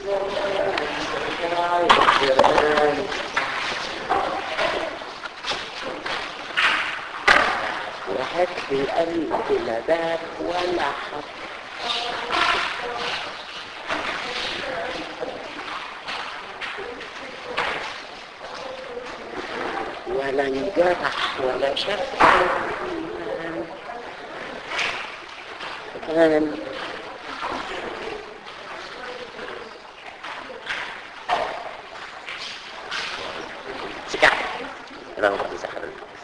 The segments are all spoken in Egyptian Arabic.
وهات لي قلب لا باب ولا حط ولا انجرح ولا شف كان سكع رغم زحر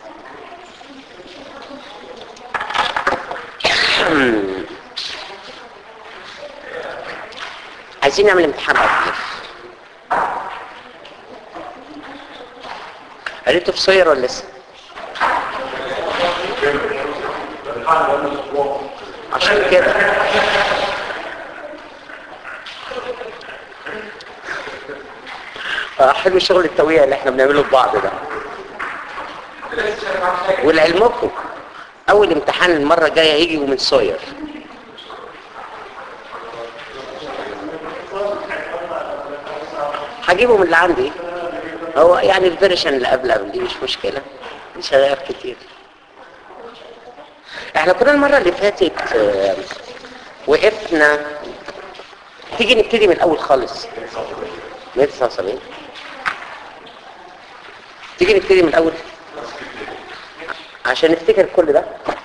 عايزين نعمل امتحان أطلق قريته في صير ولا لسه؟ عشان كده آه، حلو شغل التوية اللي احنا بنعمله ببعض ده ولعلمكم اول امتحان المرة الجاية هيجي من سوير هجيبه من اللي عندي هو يعني الفيرشن اللي قبل قبل دي مش مشكلة مش هغير كتير احنا كنا المرة اللي فاتت آه، وقفنا تيجي نبتدي من الاول خالص 179 تيجي نبتدي من الاول عشان نفتكر كل ده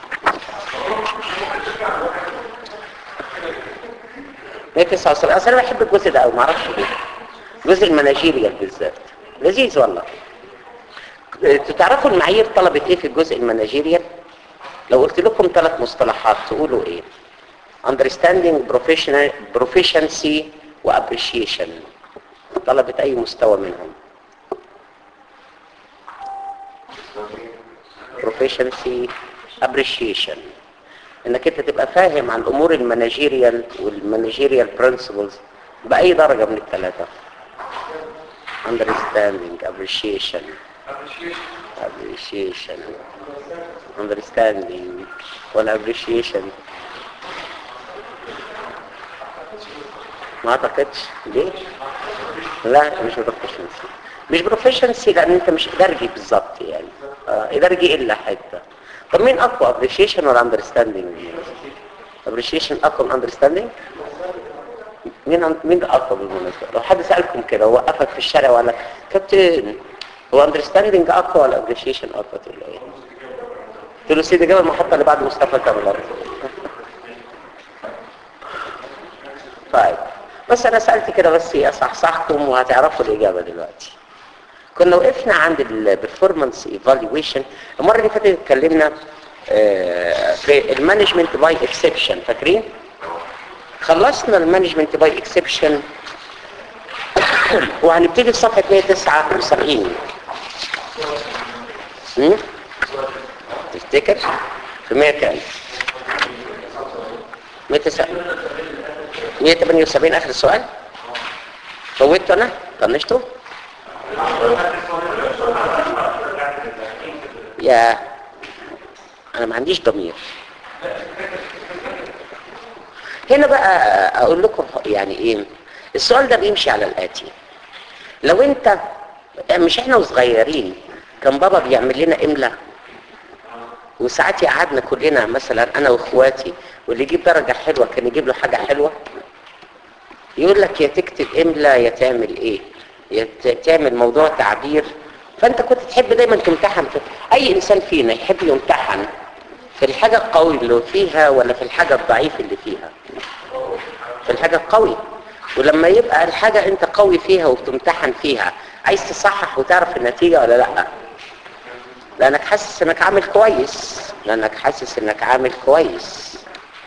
مية تسعة وسبعين أصل أنا بحب الجزء ده أوي معرفش ليه جزء المناجيريال بالذات لذيذ والله انتوا تعرفوا المعايير طلبت ايه في الجزء المناجيريال لو قلت لكم ثلاث مصطلحات تقولوا ايه understanding professional proficiency و appreciation طلبت اي مستوى منهم proficiency appreciation انك انت تبقى فاهم عن الامور المانجيريال والمانجيريال برنسبلز باي درجه من الثلاثه understanding appreciation appreciation understanding ولا appreciation ما اعتقدش ليه لا مش بروفيشنسي مش بروفيشنسي لان انت مش ادارجي بالظبط يعني آه ادارجي الا حته طب مين اقوى appreciation ولا understanding appreciation اقوى من understanding مين مين اقوى بالمناسبه لو حد سالكم كده وقفك في الشارع ولا كابتن هو understanding اقوى ولا appreciation اقوى تقول له ايه قلت له سيدي جاب المحطه اللي بعد مصطفى كامل طيب بس انا سالت كده بس اصحصحكم وهتعرفوا الاجابه دلوقتي كنا وقفنا عند البرفورمانس ايفالويشن المره اللي فاتت اتكلمنا آه، في المانجمنت باي اكسبشن فاكرين خلصنا المانجمنت باي اكسبشن وهنبتدي في صفحه 179 هم؟ تفتكر في 100 كام 178 اخر السؤال فوتته انا طنشته يا انا ما عنديش ضمير هنا بقى اقول لكم يعني ايه السؤال ده بيمشي على الاتي لو انت مش احنا وصغيرين كان بابا بيعمل لنا املا وساعات يقعدنا كلنا مثلا انا واخواتي واللي يجيب درجه حلوه كان يجيب له حاجه حلوه يقول لك يا تكتب املا يا تعمل ايه يا ت- تعمل موضوع تعبير فانت كنت تحب دايما تمتحن في اي انسان فينا يحب يمتحن في الحاجه القوي اللي فيها ولا في الحاجه الضعيف اللي فيها في الحاجه القوي ولما يبقى الحاجه انت قوي فيها وبتمتحن فيها عايز تصحح وتعرف النتيجه ولا لا لانك حاسس انك عامل كويس لانك حاسس انك عامل كويس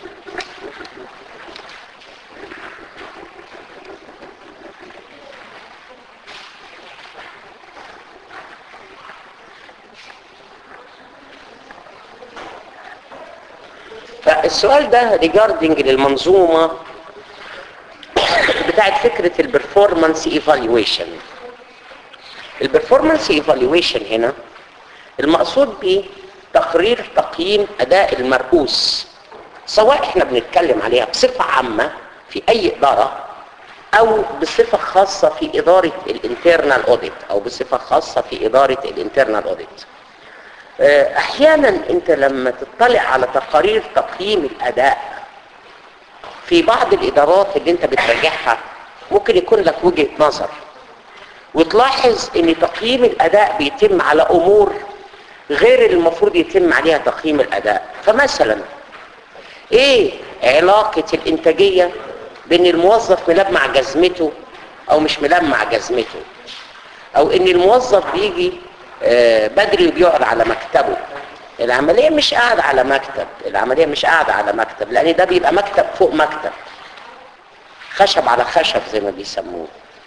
فالسؤال ده ريجاردنج للمنظومة بتاعت فكرة البرفورمانس ايفالويشن البرفورمانس ايفالويشن هنا المقصود به تقرير تقييم اداء المرؤوس سواء احنا بنتكلم عليها بصفة عامة في اي ادارة او بصفة خاصة في ادارة الانترنال اوديت او بصفة خاصة في ادارة الانترنال اوديت احيانا انت لما تطلع على تقارير تقييم الاداء في بعض الادارات اللي انت بتراجعها ممكن يكون لك وجهة نظر وتلاحظ ان تقييم الاداء بيتم على امور غير اللي المفروض يتم عليها تقييم الاداء فمثلا ايه علاقة الانتاجية بان الموظف ملمع جزمته او مش ملمع جزمته او ان الموظف بيجي بدري وبيقعد على مكتبه العملية مش قاعد على مكتب العملية مش قاعد على مكتب لان ده بيبقى مكتب فوق مكتب خشب على خشب زي ما بيسموه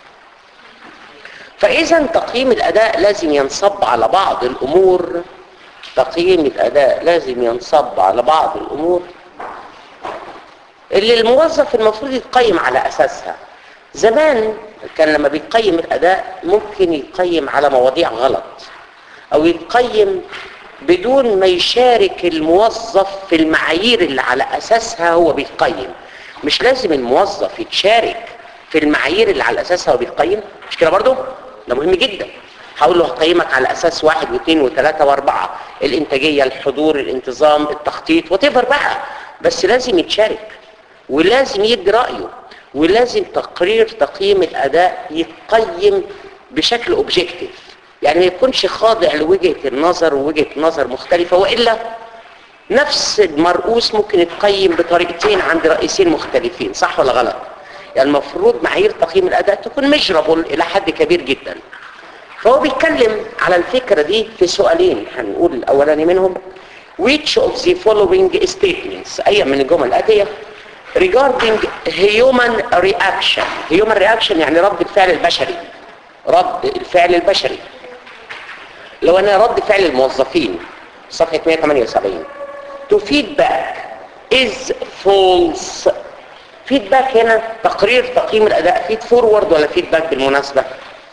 فاذا تقييم الاداء لازم ينصب على بعض الامور تقييم الاداء لازم ينصب على بعض الامور اللي الموظف المفروض يتقيم على اساسها زمان كان لما بيقيم الاداء ممكن يقيم على مواضيع غلط او يتقيم بدون ما يشارك الموظف في المعايير اللي على اساسها هو بيقيم مش لازم الموظف يتشارك في المعايير اللي على اساسها هو بيقيم مش كده برضو ده مهم جدا هقول له هقيمك على اساس واحد واثنين وثلاثة واربعة الانتاجية الحضور الانتظام التخطيط وتفر بقى بس لازم يتشارك ولازم يدي رأيه ولازم تقرير تقييم الاداء يتقيم بشكل اوبجكتيف يعني ما يكونش خاضع لوجهة النظر ووجهة نظر مختلفة وإلا نفس المرؤوس ممكن يتقيم بطريقتين عند رئيسين مختلفين صح ولا غلط يعني المفروض معايير تقييم الاداء تكون مجربل الى حد كبير جدا فهو بيتكلم على الفكرة دي في سؤالين هنقول الاولاني منهم which of the following statements اي من الجمل الاتية regarding human reaction human reaction يعني رد الفعل البشري رد الفعل البشري لو انا رد فعل الموظفين صفحة 178 to feedback is false فيدباك هنا تقرير تقييم الاداء فيد فورورد ولا فيدباك بالمناسبة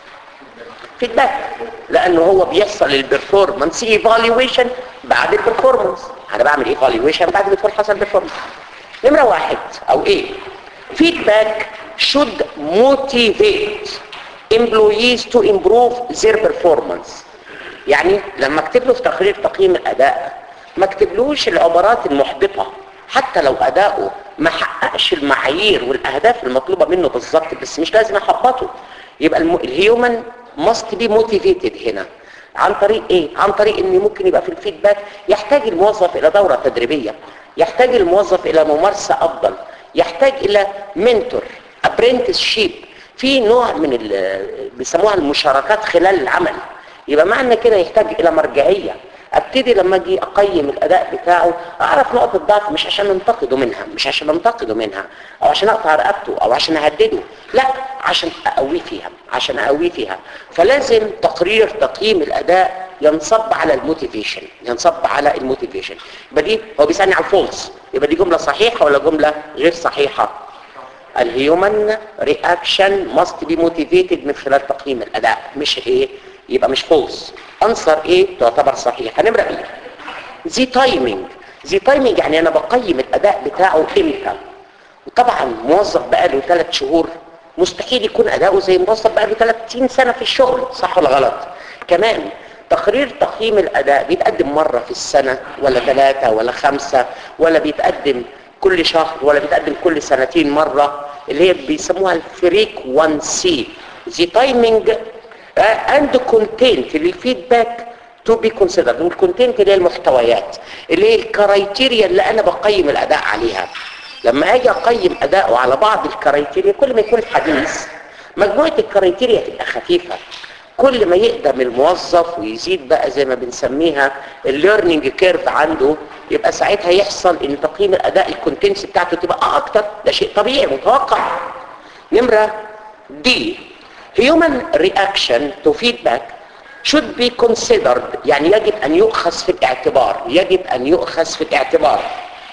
فيدباك لانه هو بيحصل البرفورمانس ايفالويشن بعد البرفورمانس انا بعمل ايفالويشن بعد ما يكون حصل برفورمانس نمرة واحد او ايه feedback should motivate employees to improve their performance يعني لما اكتب له في تقرير تقييم الاداء ما اكتبلوش العبارات المحبطة حتى لو اداؤه ما حققش المعايير والاهداف المطلوبة منه بالظبط بس مش لازم احبطه يبقى الهيومن must be motivated هنا عن طريق ايه عن طريق ان ممكن يبقى في الفيدباك يحتاج الموظف الى دورة تدريبية يحتاج الموظف الى ممارسة افضل يحتاج الى منتور apprenticeship في نوع من بيسموها المشاركات خلال العمل يبقى معنى كده يحتاج الى مرجعية ابتدي لما اجي اقيم الاداء بتاعه اعرف نقطة ضعف مش عشان انتقده منها مش عشان انتقده منها او عشان اقطع رقبته او عشان اهدده لا عشان اقويه فيها عشان اقويه فيها فلازم تقرير تقييم الاداء ينصب على الموتيفيشن ينصب على الموتيفيشن يبقى دي هو بيسالني على الفولس يبقى دي جملة صحيحة ولا جملة غير صحيحة الهيومن رياكشن ماست بي موتيفيتد من خلال تقييم الاداء مش ايه يبقى مش فولس انصر ايه تعتبر صحيحه نمره ايه زي تايمينج زي تايمينج يعني انا بقيم الاداء بتاعه امتى وطبعا موظف بقاله ثلاث شهور مستحيل يكون اداؤه زي موظف بقاله 30 سنه في الشغل صح ولا غلط كمان تقرير تقييم الاداء بيتقدم مره في السنه ولا ثلاثه ولا خمسه ولا بيتقدم كل شهر ولا بيتقدم كل سنتين مره اللي هي بيسموها الفريكوانسي زي تايمينج اند كونتنت للفيدباك تو بي كونسيدرد والكونتنت اللي هي المحتويات اللي هي الكرايتيريا اللي انا بقيم الاداء عليها لما اجي اقيم اداؤه على بعض الكرايتيريا كل ما يكون حديث مجموعه الكرايتيريا تبقى خفيفه كل ما يقدم الموظف ويزيد بقى زي ما بنسميها الليرنينج كيرف عنده يبقى ساعتها يحصل ان تقييم الاداء الكونتنس بتاعته تبقى اكتر ده شيء طبيعي متوقع نمره دي human reaction to feedback should be considered يعني يجب ان يؤخذ في الاعتبار يجب ان يؤخذ في الاعتبار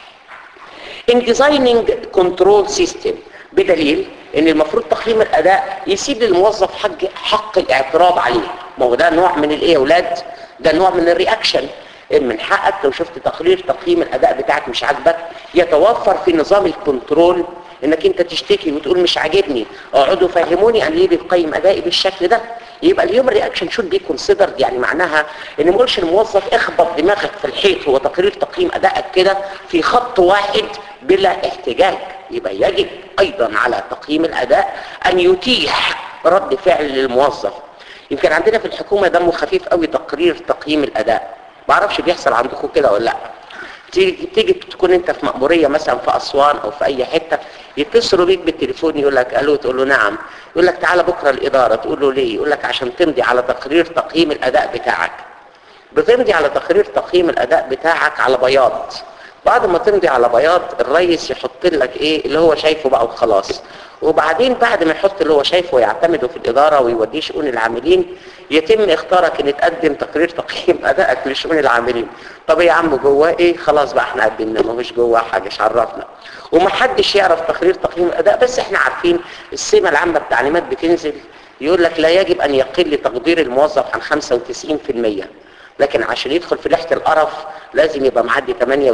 in designing control system بدليل ان المفروض تقييم الاداء يسيب للموظف حق حق الاعتراض عليه ما هو ده نوع من الايه يا اولاد ده نوع من الرياكشن من حقك لو شفت تقرير تقييم الاداء بتاعك مش عاجبك يتوفر في نظام الكنترول انك انت تشتكي وتقول مش عاجبني اقعدوا فهموني انا ليه بتقيم ادائي بالشكل ده يبقى اليوم رياكشن شود بي كونسيدرد يعني معناها ان ما اقولش الموظف اخبط دماغك في الحيط هو تقرير تقييم ادائك كده في خط واحد بلا احتجاج يبقى يجب ايضا على تقييم الاداء ان يتيح رد فعل للموظف يمكن عندنا في الحكومه دمه خفيف قوي تقرير تقييم الاداء ما اعرفش بيحصل عندكم كده ولا لا تيجي تيجي تكون انت في مأمورية مثلا في أسوان أو في أي حتة يتصلوا بيك بالتليفون يقول لك ألو تقول له نعم يقول لك تعالى بكرة الإدارة تقول له ليه يقول لك عشان تمضي على تقرير تقييم الأداء بتاعك بتمضي على تقرير تقييم الأداء بتاعك على بياض بعد ما تمضي على بياض الرئيس يحط لك ايه اللي هو شايفه بقى وخلاص وبعدين بعد ما يحط اللي هو شايفه ويعتمده في الإدارة ويوديه شؤون العاملين يتم اختارك ان تقدم تقرير تقييم ادائك لشؤون العاملين طب يا عم جواه ايه خلاص بقى احنا قدمنا ما مش جواه حاجه مش عرفنا ومحدش يعرف تقرير تقييم الاداء بس احنا عارفين السمه العامه التعليمات بتنزل يقول لك لا يجب ان يقل تقدير الموظف عن 95% لكن عشان يدخل في لحة القرف لازم يبقى معدي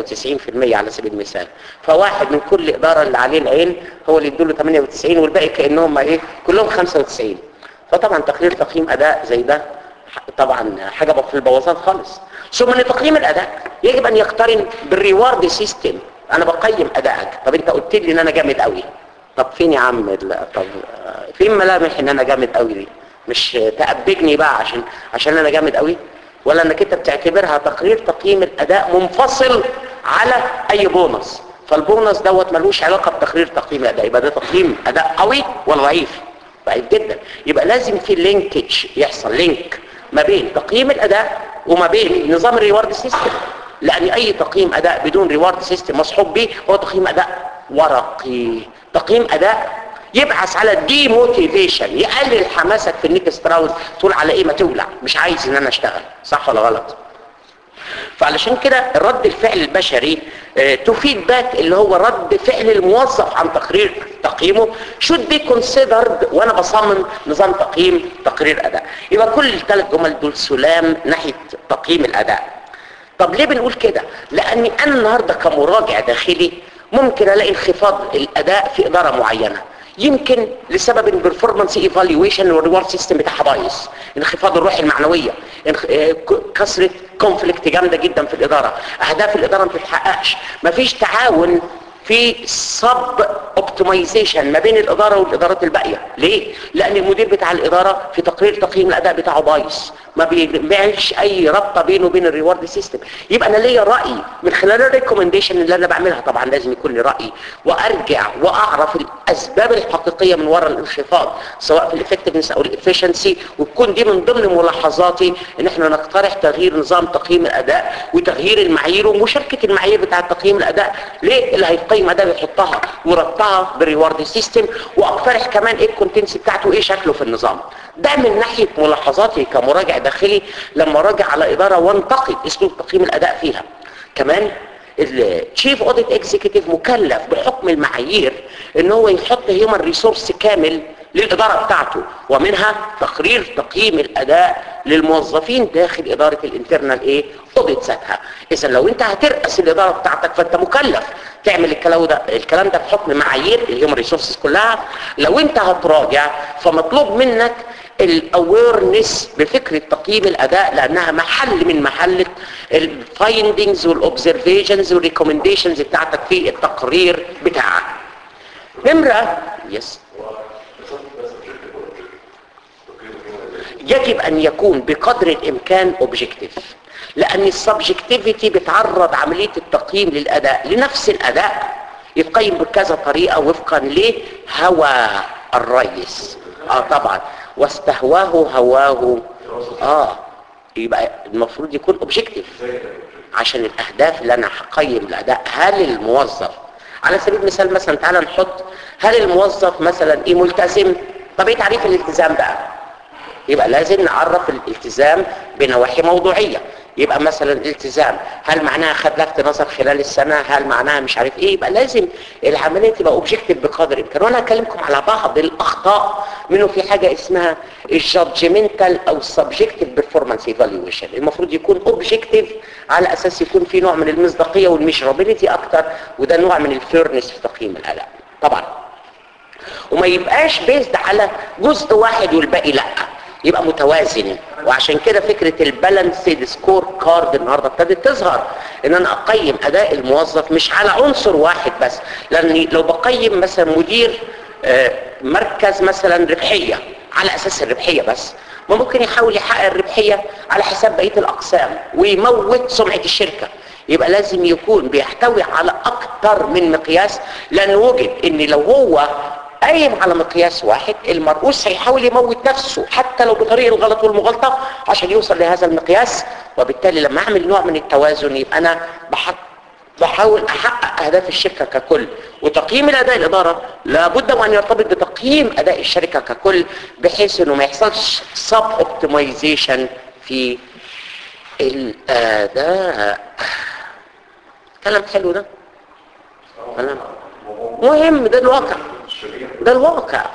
98% على سبيل المثال فواحد من كل إدارة اللي عليه العين هو اللي يدوله 98 والباقي كأنهم ايه كلهم 95 فطبعا تقرير تقييم أداء زي ده طبعا حاجة في البوظان خالص ثم ان تقييم الأداء يجب أن يقترن بالريوارد سيستم أنا بقيم أدائك طب أنت قلت لي إن أنا جامد قوي طب فين يا عم ال- طب فين ملامح إن أنا جامد قوي دي مش تأبجني بقى عشان عشان أنا جامد قوي ولا انك انت بتعتبرها تقرير تقييم الاداء منفصل على اي بونص فالبونص دوت ملوش علاقه بتقرير تقييم الاداء يبقى ده تقييم اداء قوي ولا ضعيف ضعيف جدا يبقى لازم في لينكج يحصل لينك ما بين تقييم الاداء وما بين نظام الريوارد سيستم لان اي تقييم اداء بدون ريوارد سيستم مصحوب به هو تقييم اداء ورقي تقييم اداء يبحث على الدي موتيفيشن يقلل حماسك في النيكست راوند تقول على ايه ما تولع مش عايز ان انا اشتغل صح ولا غلط فعلشان كده الرد الفعل البشري تو فيدباك اللي هو رد فعل الموظف عن تقرير تقييمه should be considered وانا بصمم نظام تقييم تقرير اداء يبقى كل الثلاث جمل دول سلام ناحيه تقييم الاداء طب ليه بنقول كده لاني انا النهارده كمراجع داخلي ممكن الاقي انخفاض الاداء في اداره معينه يمكن لسبب البرفورمانس ايفالويشن والريورد سيستم بتاعها بايظ انخفاض الروح المعنويه انخ... آه، ك- كثره كونفليكت جامده جدا في الاداره اهداف الاداره ما بتتحققش مفيش تعاون في سب اوبتمايزيشن ما بين الاداره والادارات الباقيه ليه لان المدير بتاع الاداره في تقرير تقييم الاداء بتاعه بايظ ما بيعملش اي رابطه بينه وبين الريورد سيستم يبقى انا ليا راي من خلال الريكومنديشن اللي انا بعملها طبعا لازم يكون لي راي وارجع واعرف الاسباب الحقيقيه من وراء الانخفاض سواء في الافكتفنس او الافشنسي وتكون دي من ضمن ملاحظاتي ان احنا نقترح تغيير نظام تقييم الاداء وتغيير المعايير ومشاركه المعايير بتاعه تقييم الاداء ليه اللي هيقيم اداء يحطها وربطها بالريورد سيستم واقترح كمان ايه الكونتنسي بتاعته ايه شكله في النظام ده من ناحيه ملاحظاتي كمراجع داخلي لما راجع على اداره وانتقد اسلوب تقييم الاداء فيها كمان التشيف اوديت اكزيكتيف مكلف بحكم المعايير ان هو يحط هيومن ريسورس كامل للاداره بتاعته ومنها تقرير تقييم الاداء للموظفين داخل اداره الانترنال ايه اوديت ذاتها اذا لو انت هترأس الاداره بتاعتك فانت مكلف تعمل الكلام ده الكلام ده بحكم معايير الهيومن ريسورسز كلها لو انت هتراجع فمطلوب منك الاويرنس بفكره تقييم الاداء لانها محل من محل الفايندنجز والاوبزرفيشنز والريكومنديشنز بتاعتك في التقرير بتاعك نمره يس يجب ان يكون بقدر الامكان اوبجكتيف لان السبجكتيفيتي بتعرض عمليه التقييم للاداء لنفس الاداء يتقيم بكذا طريقه وفقا لهوى الرئيس اه طبعا واستهواه هواه اه يبقى المفروض يكون اوبجكتيف عشان الاهداف اللي انا هقيم الاداء هل الموظف على سبيل المثال مثلا تعالى نحط هل الموظف مثلا ايه ملتزم طب ايه تعريف الالتزام بقى يبقى لازم نعرف الالتزام بنواحي موضوعيه يبقى مثلا الالتزام هل معناها خد لفت نظر خلال السنه هل معناها مش عارف ايه يبقى لازم العمليه تبقى اوبجكتيف بقدر الامكان وانا هكلمكم على بعض الاخطاء منه في حاجه اسمها الجادجمنتال او السبجكتيف بيرفورمانس ايفالويشن المفروض يكون اوبجكتيف على اساس يكون في نوع من المصداقيه والميجرابيلتي اكتر وده نوع من الفيرنس في تقييم الاداء طبعا وما يبقاش بيزد على جزء واحد والباقي لا يبقى متوازن وعشان كده فكرة البالانسد سكور كارد النهاردة ابتدت تظهر ان انا اقيم اداء الموظف مش على عنصر واحد بس لاني لو بقيم مثلا مدير آه، مركز مثلا ربحية على اساس الربحية بس ما ممكن يحاول يحقق الربحية على حساب بقية الاقسام ويموت سمعة الشركة يبقى لازم يكون بيحتوي على اكتر من مقياس لان وجد ان لو هو قايم على مقياس واحد المرؤوس هيحاول يموت نفسه حتى لو بطريق الغلط والمغالطه عشان يوصل لهذا المقياس وبالتالي لما اعمل نوع من التوازن يبقى انا بحط بحاول احقق اهداف الشركه ككل وتقييم الاداء الاداره لابد وان يرتبط بتقييم اداء الشركه ككل بحيث انه ما يحصلش سب اوبتمايزيشن في الاداء كلام حلو ده كلام مهم ده الواقع ده الواقع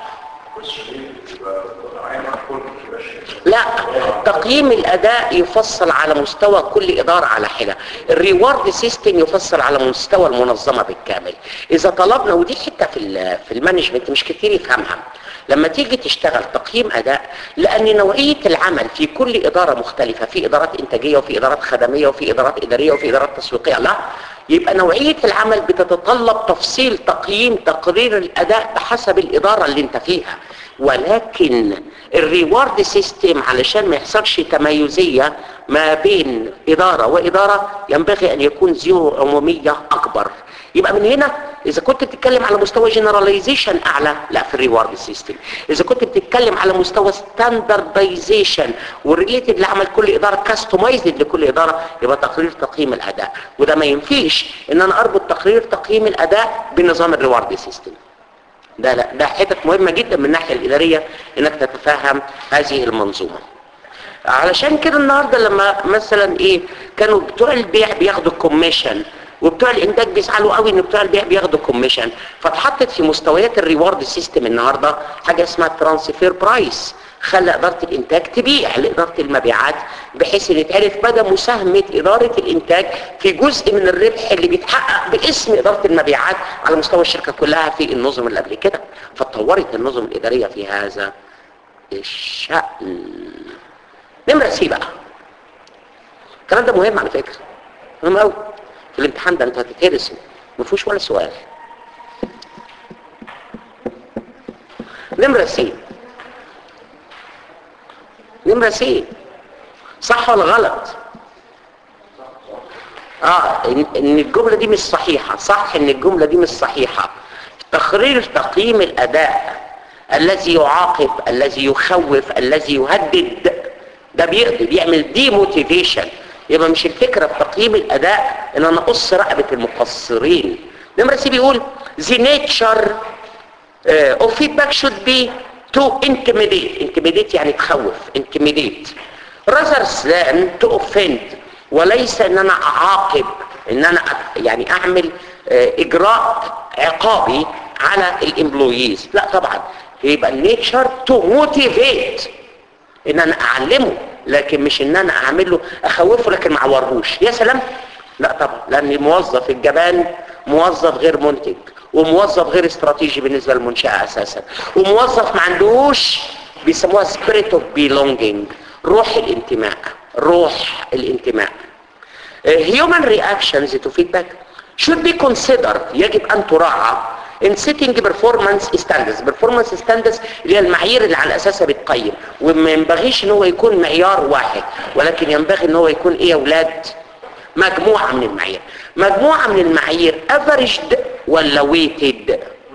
لا تقييم الاداء يفصل على مستوى كل اداره على حده الريورد سيستم يفصل على مستوى المنظمه بالكامل اذا طلبنا ودي حته في ال- في المانجمنت مش كتير يفهمها لما تيجي تشتغل تقييم اداء لان نوعيه العمل في كل اداره مختلفه في ادارات انتاجيه وفي ادارات خدميه وفي ادارات اداريه وفي ادارات تسويقيه لا يبقى نوعيه العمل بتتطلب تفصيل تقييم تقرير الاداء بحسب الاداره اللي انت فيها ولكن الريورد سيستم علشان ما يحصلش تميزيه ما بين اداره واداره ينبغي ان يكون ذو عموميه اكبر يبقى من هنا اذا كنت بتتكلم على مستوى جنراليزيشن اعلى لا في الريورد سيستم اذا كنت بتتكلم على مستوى ستاندردايزيشن وريليتد لعمل كل اداره كاستمايزد لكل اداره يبقى تقرير تقييم الاداء وده ما ينفيش ان انا اربط تقرير تقييم الاداء بنظام الريورد سيستم ده لا ده حتت مهمه جدا من الناحيه الاداريه انك تتفهم هذه المنظومه علشان كده النهارده لما مثلا ايه كانوا بتوع البيع بياخدوا كوميشن وبتوع الانتاج بيزعلوا قوي ان بتوع البيع بياخدوا كوميشن فاتحطت في مستويات الريورد سيستم النهارده حاجه اسمها ترانسفير برايس خلى اداره الانتاج تبيع لاداره المبيعات بحيث ان يتعرف مدى مساهمه اداره الانتاج في جزء من الربح اللي بيتحقق باسم اداره المبيعات على مستوى الشركه كلها في النظم اللي قبل كده فاتطورت النظم الاداريه في هذا الشأن نمرة سي بقى الكلام ده مهم على فكرة مهم قوي في الامتحان ده انت هتتهرسوا ما فيهوش ولا سؤال نمرة سي نمرة سي صح ولا غلط اه ان إن الجملة دي مش صحيحة صح ان الجملة دي مش صحيحة تقرير تقييم الاداء الذي يعاقب الذي يخوف الذي يهدد ده بيقضي بيعمل دي موتيفيشن يبقى مش الفكرة في تقييم الاداء ان انا اقص رقبة المقصرين نمرة سي بيقول the nature uh, of feedback should be to intimidate intimidate يعني تخوف intimidate rather than to offend وليس ان انا اعاقب ان انا أ- يعني اعمل آه، اجراء عقابي على الامبلويز لا طبعا يبقى النيتشر تو موتيفيت ان انا اعلمه لكن مش ان انا اعمل له اخوفه لكن ما اعورهوش يا سلام لا طبعا لان الموظف الجبان موظف غير منتج وموظف غير استراتيجي بالنسبه للمنشاه اساسا وموظف ما عندوش بيسموها spirit of belonging روح الانتماء روح الانتماء human reactions to feedback should be considered يجب ان تراعى in setting performance standards performance standards اللي هي المعايير اللي على اساسها بتقيم وما ينبغيش ان هو يكون معيار واحد ولكن ينبغي ان هو يكون ايه يا اولاد مجموعه من المعايير مجموعه من المعايير averaged ولا weighted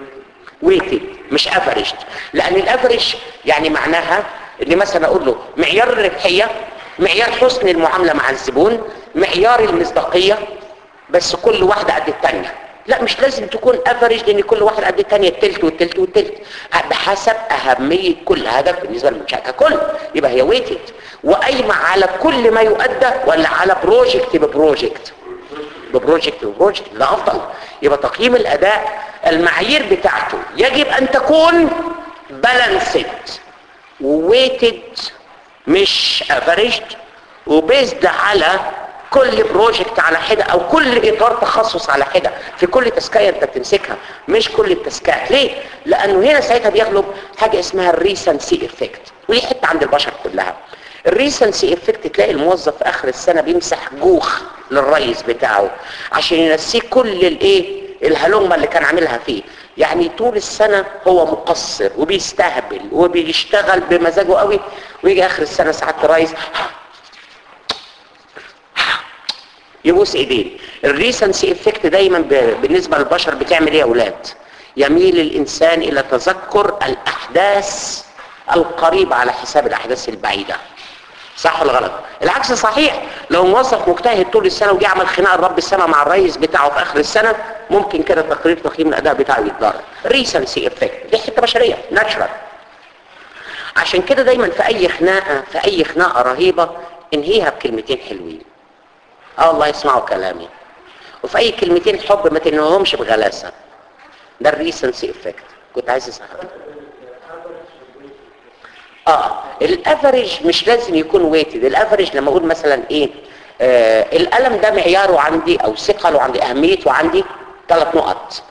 ويتد مش افريج لان الافريج يعني معناها ان مثلا اقول له معيار الربحيه معيار حسن المعامله مع الزبون معيار المصداقيه بس كل واحده قد الثانيه لا مش لازم تكون افريج لان كل واحد قد الثانيه التلت والتلت والتلت بحسب اهميه كل هدف بالنسبه للمنشاه ككل يبقى هي ويتد وقايمه على كل ما يؤدى ولا على بروجكت ببروجكت ببروجكت وبروجكت ده افضل يبقى تقييم الاداء المعايير بتاعته يجب ان تكون بالانسد وويتد مش افريجد وبيزد على كل بروجكت على حدة او كل اطار تخصص على حدة في كل تسكية انت بتمسكها مش كل التسكيات ليه لانه هنا ساعتها بيغلب حاجة اسمها الريسنسي افكت ودي حتة عند البشر كلها الريسنسي افكت تلاقي الموظف في اخر السنة بيمسح جوخ للرئيس بتاعه عشان ينسيه كل الايه الهلومة اللي كان عاملها فيه يعني طول السنة هو مقصر وبيستهبل وبيشتغل بمزاجه قوي ويجي اخر السنة ساعات الرئيس يبوس ايدين الريسنسي افكت دايما ب- بالنسبة للبشر بتعمل ايه يا اولاد يميل الانسان الى تذكر الاحداث القريبة على حساب الاحداث البعيدة صح ولا غلط العكس صحيح لو موظف مجتهد طول السنة وجي عمل خناقه رب السنة مع الرئيس بتاعه في اخر السنة ممكن كده تقرير تقييم الاداء بتاعه يتضرر ريسنسي افكت دي حته بشريه ناتشرال عشان كده دايما في اي خناقه في اي خناقه رهيبه انهيها بكلمتين حلوين اه الله يسمعوا كلامي وفي اي كلمتين حب ما تنهيهمش بغلاسه ده الريسنسي افكت كنت عايز اسمع اه الافريج مش لازم يكون ويتد الافريج لما اقول مثلا ايه آه القلم ده معياره عندي او ثقله عندي اهميته عندي ثلاث نقط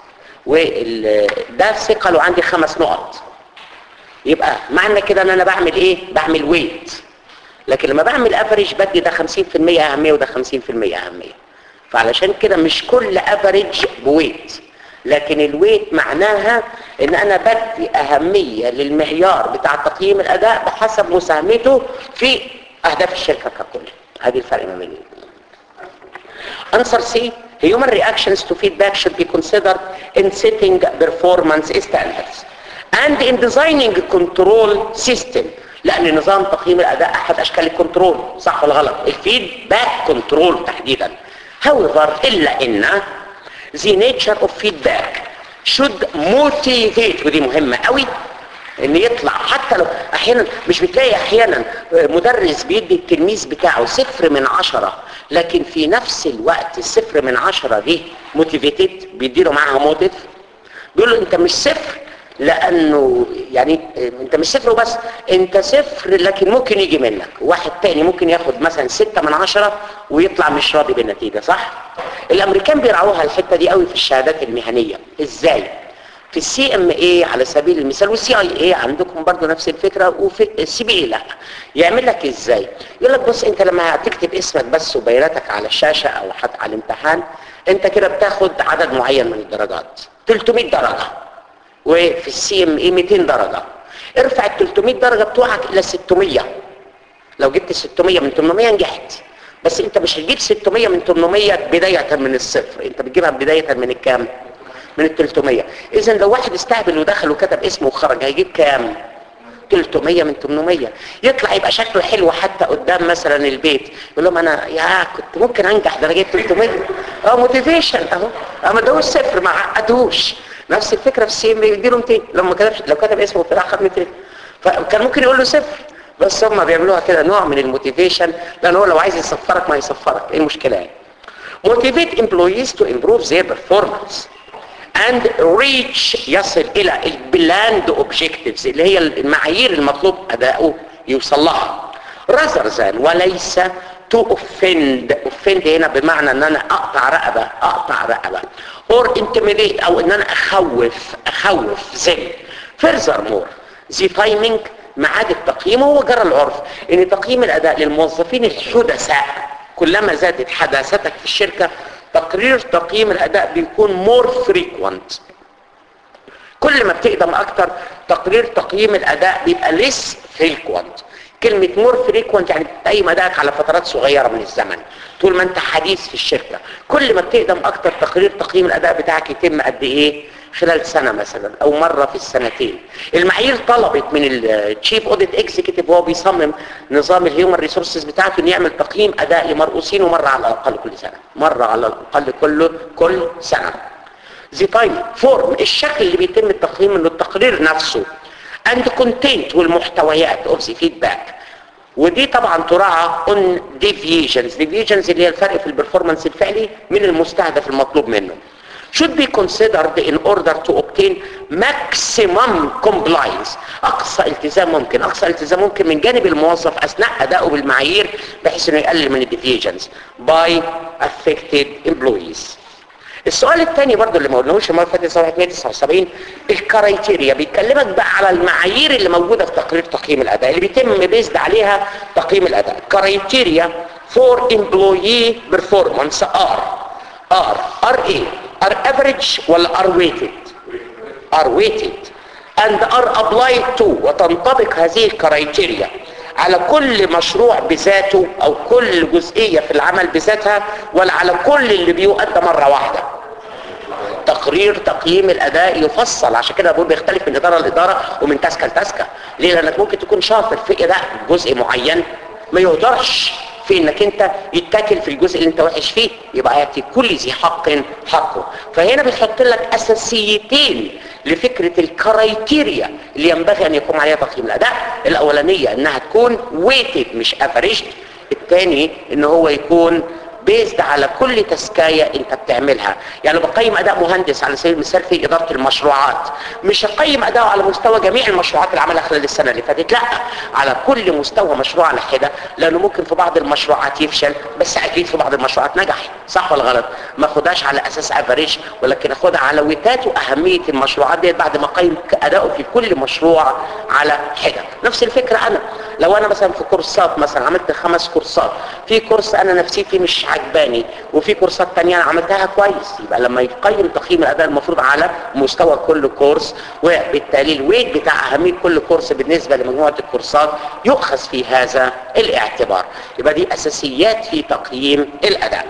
وده ثقله عندي خمس نقط يبقى معنى كده ان انا بعمل ايه بعمل ويت لكن لما بعمل افريج بدي ده 50% اهميه وده 50% اهميه فعلشان كده مش كل افريج بويت لكن الويت معناها ان انا بدي اهمية للمعيار بتاع تقييم الاداء بحسب مساهمته في اهداف الشركة ككل هذه الفرق ما بين Answer C human reactions to feedback should be considered in setting performance standards and in designing control system لان نظام تقييم الاداء احد اشكال الكنترول صح ولا غلط الفيدباك كنترول تحديدا however الا ان the nature of feedback should motivate ودي مهمة قوي ان يطلع حتى لو احيانا مش بتلاقي احيانا مدرس بيدي التلميذ بتاعه صفر من عشرة لكن في نفس الوقت الصفر من عشرة دي موتيفيتد بيديله معاها موتيف بيقول له انت مش صفر لانه يعني انت مش صفر وبس انت صفر لكن ممكن يجي منك واحد تاني ممكن ياخد مثلا ستة من عشرة ويطلع مش راضي بالنتيجة صح الامريكان بيرعوها الحتة دي قوي في الشهادات المهنية ازاي في السي ام اي على سبيل المثال والسي اي اي عندكم برضو نفس الفكرة وفي السي بي اي لا يعمل لك ازاي يقول لك بص انت لما هتكتب اسمك بس وبياناتك على الشاشة او حتى على الامتحان انت كده بتاخد عدد معين من الدرجات 300 درجة وفي السي ام اي 200 درجة ارفع ال 300 درجة بتوعك الى 600 لو جبت 600 من 800 نجحت بس انت مش هتجيب 600 من 800 بداية من الصفر انت بتجيبها بداية من الكام من ال 300 اذا لو واحد استهبل ودخل وكتب اسمه وخرج هيجيب كام 300 من 800 يطلع يبقى شكله حلو حتى قدام مثلا البيت يقول لهم انا يا كنت ممكن انجح ده انا جبت 300 اه موتيفيشن اهو اما ده صفر ما عقدوش نفس الفكره في السي ام يديله 200 لما كتب لو كتب اسمه في الاخر 200 فكان ممكن يقول له صفر بس هم بيعملوها كده نوع من الموتيفيشن لان هو لو عايز يصفرك ما يصفرك ايه المشكله يعني motivate employees to improve their performance and reach يصل الى البلاند objectives اللي هي المعايير المطلوب اداؤه يوصل لها rather than وليس to offend offend هنا بمعنى ان انا اقطع رقبة اقطع رقبة or intimidate او ان انا اخوف اخوف زي furthermore the timing ميعاد التقييم هو جرى العرف ان تقييم الاداء للموظفين الحدثاء كلما زادت حداثتك في الشركة تقرير تقييم الاداء بيكون more frequent كل ما بتقدم اكتر تقرير تقييم الاداء بيبقى less frequent كلمة more frequent يعني بتقيم ادائك على فترات صغيرة من الزمن طول ما انت حديث في الشركة كل ما بتقدم اكتر تقرير تقييم الاداء بتاعك يتم قد ايه خلال سنة مثلا او مرة في السنتين المعايير طلبت من التشيف اوديت اكزيكتيف وهو بيصمم نظام الهيومن ريسورسز بتاعته انه يعمل تقييم اداء لمرؤوسينه مرة على الاقل كل سنة مرة على الاقل كل كل سنة زي تايم فورم الشكل اللي بيتم التقييم انه التقرير نفسه and content والمحتويات of the feedback ودي طبعا تراعى on deviations deviations اللي هي الفرق في البرفورمانس الفعلي من المستهدف المطلوب منه should be considered in order to obtain maximum compliance اقصى التزام ممكن اقصى التزام ممكن من جانب الموظف اثناء ادائه بالمعايير بحيث انه يقلل من الديفيجنز by affected employees السؤال الثاني برضو اللي ما قلناهوش المره اللي فاتت صفحه 179 الكرايتيريا بيكلمك بقى على المعايير اللي موجوده في تقرير تقييم الاداء اللي بيتم بيزد عليها تقييم الاداء كرايتيريا فور امبلويي بيرفورمانس ار ار ار ايه ار افريج ولا ار ويتد ار ويتد and are applied to وتنطبق هذه الكرايتيريا على كل مشروع بذاته او كل جزئية في العمل بذاتها ولا على كل اللي بيؤدى مرة واحدة تقرير تقييم الاداء يفصل عشان كده بقول بيختلف من اداره لاداره ومن تاسكه لتاسكه ليه لانك ممكن تكون شاطر في اداء جزء معين ما يقدرش في انك انت يتاكل في الجزء اللي انت وحش فيه يبقى ياتي كل ذي حق حقه فهنا بيحط لك اساسيتين لفكرة الكرايتيريا اللي ينبغي ان يقوم عليها تقييم الاداء الاولانية انها تكون ويتد مش افريجد الثاني ان هو يكون بيزد على كل تسكاية انت بتعملها يعني بقيم اداء مهندس على سبيل المثال في ادارة المشروعات مش هقيم اداءه على مستوى جميع المشروعات اللي عملها خلال السنة اللي فاتت لا على كل مستوى مشروع على حدة لانه ممكن في بعض المشروعات يفشل بس اكيد في بعض المشروعات نجح صح ولا غلط ما اخدهاش على اساس افريج ولكن اخدها على وتات واهمية المشروعات دي بعد ما اقيم اداؤه في كل مشروع على حدة نفس الفكرة انا لو انا مثلا في كورسات مثلا عملت خمس كورسات في كورس انا نفسيتي مش عجباني وفي كورسات تانية انا عملتها كويس يبقى لما يقيم تقييم الاداء المفروض على مستوى كل كورس وبالتالي الويت بتاع اهميه كل كورس بالنسبه لمجموعه الكورسات يؤخذ في هذا الاعتبار يبقى دي اساسيات في تقييم الاداء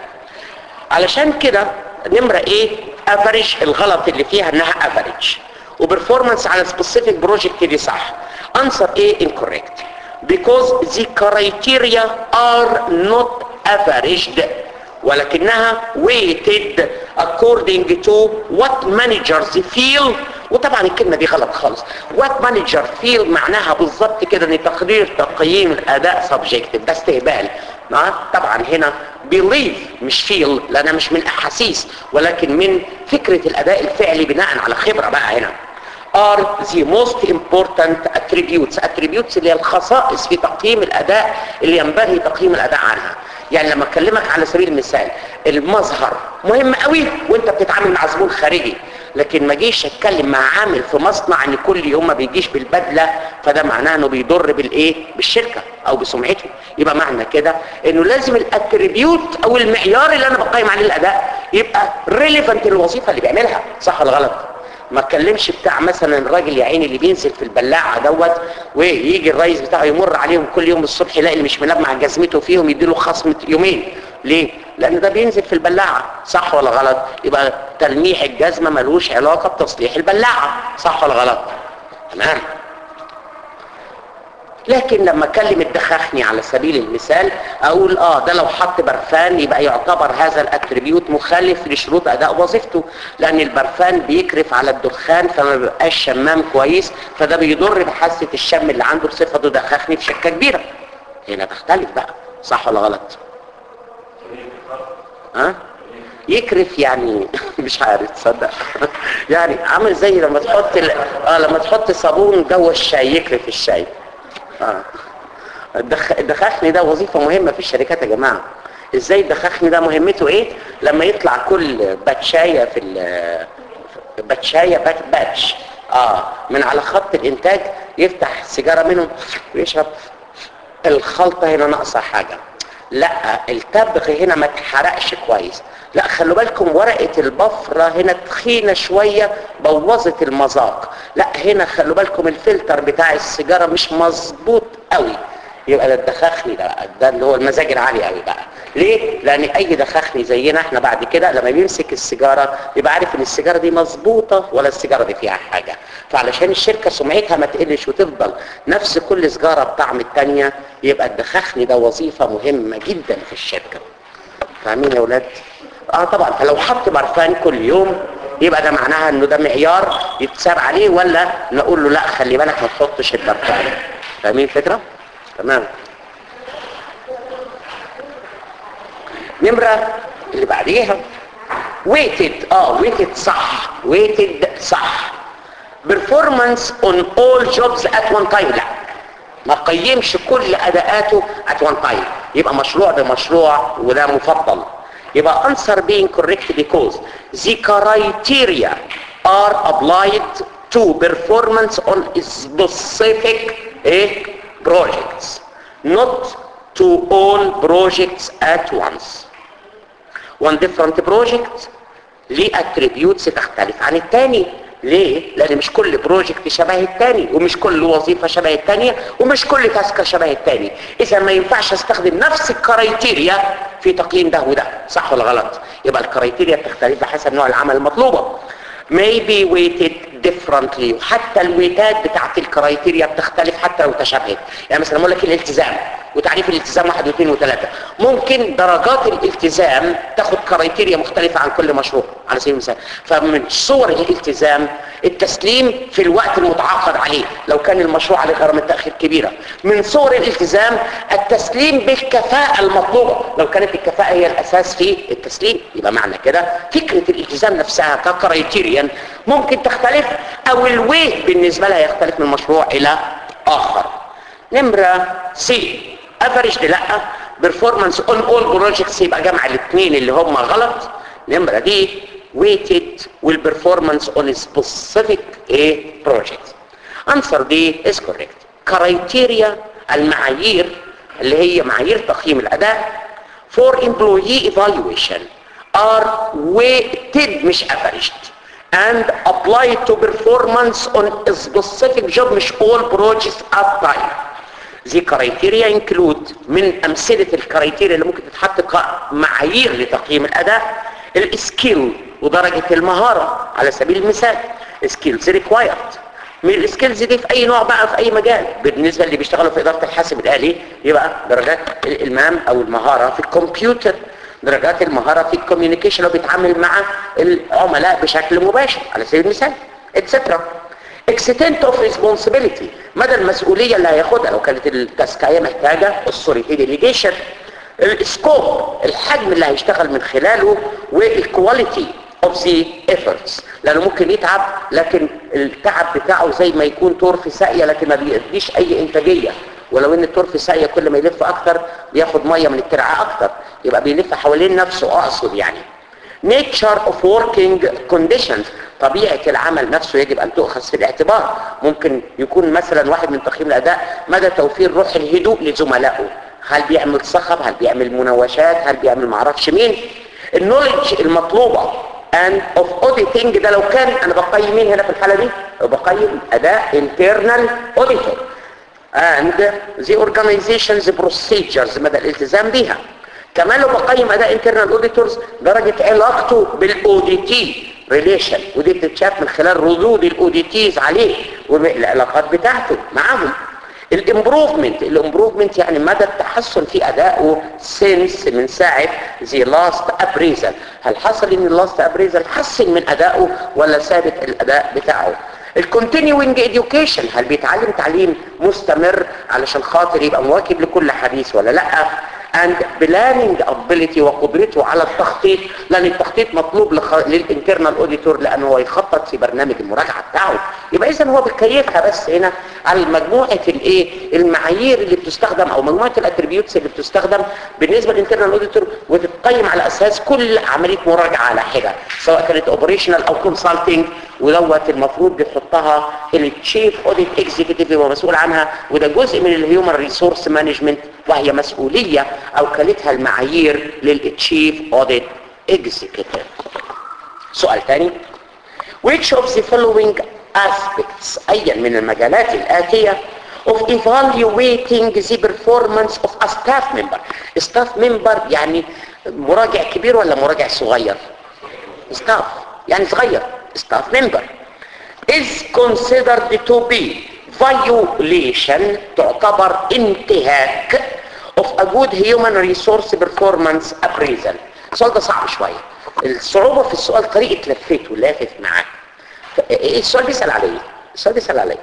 علشان كده نمره ايه افريج الغلط اللي فيها انها افريج وبرفورمانس على سبيسيفيك بروجكت دي صح answer A incorrect because the criteria are not averaged ولكنها weighted according to what managers feel وطبعا الكلمة دي غلط خالص what manager feel معناها بالظبط كده ان تقرير تقييم الاداء subjective ده استهبال طبعا هنا believe مش feel لانها مش من احاسيس ولكن من فكرة الاداء الفعلي بناء على خبرة بقى هنا are the most important attributes attributes اللي هي الخصائص في تقييم الاداء اللي ينبغي تقييم الاداء عنها يعني لما اكلمك على سبيل المثال المظهر مهم قوي وانت بتتعامل مع زبون خارجي لكن ما جيش اتكلم مع عامل في مصنع ان كل يوم ما بيجيش بالبدله فده معناه انه بيضر بالايه بالشركه او بسمعته يبقى معنى كده انه لازم الاتريبيوت او المعيار اللي انا بقيم عليه الاداء يبقى ريليفنت للوظيفه اللي بيعملها صح ولا غلط ما اتكلمش بتاع مثلا الراجل يا عيني اللي بينزل في البلاعه دوت ويجي الرئيس بتاعه يمر عليهم كل يوم الصبح يلاقي اللي مش ملمع جزمته فيهم يديله خصم يومين ليه لان ده بينزل في البلاعه صح ولا غلط يبقى تلميح الجزمه ملوش علاقه بتصليح البلاعه صح ولا غلط تمام لكن لما اكلم الدخاخني على سبيل المثال اقول اه ده لو حط برفان يبقى يعتبر هذا الاتريبيوت مخالف لشروط اداء وظيفته لان البرفان بيكرف على الدخان فما بيبقاش شمام كويس فده بيضر بحاسه الشم اللي عنده بصفته دخاخني في شركه كبيره هنا تختلف بقى صح ولا غلط ها أه؟ يكرف يعني مش عارف تصدق يعني عامل زي لما تحط ال... اه لما تحط صابون جوه الشاي يكرف الشاي آه. الدخ... الدخاخني ده وظيفة مهمة في الشركات يا جماعة ازاي الدخاخني ده مهمته ايه لما يطلع كل باتشاية في ال... باتشاية بات... باتش اه من على خط الانتاج يفتح سيجارة منهم ويشرب الخلطة هنا ناقصة حاجة لا التبغ هنا ما اتحرقش كويس لا خلوا بالكم ورقة البفرة هنا تخينة شوية بوظت المذاق لا هنا خلوا بالكم الفلتر بتاع السيجارة مش مظبوط قوي يبقى ده الدخاخني ده بقى ده اللي هو المزاج العالي قوي بقى ليه لان اي دخاخني زينا احنا بعد كده لما بيمسك السيجاره يبقى عارف ان السيجاره دي مظبوطه ولا السيجاره دي فيها حاجه فعلشان الشركه سمعتها ما تقلش وتفضل نفس كل سيجاره بطعم الثانيه يبقى الدخاخني ده وظيفه مهمه جدا في الشركه فاهمين يا اولاد اه طبعا فلو حط برفان كل يوم يبقى ده معناها انه ده معيار يتساب عليه ولا نقول له لا خلي بالك ما تحطش البرفان فاهمين الفكره تمام نمرة اللي بعديها weighted اه weighted صح weighted صح performance on all jobs at one time لا ما قيمش كل اداءاته at one time يبقى مشروع بمشروع وده مفضل يبقى answer being correct because the criteria are applied to performance on specific eh, projects not to all projects at once one different project ليه attributes تختلف عن التاني ليه؟ لان مش كل بروجكت شبه التاني ومش كل وظيفة شبه التانية ومش كل تاسكة شبه التاني اذا ما ينفعش استخدم نفس الكرايتيريا في تقييم ده وده صح ولا غلط يبقى الكرايتيريا بتختلف بحسب نوع العمل المطلوبة may be weighted differently وحتى الويتات بتاعت الكرايتيريا بتختلف حتى لو تشابهت يعني مثلا اقول لك الالتزام وتعريف الالتزام واحد واثنين وثلاثة ممكن درجات الالتزام تاخد كرايتيريا مختلفة عن كل مشروع على سبيل المثال فمن صور الالتزام التسليم في الوقت المتعاقد عليه لو كان المشروع عليه غرامة تأخير كبيرة من صور الالتزام التسليم بالكفاءة المطلوبة لو كانت الكفاءة هي الأساس في التسليم يبقى معنى كده فكرة الالتزام نفسها ككرايتيريا ممكن تختلف أو الويت بالنسبة لها يختلف من مشروع إلى آخر نمرة سي افريج لا performance on all projects يبقى جمع الاثنين اللي هم غلط نمرة دي weighted والperformance on a specific a project answer دي is correct criteria المعايير اللي هي معايير تقييم الأداء for employee evaluation are weighted مش averaged and applied to performance on a specific job مش all projects at time The criteria include من أمثلة الكرايتيريا اللي ممكن تتحط كمعايير لتقييم الأداء السكيل ودرجة المهارة على سبيل المثال skills required من السكيلز دي في أي نوع بقى في أي مجال بالنسبة اللي بيشتغلوا في إدارة الحاسب الآلي يبقى درجات الإلمام أو المهارة في الكمبيوتر درجات المهارة في الكوميونيكيشن لو بيتعامل مع العملاء بشكل مباشر على سبيل المثال etc. extent of responsibility مدى المسؤولية اللي هياخدها لو كانت التسكية محتاجة السوري ديليجيشن السكوب الحجم اللي هيشتغل من خلاله والكواليتي of the efforts لانه ممكن يتعب لكن التعب بتاعه زي ما يكون طور في ساقية لكن ما بيديش اي انتاجية ولو ان الطور في ساقية كل ما يلف اكتر بياخد مية من الترعة اكتر يبقى بيلف حوالين نفسه اقصد يعني nature of working conditions طبيعة العمل نفسه يجب أن تؤخذ في الاعتبار ممكن يكون مثلا واحد من تقييم الأداء مدى توفير روح الهدوء لزملائه هل بيعمل صخب هل بيعمل مناوشات هل بيعمل معرفش مين النولج المطلوبة and of auditing ده لو كان انا بقيم مين هنا في الحالة دي بقيم اداء internal auditor and the organization's procedures مدى الالتزام بيها كمان لو بقيم اداء internal auditors درجة علاقته بالاوديتي ريليشن ودي بتتشاف من خلال ردود الاوديتيز عليه والعلاقات بتاعته معاهم الامبروفمنت الامبروفمنت يعني مدى التحسن في ادائه سينس من ساعه زي لاست ابريزل هل حصل ان اللاست ابريزل حسن من ادائه ولا ثابت الاداء بتاعه الكونتينيوينج اديوكيشن هل بيتعلم تعليم مستمر علشان خاطر يبقى مواكب لكل حديث ولا لا and planning ability وقدرته على التخطيط لان التخطيط مطلوب لخ... للانترنال اوديتور لانه هو يخطط في برنامج المراجعه بتاعه يبقى اذا هو بيكيفها بس هنا على مجموعه الايه المعايير اللي بتستخدم او مجموعه الاتريبيوتس اللي بتستخدم بالنسبه للانترنال اوديتور وتتقيم على اساس كل عمليه مراجعه على حده سواء كانت اوبريشنال او كونسلتنج ودوت المفروض بيحطها التشيف اوديت اكزيكتيف هو مسؤول عنها وده جزء من الهيومن ريسورس مانجمنت وهي مسؤوليه اوكلتها المعايير للتشيف اوديت اكزيكتيف سؤال ثاني which of the following aspects ايا من المجالات الاتيه of evaluating the performance of a staff member staff member يعني مراجع كبير ولا مراجع صغير staff يعني صغير staff member is considered to be violation تعتبر انتهاك of a good human resource performance appraisal السؤال ده صعب شوية الصعوبة في السؤال طريقة لفته لافت معاه السؤال بيسأل عليه السؤال بيسأل عليه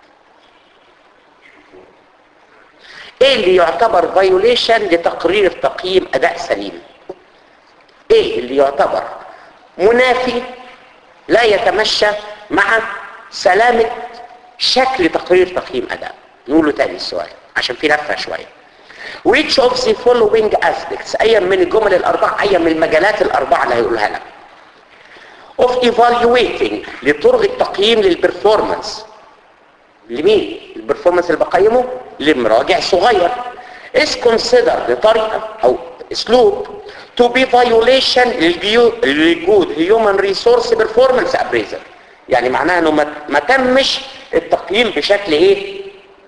ايه اللي يعتبر فايوليشن لتقرير تقييم اداء سليم ايه اللي يعتبر منافي لا يتمشى مع سلامة شكل تقرير تقييم أداء نقوله تاني السؤال عشان في لفة شوية which of the following aspects أي من الجمل الأربعة أي من المجالات الأربعة اللي هيقولها لك of evaluating لطرق التقييم للبرفورمانس لمين البرفورمانس اللي بقيمه لمراجع صغير is considered طريقة او اسلوب to be violation للجود human resource performance appraiser يعني معناها انه ما ما تمش التقييم بشكل ايه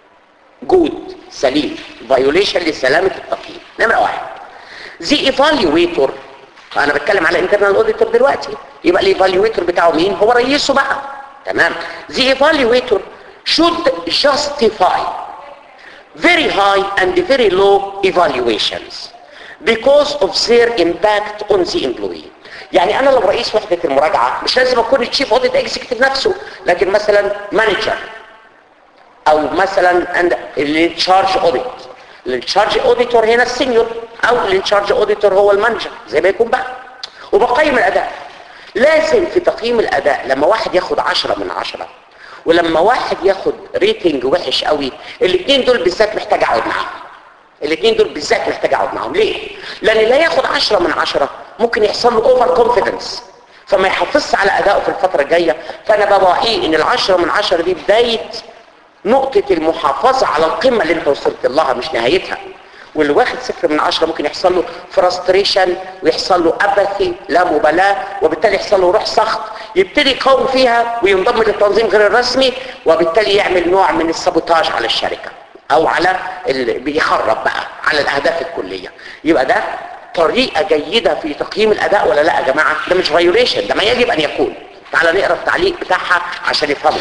جود سليم violation لسلامة التقييم نمرة واحد the evaluator انا بتكلم على internal auditor دلوقتي يبقى الايفالويتور بتاعه مين هو رئيسه بقى تمام the evaluator should justify very high and very low evaluations because of their impact on the employee يعني انا لو رئيس وحدة المراجعة مش لازم اكون الشيف اوديت اكزيكتيف نفسه لكن مثلا مانجر او مثلا الانشارج اوديت الانشارج اوديتور هنا السينيور او الانشارج اوديتور هو المانجر زي ما يكون بقى وبقيم الاداء لازم في تقييم الاداء لما واحد ياخد عشرة من عشرة ولما واحد ياخد ريتنج وحش قوي الاثنين دول بالذات محتاج اقعد معاهم الاثنين دول بالذات محتاج اقعد معاهم ليه لان لا ياخد عشرة من عشرة ممكن يحصل له اوفر كونفيدنس فما يحافظش على ادائه في الفترة الجاية فانا بوعيه ان العشرة من عشرة دي بداية نقطة المحافظة على القمة اللي انت وصلت لها مش نهايتها واللي واخد صفر من عشرة ممكن يحصل له فرستريشن ويحصل له أبثي لا مبالاة وبالتالي يحصل له روح سخط يبتدي يقاوم فيها وينضم للتنظيم غير الرسمي وبالتالي يعمل نوع من السابوتاج على الشركة او على اللي بيخرب بقى على الاهداف الكلية يبقى ده طريقة جيدة في تقييم الاداء ولا لا يا جماعة ده مش فايوليشن ده ما يجب ان يكون تعال نقرا التعليق بتاعها عشان يفهموا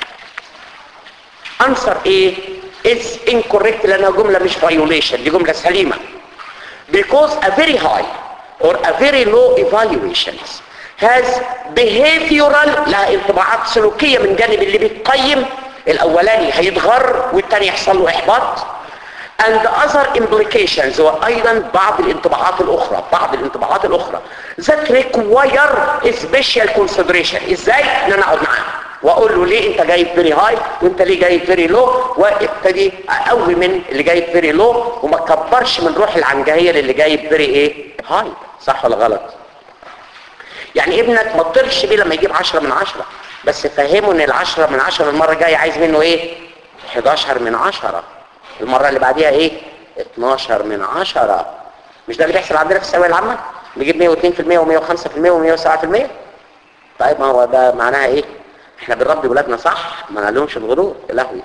answer A is incorrect لانها جملة مش violation دي جملة سليمة because a very high or a very low evaluations has behavioral لها انطباعات سلوكية من جانب اللي بيتقيم الاولاني هيتغر والتاني يحصل له احباط and other implications وايضا بعض الانطباعات الاخرى بعض الانطباعات الاخرى that require special consideration ازاي ان انا اقعد معاه واقول له ليه انت جايب فيري هاي وانت ليه جايب فيري لو وابتدي اقوي من اللي جايب فيري لو وما تكبرش من روح العنجهيه للي جايب فيري ايه هاي صح ولا غلط يعني ابنك ما تطرش بيه لما يجيب 10 من 10 بس فهمه ان ال10 من 10 المره الجايه عايز منه ايه 11 من 10 المره اللي بعديها ايه 12 من 10 مش ده اللي بيحصل عندنا في الثانويه العامه بيجيب 102% و105% و107% طيب ما هو ده معناها ايه احنا بنربي ولادنا صح ما نعلمهمش الغرور يا لهوي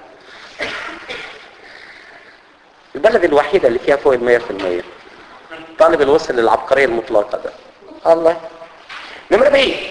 البلد الوحيدة اللي فيها فوق المية في المية طالب الوصل للعبقرية المطلقة ده الله نمرة بيه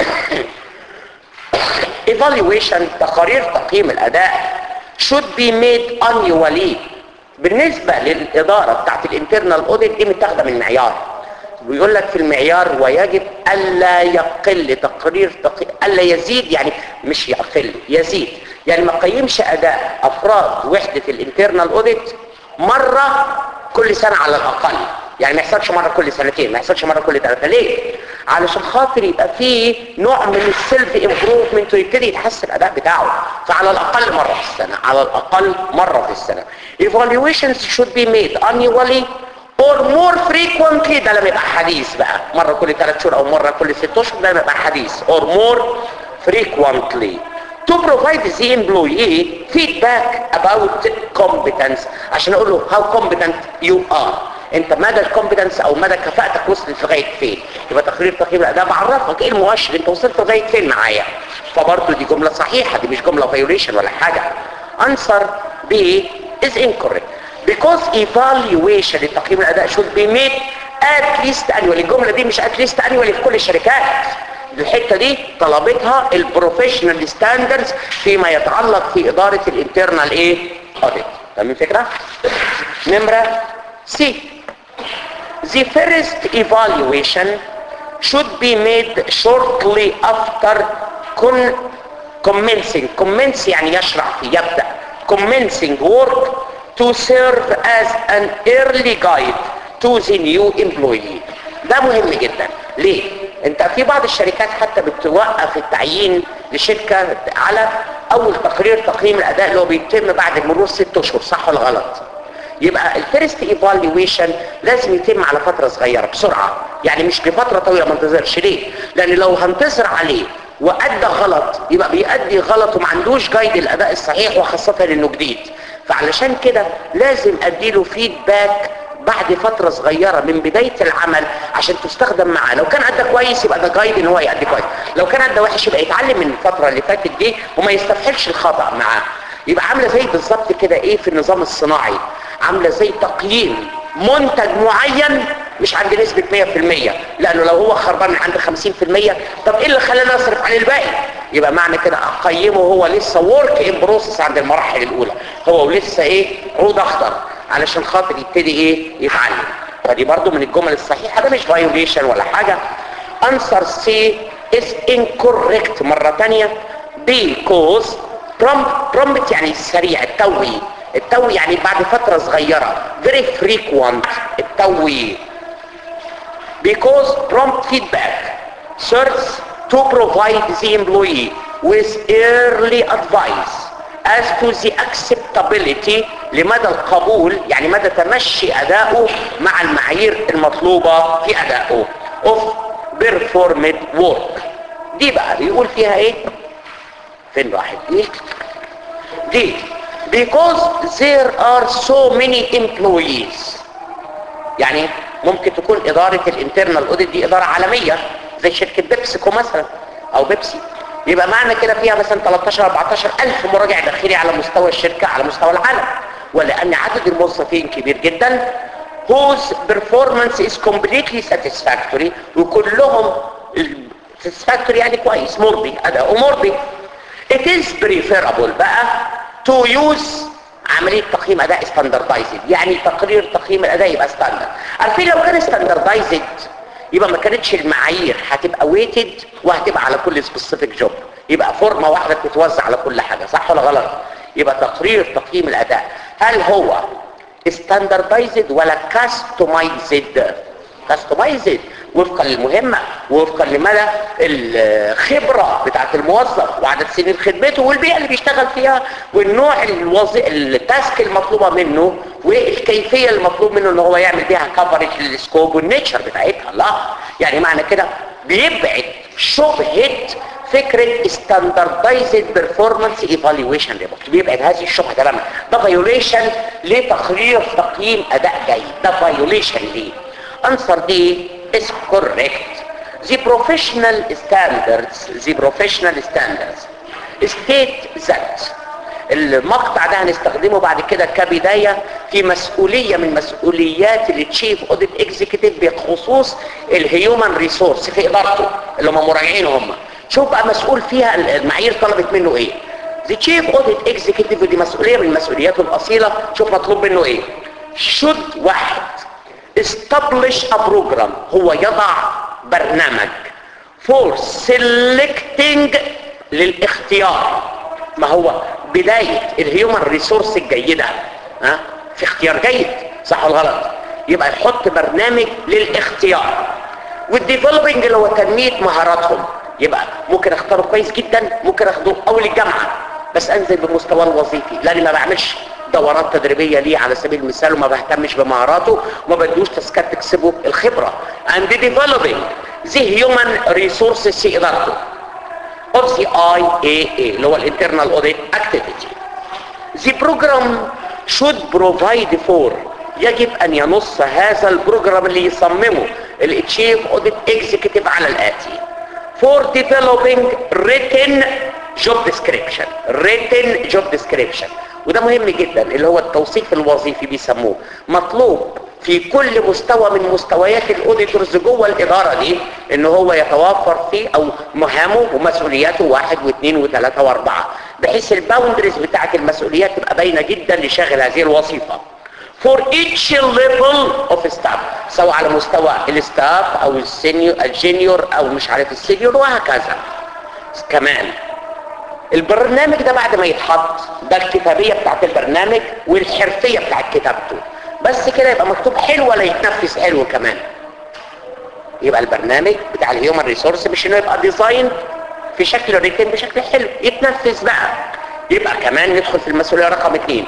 evaluation تقارير تقييم الأداء should be made annually بالنسبة للإدارة بتاعت الانترنال اوديت دي متاخدة من معيار بيقول لك في المعيار ويجب ألا يقل تقرير تقي... ألا يزيد يعني مش يقل يزيد يعني ما قيمش أداء أفراد وحدة الانترنال اوديت مرة كل سنة على الأقل يعني ما يحصلش مرة كل سنتين ما يحصلش مرة كل ثلاثة ليه؟ علشان خاطر يبقى فيه نوع من السيلف امبروفمنت ويبتدي يتحسن الأداء بتاعه فعلى الأقل مرة في السنة على الأقل مرة في السنة evaluations should be made annually or more frequently ده لما يبقى حديث بقى مرة كل ثلاث شهور او مرة كل ست اشهر ده لما يبقى حديث or more frequently to provide the employee feedback about competence عشان اقول له how competent you are انت مدى الكومبتنس او مدى كفاءتك وصلت لغايه فين يبقى تقرير تقييم الاداء بعرفك ايه المؤشر انت وصلت لغايه فين معايا فبرضه دي جمله صحيحه دي مش جمله فايوليشن ولا حاجه answer B is incorrect because evaluation لتقييم الاداء should be made at least annually الجمله دي مش at least annually في كل الشركات الحته دي طلبتها البروفيشنال ستاندردز فيما يتعلق في اداره الانترنال ايه اوديت فاهمين الفكره نمره سي the first evaluation should be made shortly after con commencing commence يعني يشرع في يبدأ commencing work to serve as an early guide to the new employee ده مهم جدا ليه انت في بعض الشركات حتى بتوقف التعيين لشركة على اول تقرير تقييم الاداء اللي هو بيتم بعد مرور ست اشهر صح ولا غلط يبقى الفيرست ايفالويشن لازم يتم على فترة صغيرة بسرعة يعني مش لفترة طويلة ما انتظرش ليه لان لو هنتصر عليه وادى غلط يبقى بيأدي غلط وما عندوش جايد الاداء الصحيح وخاصة انه جديد فعلشان كده لازم اديله فيدباك بعد فترة صغيرة من بداية العمل عشان تستخدم معاه لو كان ادى كويس يبقى ده جايد ان هو يأدي كويس لو كان ادى وحش يبقى يتعلم من الفترة اللي فاتت دي وما يستفحلش الخطأ معاه يبقى عاملة زي بالظبط كده ايه في النظام الصناعي عاملة زي تقييم منتج معين مش عند نسبة 100% لانه لو هو خربان من عند 50% طب ايه اللي خلاني اصرف عليه الباقي يبقى معنى كده اقيمه هو لسه ورك ان بروسس عند المراحل الاولى هو لسه ايه عود اخضر علشان خاطر يبتدي ايه يتعلم فدي برضو من الجمل الصحيحة ده مش فايوليشن ولا حاجة answer C is incorrect مرة تانية because prompt prompt يعني سريع التوي التوي يعني بعد فترة صغيرة very frequent التوي because prompt feedback serves to provide the employee with early advice as to the acceptability لمدى القبول يعني مدى تمشي أداؤه مع المعايير المطلوبة في أدائه of performed work دي بقى بيقول فيها ايه فين راحت دي دي because there are so many employees يعني ممكن تكون إدارة الانترنال اوديت دي إدارة عالمية زي شركة بيبسيكو مثلا أو بيبسي يبقى معنى كده فيها مثلا 13 14 ألف مراجع داخلي على مستوى الشركة على مستوى العالم ولأن عدد الموظفين كبير جدا whose performance is completely satisfactory وكلهم satisfactory يعني كويس مرضي أداء مرضي it is preferable بقى to use عملية تقييم أداء standardized يعني تقرير تقييم الأداء يبقى ستاندرد عارفين لو كان standardized يبقى ما كانتش المعايير هتبقى ويتد وهتبقى على كل سبيسيفيك جوب يبقى فورمه واحده بتتوزع على كل حاجه صح ولا غلط يبقى تقرير تقييم الاداء هل هو ستاندردايزد ولا كاستمايزد كاستمايزد وفقا للمهمة وفقا لمدى الخبرة بتاعت الموظف وعدد سنين خدمته والبيئة اللي بيشتغل فيها والنوع الوظي... التاسك المطلوبة منه والكيفية المطلوب منه ان هو يعمل بيها كفرج للسكوب والنيتشر بتاعتها لا يعني معنى كده بيبعد شبهة فكرة standardized performance evaluation report بيبعد هذه الشبهة تماما ده فايوليشن لتقرير تقييم اداء جيد ده فايوليشن ليه answer دي is correct the professional standards the professional standards state that المقطع ده هنستخدمه بعد كده كبداية في مسؤولية من مسؤوليات التشيف اوديت اكزيكتيف بخصوص الهيومن ريسورس في ادارته اللي هم مراجعين هم شوف بقى مسؤول فيها المعايير طلبت منه ايه the chief audit executive ودي مسؤولية من مسؤولياته الأصيلة شوف مطلوب منه ايه should واحد establish a program هو يضع برنامج for selecting للاختيار ما هو بداية الهيومن ريسورس الجيدة ها في اختيار جيد صح ولا غلط يبقى يحط برنامج للاختيار والديفلوبينج اللي هو تنمية مهاراتهم يبقى ممكن اختاره كويس جدا ممكن اخده اول الجامعة بس انزل بمستوى الوظيفي لاني ما بعملش دورات تدريبية ليه على سبيل المثال وما بهتمش بمهاراته وما بدوش تسكات تكسبه الخبرة and developing the human resources في ادارته of the IAA اللي هو الانترنال اوديت activity the program should provide for يجب ان ينص هذا البروجرام اللي يصممه التشيف اوديت اكزيكتيف على الاتي for developing written job description written job description وده مهم جدا اللي هو التوصيف الوظيفي بيسموه مطلوب في كل مستوى من مستويات الاوديتورز جوه الاداره دي ان هو يتوفر فيه او مهامه ومسؤولياته واحد واثنين وثلاثه واربعه بحيث الباوندريز بتاعت المسؤوليات تبقى باينه جدا لشاغل هذه الوظيفه for each level of staff سواء على مستوى الستاف او السينيور الجينيور او مش عارف السينيور وهكذا كمان البرنامج ده بعد ما يتحط ده الكتابية بتاعت البرنامج والحرفية بتاعت كتابته بس كده يبقى مكتوب حلو ولا يتنفذ حلو كمان يبقى البرنامج بتاع الهيومن ريسورس مش انه يبقى ديزاين في شكل ريتن بشكل حلو يتنفذ بقى يبقى كمان ندخل في المسؤوليه رقم اثنين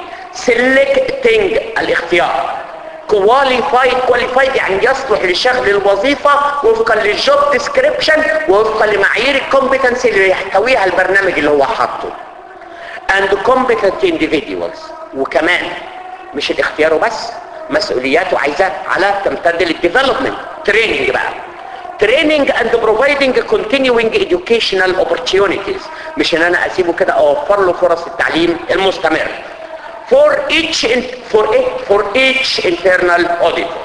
سيلكتنج الاختيار كواليفايد كواليفايد يعني يصلح لشغل الوظيفة وفقا للجوب ديسكريبشن وفقا لمعايير الكومبتنسي اللي يحتويها البرنامج اللي هو حاطه and competent individuals وكمان مش الاختيار وبس مسؤولياته عايزة على تمتد للديفلوبمنت تريننج بقى training and providing continuing educational opportunities مش ان انا اسيبه كده اوفر له فرص التعليم المستمر for each for for each internal auditor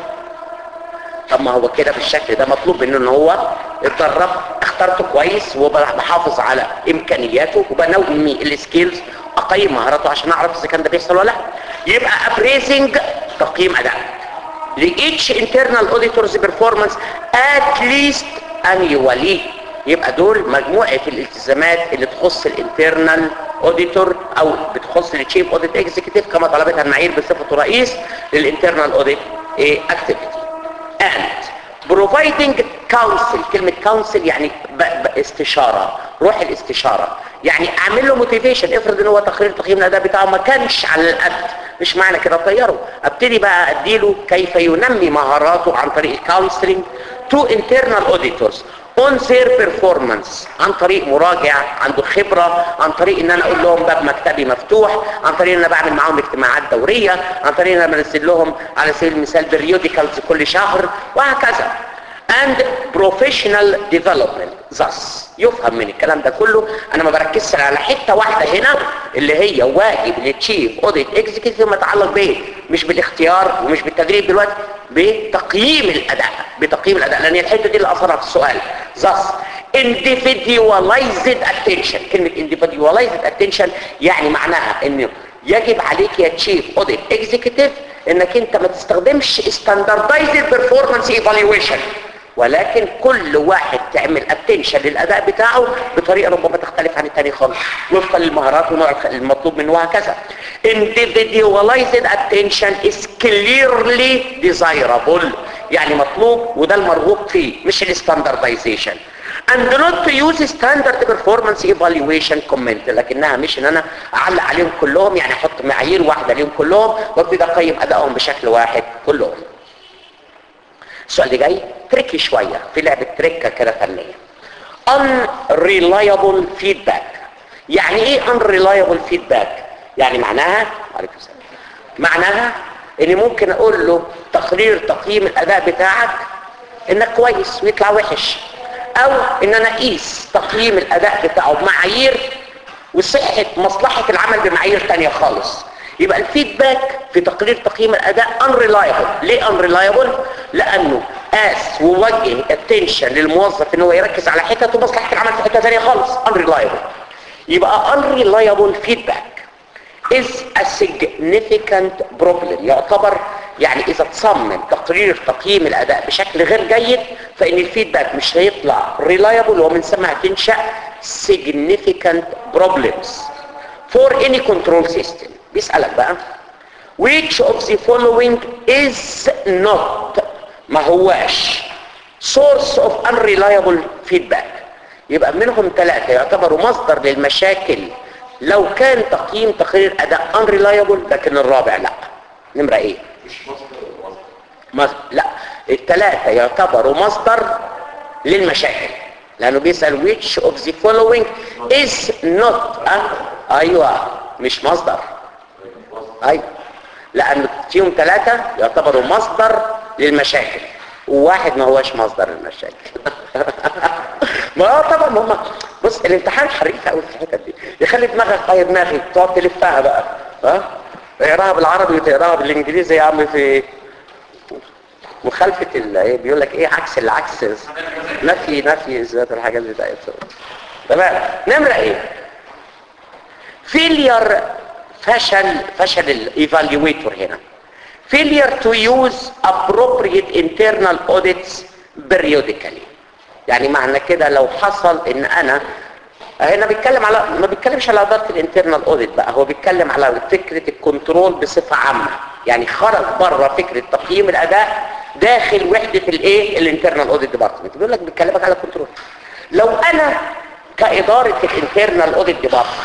طب ما هو كده بالشكل ده مطلوب منه ان هو اتدرب اخترته كويس وبحافظ على امكانياته وبنمي السكيلز اقيم مهاراته عشان اعرف اذا كان ده بيحصل ولا لا يبقى ابريزنج تقييم اداء لايتش انترنال اوديتورز بيرفورمانس ات ليست annually يبقى دول مجموعه الالتزامات اللي تخص الانترنال اوديتور او بتخص التشيف اوديت اكزيكتيف كما طلبتها المعايير بصفته رئيس للانترنال اوديت اكتيفيتي and providing counsel كلمة counsel يعني ب... ب... استشارة روح الاستشارة يعني اعمل له موتيفيشن افرض ان هو تقرير تقييم الاداء بتاعه ما كانش على القد مش معنى كده طيره ابتدي بقى اديله كيف ينمي مهاراته عن طريق الكونسلنج تو internal auditors on their performance عن طريق مراجع عنده خبرة عن طريق ان انا اقول لهم باب مكتبي مفتوح عن طريق ان انا بعمل معاهم اجتماعات دورية عن طريق ان انا بنزل لهم على سبيل المثال بريوديكالز كل شهر وهكذا and professional development thus يفهم من الكلام ده كله انا ما بركزش على حته واحده هنا اللي هي واجب للتشيف اوديت اكزيكتيف فيما يتعلق بايه مش بالاختيار ومش بالتدريب دلوقتي بتقييم الاداء بتقييم الاداء لان الحته دي اللي اثرها في السؤال thus individualized attention كلمه individualized attention يعني معناها انه يجب عليك يا تشيف اوديت اكزيكتيف انك انت ما تستخدمش standardized performance evaluation ولكن كل واحد تعمل اتنشن للاداء بتاعه بطريقه ربما تختلف عن الثاني خالص وفقا للمهارات والنوع المطلوب منه وهكذا individualized attention is clearly desirable يعني مطلوب وده المرغوب فيه مش الستاندردايزيشن and not to use standard performance evaluation comment لكنها مش ان انا اعلق عليهم كلهم يعني احط معايير واحده ليهم كلهم وابتدي اقيم ادائهم بشكل واحد كلهم السؤال اللي جاي تريكي شوية في لعبة تريكة كده فنية unreliable feedback يعني ايه unreliable feedback يعني معناها عليكم السلام معناها اني ممكن اقول له تقرير تقييم الاداء بتاعك انك كويس ويطلع وحش او ان انا اقيس تقييم الاداء بتاعه بمعايير وصحة مصلحة العمل بمعايير تانية خالص يبقى الفيدباك في تقرير تقييم الاداء unreliable ليه unreliable لانه قاس ووجه attention للموظف ان هو يركز على حتة ومصلحة العمل في حتة ثانيه خالص unreliable يبقى unreliable feedback is a significant problem يعتبر يعني اذا تصمم تقرير تقييم الاداء بشكل غير جيد فان الفيدباك مش هيطلع reliable ومن ثم هتنشأ significant problems for any control system بيسألك بقى which of the following is not ما هواش source of unreliable feedback يبقى منهم ثلاثة يعتبروا مصدر للمشاكل لو كان تقييم تقرير اداء unreliable لكن الرابع لا نمرة ايه مصدر. لا الثلاثة يعتبروا مصدر للمشاكل لانه بيسأل which of the following is not أه؟ ايوه مش مصدر ايوه لان فيهم ثلاثة يعتبروا مصدر للمشاكل وواحد ما هوش مصدر للمشاكل ما هو طبعا هم بص الامتحان حريف قوي في الحته دي يخلي دماغك طاير دماغي تقعد تلفها بقى ها تقراها بالعربي وتقراها بالانجليزي يا عم في مخالفة ال ايه بيقول لك ايه عكس العكس نفي نفي اثبات الحاجات اللي بتاعت تمام نمرة ايه فيلير فشل فشل الايفالويتور هنا failure to use appropriate internal audits periodically يعني معنى كده لو حصل ان انا هنا بيتكلم على ما بيتكلمش على اداره الانترنال اوديت بقى هو بيتكلم على فكره الكنترول بصفه عامه يعني خرج بره فكره تقييم الاداء داخل وحده الايه الانترنال اوديت ديبارتمنت بيقول لك بيكلمك على كنترول لو انا كاداره الانترنال اوديت ديبارتمنت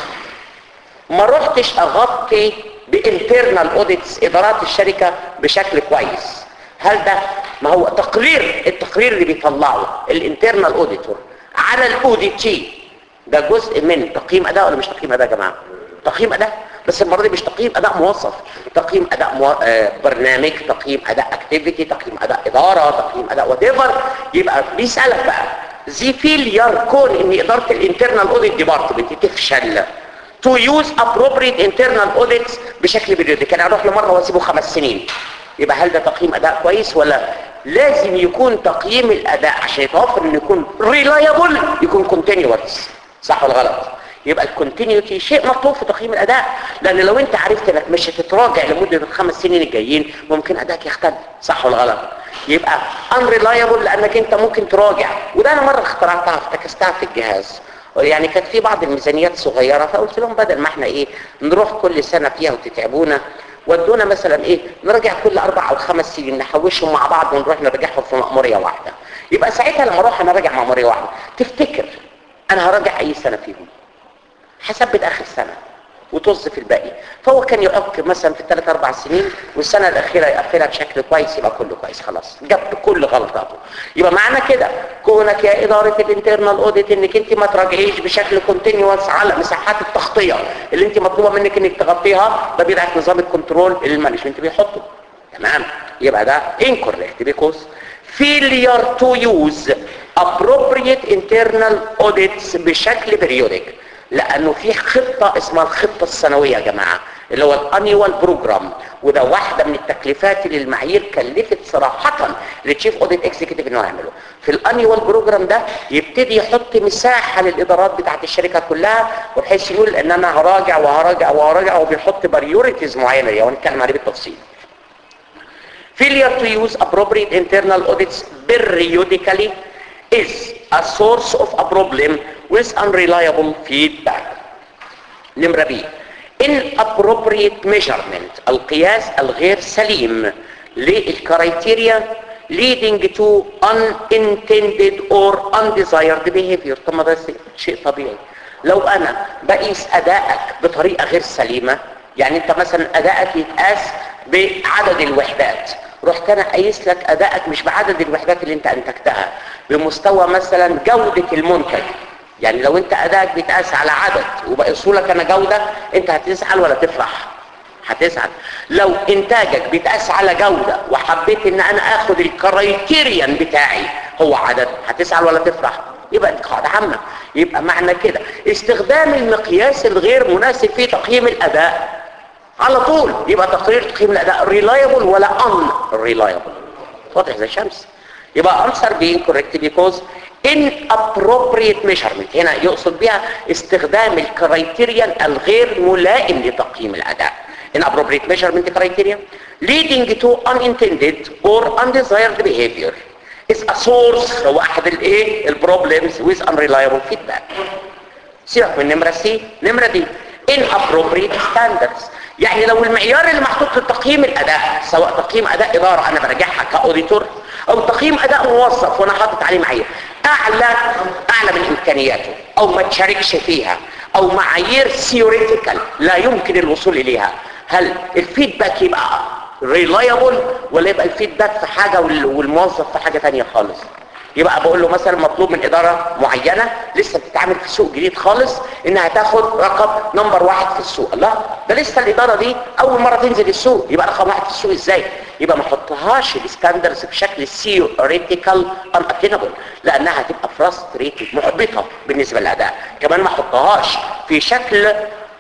ما رحتش اغطي بانترنال اوديتس ادارات الشركه بشكل كويس هل ده ما هو تقرير التقرير اللي بيطلعه الانترنال اوديتور على الاوديتي ده جزء من تقييم اداء ولا مش تقييم اداء يا جماعه تقييم اداء بس المره دي مش تقييم اداء موظف تقييم اداء مو... آه برنامج تقييم اداء اكتيفيتي تقييم اداء اداره تقييم اداء وات ايفر يبقى بيسالك بقى زي فيلير كون ان اداره الانترنال اوديت ديبارتمنت تفشل تو يوز appropriate internal audits بشكل بريودي كان اروح له مره واسيبه خمس سنين يبقى هل ده تقييم اداء كويس ولا لازم يكون تقييم الاداء عشان يتوفر انه يكون ريلايبل يكون كونتينيوس صح ولا غلط يبقى الكونتينيوتي شيء مطلوب في تقييم الاداء لان لو انت عرفت انك مش هتتراجع لمده الخمس سنين الجايين ممكن ادائك يختل صح ولا غلط يبقى unreliable لانك انت ممكن تراجع وده انا مره اخترعتها افتكستها في الجهاز يعني كانت في بعض الميزانيات صغيره فقلت لهم بدل ما احنا ايه نروح كل سنه فيها وتتعبونا ودونا مثلا ايه نراجع كل اربع او خمس سنين نحوشهم مع بعض ونروح نراجعهم في مأمورية واحدة يبقى ساعتها لما اروح انا راجع مأمورية واحدة تفتكر انا هراجع اي سنة فيهم حسبت اخر سنة وطز في الباقي فهو كان يؤكد مثلا في الثلاث اربع سنين والسنه الاخيره يقفلها بشكل كويس يبقى كله كويس خلاص جاب كل غلطاته يبقى معنى كده كونك يا اداره الانترنال اوديت انك انت ما تراجعيش بشكل كونتينيوس على مساحات التغطيه اللي انت مطلوبه منك انك تغطيها ده بيضعف نظام الكنترول اللي المانجمنت بيحطه تمام يبقى ده incorrect because failure to use appropriate internal audits بشكل periodic لانه في خطة اسمها الخطة السنوية يا جماعة اللي هو الانيوال بروجرام وده واحدة من التكليفات اللي المعايير كلفت صراحة للتشيف اوديت اكزيكتيف انه يعمله في الانيوال بروجرام ده يبتدي يحط مساحة للادارات بتاعت الشركة كلها وبحيث يقول ان انا هراجع وهراجع وهراجع وبيحط بريوريتيز معينة وهنتكلم عليه بالتفصيل Failure to use appropriate internal audits periodically is a source of a problem with unreliable feedback. نمرة B inappropriate measurement القياس الغير سليم للكرايتيريا leading to unintended or undesired behavior طب ما ده شيء طبيعي لو انا بقيس ادائك بطريقة غير سليمة يعني انت مثلا ادائك يتقاس بعدد الوحدات رحت انا قايس لك ادائك مش بعدد الوحدات اللي انت انتجتها بمستوى مثلا جودة المنتج يعني لو انت ادائك بيتقاس على عدد وبقيسه لك انا جودة انت هتزعل ولا تفرح هتزعل لو انتاجك بيتقاس على جودة وحبيت ان انا اخد الكرايتيريان بتاعي هو عدد هتزعل ولا تفرح يبقى دي قاعدة عامة يبقى معنى كده استخدام المقياس الغير مناسب في تقييم الاداء على طول يبقى تقرير تقييم الاداء reliable ولا unreliable واضح زي الشمس يبقى answer being correct because inappropriate measurement هنا يقصد بها استخدام الكرايتيريا الغير ملائم لتقييم الاداء inappropriate measurement criteria leading to unintended or undesired behavior is a source هو احد الايه البروبلمز with unreliable feedback سيبك من نمرة سي نمرة دي inappropriate standards يعني لو المعيار اللي محطوط لتقييم الاداء سواء تقييم اداء اداره انا براجعها كاوديتور او تقييم اداء موظف وانا حاطط عليه معايير اعلى اعلى من امكانياته او ما تشاركش فيها او معايير ثيوريتيكال لا يمكن الوصول اليها هل الفيدباك يبقى ريلايبل ولا يبقى الفيدباك في حاجه والموظف في حاجه ثانيه خالص يبقى بقول له مثلا مطلوب من اداره معينه لسه بتتعامل في سوق جديد خالص انها تاخد رقم نمبر واحد في السوق لا ده لسه الاداره دي اول مره تنزل السوق يبقى رقم واحد في السوق ازاي يبقى ما احطهاش الستاندرز بشكل ثيوريتيكال ان اتينبل لانها هتبقى فرستريتد محبطه بالنسبه للاداء كمان ما احطهاش في شكل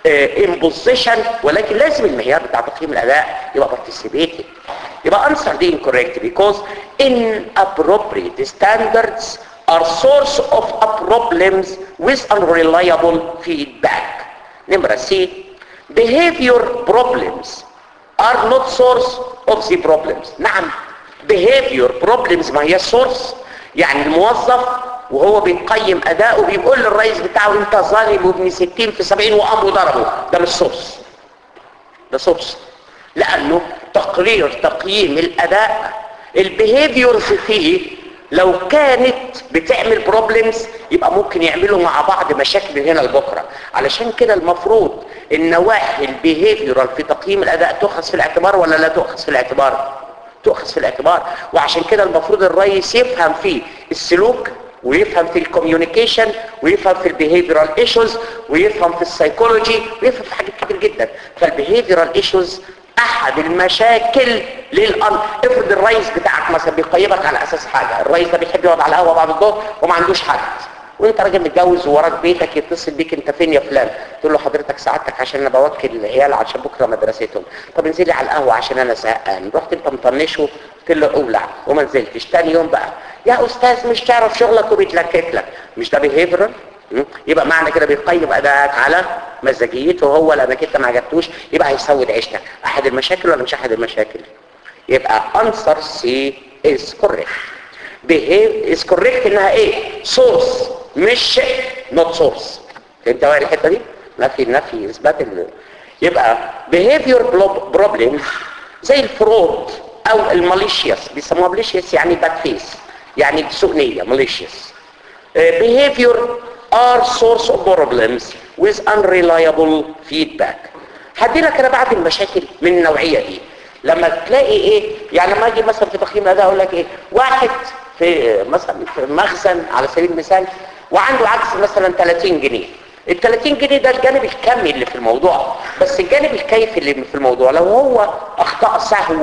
امبوزيشن ولكن لازم المعيار بتاع تقييم الاداء يبقى participated يبقى answer دي incorrect because inappropriate standards are source of a problems with unreliable feedback نمرة C behavior problems are not source of the problems نعم behavior problems ما هي source يعني الموظف وهو بيقيم اداؤه بيقول للرئيس بتاعه انت ظالم وابن 60 في 70 وقام ضربه ده مش سورس ده سورس لانه تقرير تقييم الاداء البيهيفيورز فيه لو كانت بتعمل بروبلمز يبقى ممكن يعملوا مع بعض مشاكل من هنا لبكره علشان كده المفروض النواحي البيهيفيورال في تقييم الاداء تؤخذ في الاعتبار ولا لا تؤخذ في الاعتبار تؤخذ في الاعتبار وعشان كده المفروض الرئيس يفهم في السلوك ويفهم في الكوميونيكيشن ويفهم في البيهيفيرال ايشوز ويفهم في السايكولوجي ويفهم في حاجات كتير جدا فالبيهيفيرال ايشوز احد المشاكل للأن افرض الرئيس بتاعك مثلا بيقيمك على اساس حاجه الرئيس ده بيحب يقعد على القهوه بعد الظهر وما عندوش حد وانت راجل متجوز ووراك بيتك يتصل بيك انت فين يا فلان تقول له حضرتك سعادتك عشان انا بوكل العيال عشان بكره مدرستهم طب انزل لي على القهوه عشان انا زهقان رحت انت مطنشه قلت له اولع وما نزلتش تاني يوم بقى يا استاذ مش تعرف شغلك وبيتلكك لك مش ده بيهيفيرال يبقى معنى كده بيقيم ادائك على مزاجيته هو لانك انت ما عجبتوش يبقى هيسود عيشتك احد المشاكل ولا مش احد المشاكل يبقى answer C is correct behave is correct انها ايه source مش not source فهمت بقى الحته دي نفي نفي اثبات ال... يبقى behavior problem زي الفرود او الماليشيوس بيسموها malicious يعني bad face يعني سوء نيه malicious uh, behavior are source of problems with unreliable feedback هدي لك انا بعض المشاكل من النوعيه دي لما تلاقي ايه يعني لما اجي مثلا في تقييم الاداء اقول لك ايه واحد في مثلا في مخزن على سبيل المثال وعنده عكس مثلا 30 جنيه ال 30 جنيه ده الجانب الكمي اللي في الموضوع بس الجانب الكيفي اللي في الموضوع لو هو اخطاء سهو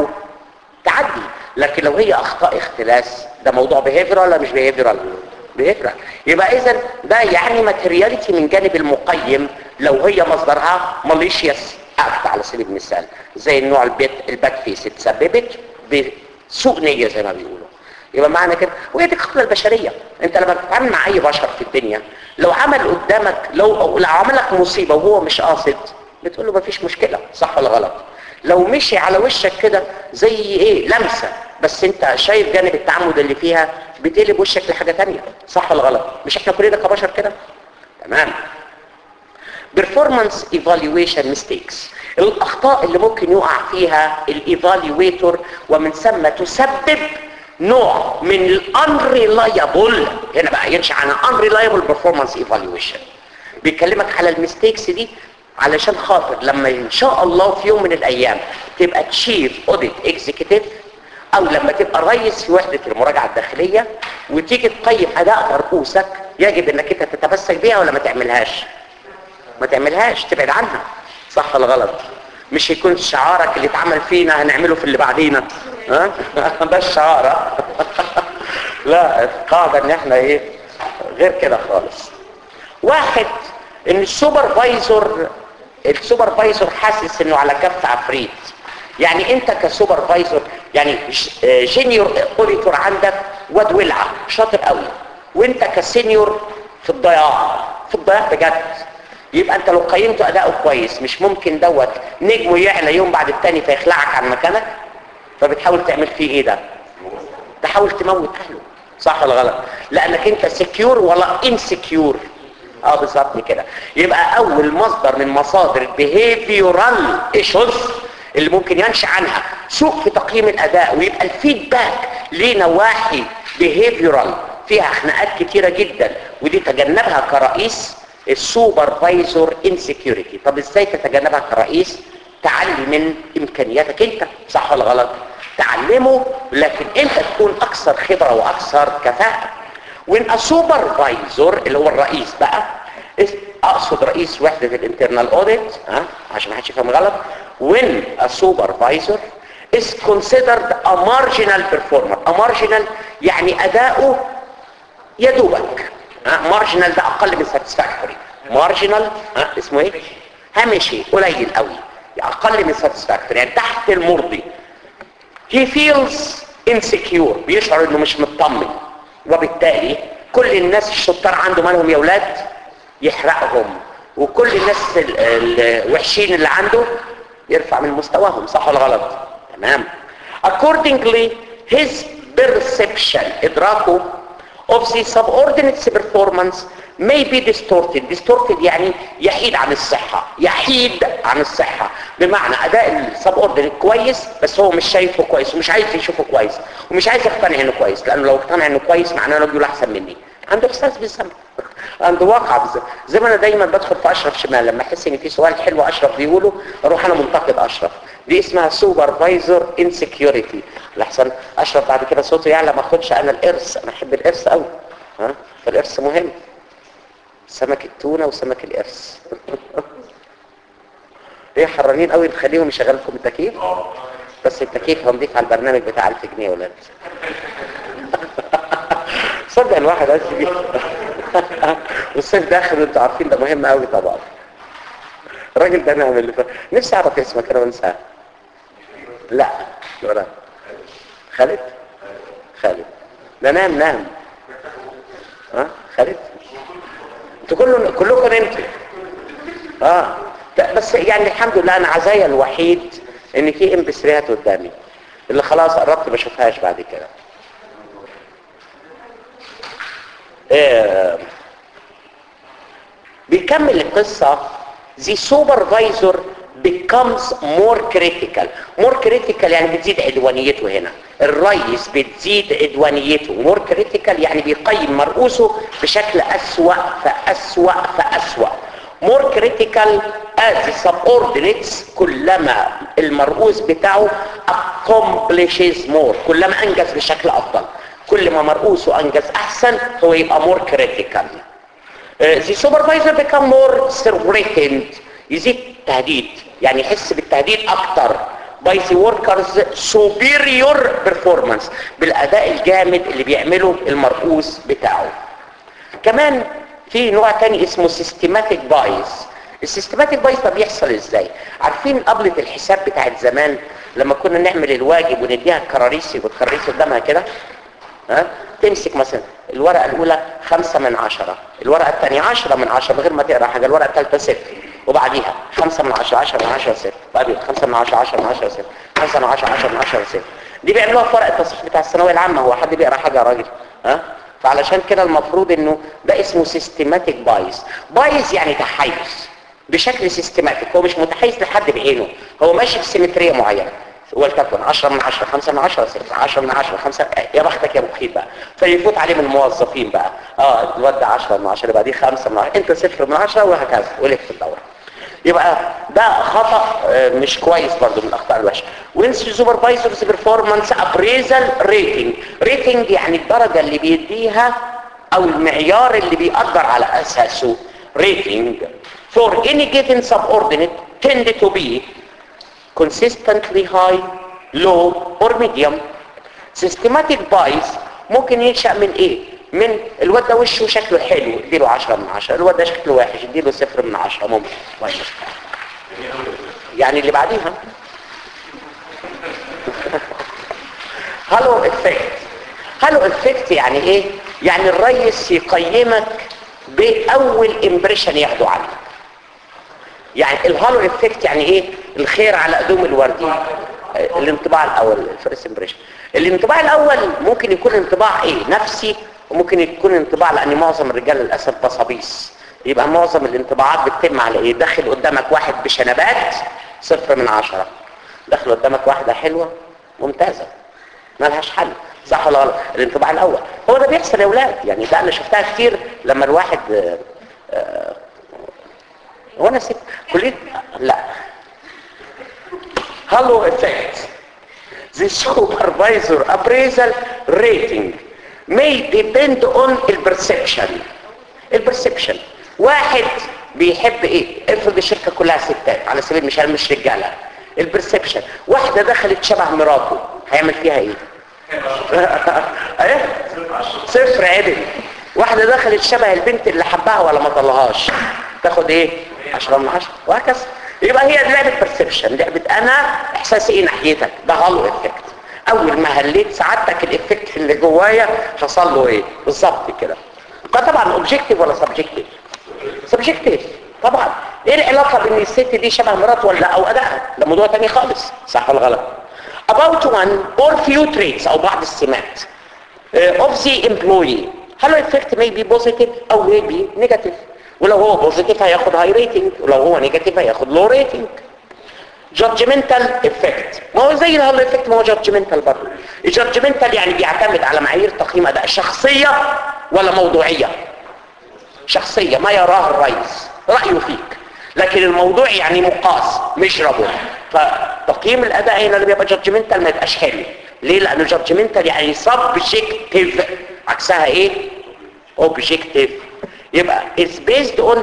تعدي لكن لو هي اخطاء اختلاس ده موضوع بيهيفيرال ولا مش بيهيفيرال بيهيفيرال يبقى اذا ده يعني ماتيرياليتي من جانب المقيم لو هي مصدرها ماليشيوس اكت على سبيل المثال زي النوع البيت الباك فيس اتسببت بسوء نيه زي ما بيقولوا يبقى معنى كده وهي دي الخطه البشريه انت لما بتتعامل مع اي بشر في الدنيا لو عمل قدامك لو لو عمل لك مصيبه وهو مش قاصد بتقول له مفيش مشكله صح ولا غلط لو مشي على وشك كده زي ايه لمسه بس انت شايف جانب التعمد اللي فيها بتقلب وشك لحاجه ثانيه صح ولا غلط مش احنا كلنا كبشر كده تمام performance evaluation mistakes الاخطاء اللي ممكن يقع فيها الايفالويتور ومن ثم تسبب نوع من الانريلايبل هنا بقى ينشا عن unreliable performance evaluation بيكلمك على الميستيكس دي علشان خاطر لما ان شاء الله في يوم من الايام تبقى تشيف اوديت اكزيكتيف او لما تبقى رئيس في وحده المراجعه الداخليه وتيجي تقيم اداء رؤوسك يجب انك انت تتمسك بيها ولا ما تعملهاش ما تعملهاش تبعد عنها صح ولا غلط مش يكون شعارك اللي اتعمل فينا هنعمله في اللي بعدينا ها ده الشعار لا القاعده ان احنا ايه غير كده خالص واحد ان السوبرفايزر السوبرفايزر حاسس انه على كف عفريت يعني انت كسوبرفايزر يعني جينيور اوديتور عندك واد ولعه شاطر قوي وانت كسينيور في الضياع في الضياع بجد يبقى انت لو قيمت اداؤه كويس مش ممكن دوت نجمه يعلى يوم بعد التاني فيخلعك عن مكانك فبتحاول تعمل فيه ايه ده تحاول تموت اهله صح ولا غلط لانك انت سكيور ولا انسكيور اه بالظبط كده يبقى اول مصدر من مصادر البيهيفيورال ايشوز اللي ممكن ينشا عنها سوء في تقييم الاداء ويبقى الفيدباك لنواحي بيهيفيورال فيها خناقات كتيره جدا ودي تجنبها كرئيس السوبرفايزر انسكيورتي طب ازاي تتجنبها كرئيس تعلي من امكانياتك انت صح ولا غلط تعلمه لكن انت تكون اكثر خبره واكثر كفاءه وان السوبرفايزر اللي هو الرئيس بقى اقصد رئيس وحده الانترنال اوديت ها عشان ما حدش يفهم غلط when a supervisor is considered a marginal performer a marginal يعني اداؤه يدوبك مارجنال ده اقل من ساتسفاكتوري مارجنال اسمه ايه هامشي قليل قوي اقل من ساتسفاكتوري يعني تحت المرضي he feels insecure بيشعر انه مش مطمن وبالتالي كل الناس الشطار عنده مالهم يا اولاد يحرقهم وكل الناس الوحشين اللي عنده يرفع من مستواهم صح ولا غلط تمام accordingly his perception ادراكه of the subordinates performance may be distorted distorted يعني يحيد عن الصحة يحيد عن الصحة بمعنى اداء السب كويس بس هو مش شايفه كويس ومش عايز يشوفه كويس ومش عايز يقتنع انه كويس لانه لو اقتنع انه كويس معناه انه بيقول احسن مني عنده احساس بالذنب عنده واقع بالذنب زي ما انا دايما بدخل في اشرف شمال لما احس ان في سؤال حلو اشرف بيقوله اروح انا منتقد اشرف دي اسمها سوبرفايزر انسكيورتي لحسن اشرف بعد كده صوته يعلى ما اخدش انا القرص انا احب القرص قوي ها فالقرص مهم سمك التونه وسمك القرص ايه حرانين قوي نخليهم يشغلوا لكم التكييف بس التكييف هنضيف على البرنامج بتاع 1000 جنيه ولا صدق الواحد عايز يجيب والصيف داخل وانتوا عارفين ده مهم قوي طبعا الراجل ده نعمل اللي فات نفسي اعرف اسمك انا بنساه لا ولا خالد خالد ده نام نام ها خالد انتوا كلكم كلكم نمتوا اه بس يعني الحمد لله انا عزايا الوحيد ان في ام بي 3 قدامي اللي خلاص قربت ما اشوفهاش بعد كده آه بيكمل القصة the supervisor becomes more critical more critical يعني بتزيد عدوانيته هنا الرئيس بتزيد عدوانيته more critical يعني بيقيم مرؤوسه بشكل أسوأ فأسوأ فأسوأ more critical as the subordinates كلما المرؤوس بتاعه accomplishes more كلما أنجز بشكل أفضل كل ما مرؤوسه أنجز أحسن هو يبقى more critical the supervisor become more threatened يزيد تهديد يعني يحس بالتهديد اكتر by the workers superior performance بالاداء الجامد اللي بيعمله المرؤوس بتاعه كمان في نوع تاني اسمه systematic bias السيستماتيك بايس ده بيحصل ازاي عارفين قبلة الحساب بتاعت زمان لما كنا نعمل الواجب ونديها الكراريسي والكراريسي قدامها كده ها تمسك مثلا الورقة الأولى خمسة من عشرة الورقة الثانية عشرة من عشرة من غير ما تقرأ حاجة الورقة الثالثة صفر وبعديها خمسة من عشرة عشرة من عشرة صفر بعدين خمسة من عشرة عشرة من عشرة صفر خمسة من عشرة عشرة من عشرة صفر دي بيعملوها في ورق التصحيح بتاع الثانوية العامة هو حد بيقرأ حاجة يا راجل ها فعلشان كده المفروض انه ده اسمه سيستماتيك بايز بايز يعني تحيز بشكل سيستماتيك هو مش متحيز لحد بعينه هو ماشي بسيمترية معينة ولتكن 10 من 10 5 من 10 6 10 من 10 5 يا بختك يا مخيط بقى فيفوت عليه من الموظفين بقى اه الواد ده 10 من 10 يبقى دي 5 من 10 انت 0 من 10 وهكذا ولف في الدوره يبقى ده خطا آه، مش كويس برضو من الاخطاء الوحشه وينسي سوبرفايزرز بيرفورمانس ابريزل ريتنج ريتنج يعني الدرجه اللي بيديها او المعيار اللي بيقدر على اساسه ريتنج for any given subordinate tend to be consistently high, low or medium. Systematic bias ممكن ينشأ من ايه؟ من الواد ده وشه شكله حلو اديله 10 من 10 الواد ده شكله وحش اديله 0 من 10 ممكن كويس يعني اللي بعديها هالو افكت هالو افكت يعني ايه؟ يعني الريس يقيمك باول امبريشن ياخده عنك يعني الهالو افكت يعني ايه الخير على قدوم الوردي الانطباع الاول الفيرست امبريشن الانطباع الاول ممكن يكون انطباع ايه نفسي وممكن يكون انطباع لان معظم الرجال للاسف بصابيس يبقى معظم الانطباعات بتتم على ايه داخل قدامك واحد بشنبات صفر من عشرة داخل قدامك واحدة حلوة ممتازة مالهاش حل صح ولا غلط الانطباع الاول هو ده بيحصل يا اولاد يعني ده انا شفتها كتير لما الواحد آه، آه، هو انا ست كلية لا هالو افكت the supervisor appraisal rating may depend on البرسبشن البرسبشن واحد بيحب ايه افرض الشركة كلها ستات على سبيل المثال مش رجالة البرسبشن واحدة دخلت شبه مراته هيعمل فيها ايه ايه صفر عدل واحدة دخلت شبه البنت اللي حبها ولا ما طلهاش تاخد ايه 10 من 10 وهكذا يبقى هي لعبة برسبشن لعبة انا احساسي ايه ناحيتك ده هالو افكت اول ما هليت سعادتك الافكت اللي جوايا حصل له ايه بالظبط كده ده طبعا اوبجكتيف ولا سبجكتيف سبجكتيف طبعا ايه العلاقة بين الست دي شبه مرات ولا او ادائها ده موضوع تاني خالص صح ولا غلط about one or few traits او بعض السمات uh, of the employee هالو افكت may be positive او may be negative ولو هو بوزيتيف هياخد هاي ريتنج ولو هو نيجاتيف هياخد لو ريتنج جادجمنتال افكت ما هو زي الهالو افكت ما هو جادجمنتال برضه الجادجمنتال يعني بيعتمد على معايير تقييم اداء شخصيه ولا موضوعيه شخصيه ما يراه الرئيس رايه فيك لكن الموضوع يعني مقاس مش ربط فتقييم الاداء هنا اللي بيبقى جادجمنتال ما يبقاش حلو ليه لانه جادجمنتال يعني سبجكتيف عكسها ايه اوبجكتيف يبقى is based on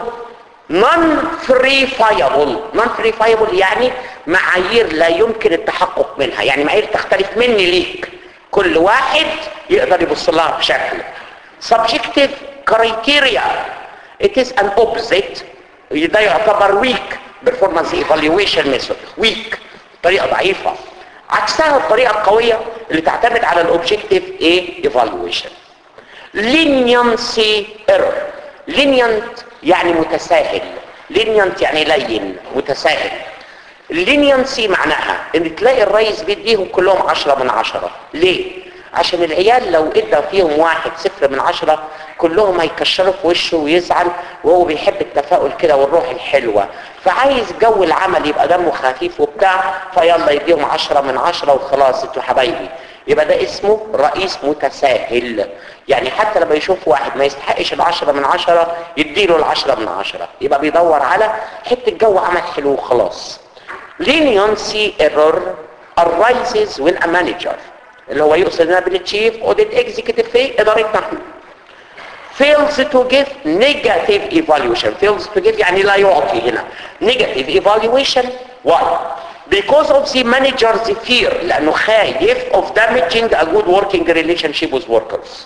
non-verifiable non-verifiable يعني معايير لا يمكن التحقق منها يعني معايير تختلف مني ليك كل واحد يقدر يبص لها بشكل subjective criteria it is an opposite ده يعتبر weak performance evaluation method weak طريقة ضعيفة عكسها الطريقة القوية اللي تعتمد على الاوبجكتيف ايه evaluation leniency error lenient يعني متساهل lenient يعني لين متساهل leniency معناها ان تلاقي الرئيس بيديهم كلهم عشرة من عشرة ليه عشان العيال لو ادى فيهم واحد صفر من عشرة كلهم هيكشروا في وشه ويزعل وهو بيحب التفاؤل كده والروح الحلوة فعايز جو العمل يبقى دمه خفيف وبتاع فيلا يديهم عشرة من عشرة وخلاص انتوا حبايبي يبقى ده اسمه رئيس متساهل يعني حتى لما يشوف واحد ما يستحقش العشرة من عشرة يديله العشرة من عشرة يبقى بيدور على حتة جو عمل حلو وخلاص leniency error arises when a manager اللي هو يقصد هنا بالتشيف اوديت اكزيكتيف في ادارتنا احنا fails to give negative evaluation fails to give يعني لا يعطي هنا negative evaluation why because of the manager's fear لانه خايف of damaging a good working relationship with workers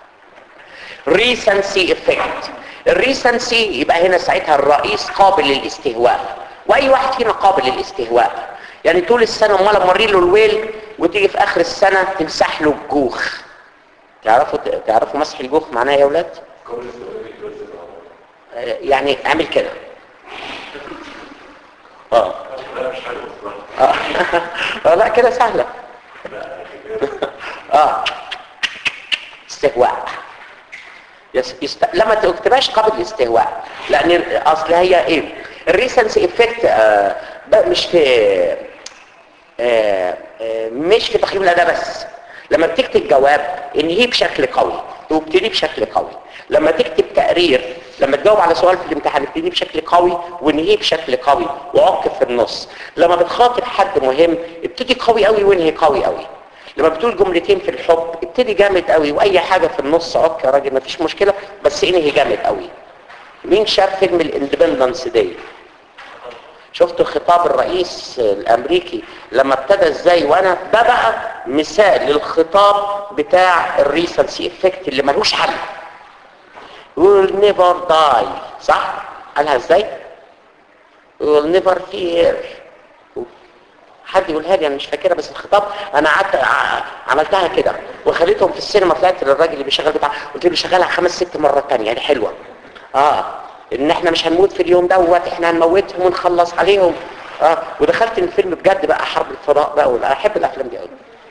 recency effect الريسنسي يبقى هنا ساعتها الرئيس قابل للاستهواء واي واحد فينا قابل للاستهواء يعني طول السنة امال امري له الويل وتيجي في اخر السنة تمسح له الجوخ تعرفوا تعرفوا مسح الجوخ معناه يا اولاد آه، يعني اعمل كده اه اه آه، لا كده سهلة اه استهواء يس... يست... لما تكتبهاش قبل الاستهواء لان اصل هي ايه الريسنس افكت آه مش في آه آه مش في تقييم الاداء بس لما بتكتب جواب انهيه بشكل قوي وابتدي بشكل قوي لما تكتب تقرير لما تجاوب على سؤال في الامتحان ابتدي بشكل قوي وانهيه بشكل قوي وعقب في النص لما بتخاطب حد مهم ابتدي قوي قوي وانهي قوي قوي لما بتقول جملتين في الحب ابتدي جامد قوي واي حاجة في النص عك يا راجل مفيش مشكلة بس انهي جامد قوي مين شاف فيلم الاندبندنس داي شفتوا خطاب الرئيس الامريكي لما ابتدى ازاي وانا ده بقى مثال للخطاب بتاع الريسنسي افكت اللي ملوش حل will never die صح قالها ازاي will never fear حد يقولها لي انا مش فاكرها بس الخطاب انا قعدت عملتها كده وخليتهم في السينما طلعت للراجل اللي بيشغل بتاع قلت له شغلها خمس ست مرات تانية يعني حلوه اه ان احنا مش هنموت في اليوم دوت احنا هنموتهم ونخلص عليهم اه ودخلت الفيلم بجد بقى حرب الفضاء بقى ولا احب الافلام دي قوي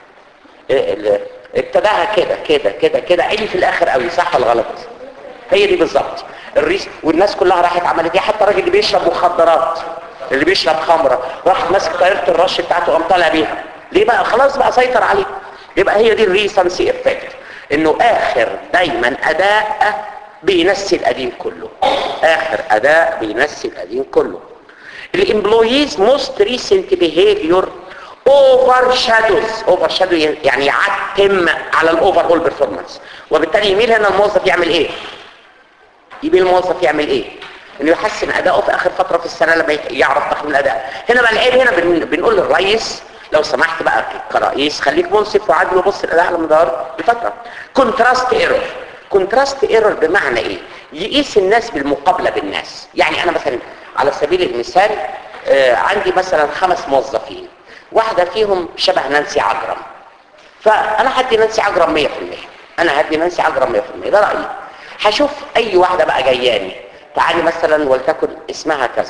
ابتداها كده كده كده كده عيني في الاخر قوي صح ولا غلط هي دي بالظبط الريس والناس كلها راحت عملت ايه حتى الراجل اللي بيشرب مخدرات اللي بيشرب خمره راح ماسك طايره الرش بتاعته قام طالع بيها ليه بقى خلاص بقى سيطر عليه يبقى هي دي الريسنسي افكت انه اخر دايما اداء بينسي القديم كله اخر اداء بينسي القديم كله الامبلويز موست ريسنت بيهيفيور اوفر شادوز اوفر شادو يعني يعتم على الاوفر اول بيرفورمانس وبالتالي يميل هنا الموظف يعمل ايه يميل الموظف يعمل ايه انه يحسن اداؤه في اخر فتره في السنه لما يعرف تقييم الاداء هنا بقى العيب هنا بن... بنقول للرئيس لو سمحت بقى كرئيس خليك منصف وعادل وبص الاداء على مدار الفتره كونتراست ايرور كونتراست ايرور بمعنى ايه يقيس الناس بالمقابله بالناس يعني انا مثلا على سبيل المثال آه عندي مثلا خمس موظفين واحده فيهم شبه نانسي عجرم فانا هدي نانسي عجرم 100% انا هدي نانسي عجرم 100% ده رايي هشوف اي واحده بقى جاياني تعالي مثلا ولتكن اسمها كذا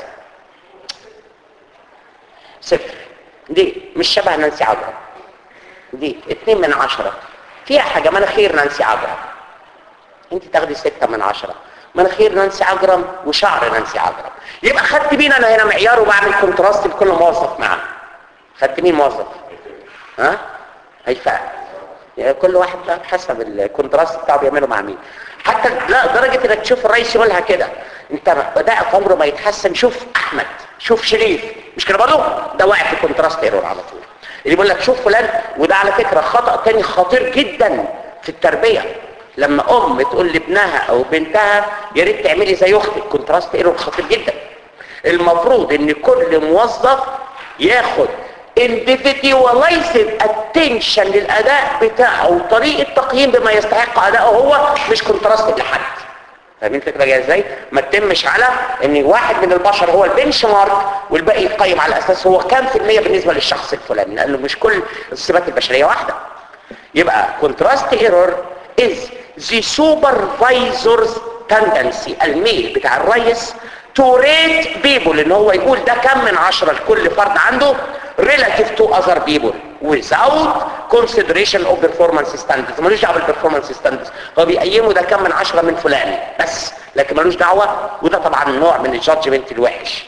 صفر دي مش شبه نانسي عجرم دي اتنين من عشرة فيها حاجة مناخير نانسي عجرم انت تاخدي ستة من عشرة مناخير نانسي عجرم وشعر نانسي عجرم يبقى خدت مين انا هنا معيار وبعمل كونتراست لكل موظف معاه خدت مين موظف ها هيفاء يعني كل واحد بقى حسب الكونتراست بتاعه بيعمله مع مين حتى لا درجة انك تشوف الرئيس يقولها كده انت بدأت عمره ما يتحسن شوف احمد شوف شريف مش كده برضه ده واقع في كونتراست ايرور على طول اللي بيقول لك شوف فلان وده على فكرة خطأ تاني خطير جدا في التربية لما ام تقول لابنها او بنتها يا ريت تعملي زي اختك كونتراست ايرور خطير جدا المفروض ان كل موظف ياخد individualized attention للاداء بتاعه وطريقه تقييم بما يستحق اداؤه هو مش كونتراست لحد فاهمين الفكره جايه ازاي ما تتمش على ان واحد من البشر هو البنش مارك والباقي يتقيم على اساس هو كام في الميه بالنسبه للشخص الفلاني لانه مش كل الصفات البشريه واحده يبقى contrast error is the supervisor's tendency الميل بتاع الرئيس to rate people ان هو يقول ده كم من عشرة لكل فرد عنده relative to other people without consideration of performance standards ملوش دعوه بالperformance standards هو بيقيمه ده كم من عشرة من فلان بس لكن ملوش دعوه وده طبعا نوع من الجادجمنت الوحش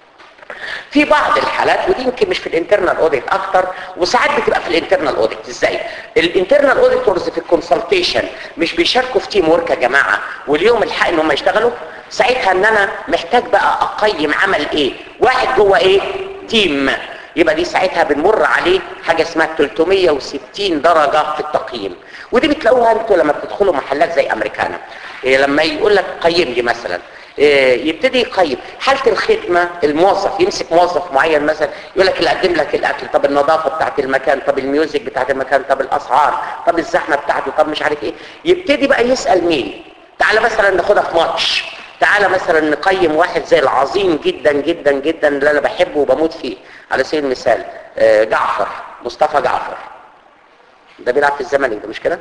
في بعض الحالات ودي يمكن مش في الانترنال اوديت اكتر وساعات بتبقى في الانترنال اوديت ازاي الانترنال اوديتورز في الكونسلتيشن مش بيشاركوا في تيم ورك يا جماعه واليوم الحق ان هم يشتغلوا ساعتها ان انا محتاج بقى اقيم عمل ايه واحد جوه ايه تيم يبقى دي ساعتها بنمر عليه حاجة اسمها 360 درجة في التقييم ودي بتلاقوها انتوا لما بتدخلوا محلات زي امريكانا إيه لما يقول لك قيم لي مثلا إيه يبتدي يقيم حالة الخدمة الموظف يمسك موظف معين مثلا يقول لك اللي قدم لك الاكل طب النظافة بتاعت المكان طب الميوزك بتاعت المكان طب الاسعار طب الزحمة بتاعته طب مش عارف ايه يبتدي بقى يسأل مين تعالى مثلا ناخدها في ماتش تعالى مثلا نقيم واحد زي العظيم جدا جدا جدا اللي انا بحبه وبموت فيه على سبيل المثال آه جعفر مصطفى جعفر ده بيلعب في الزمالك ده مش كده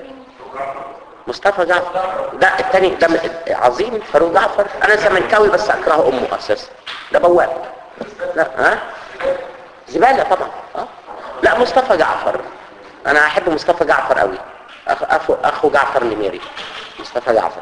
مصطفى جعفر ده الثاني ده عظيم فاروق جعفر انا زملكاوي بس اكره امه اساسا ده بواب لا ها زباله طبعا اه لا مصطفى جعفر انا احب مصطفى جعفر قوي أخ اخو اخو جعفر نميري مصطفى جعفر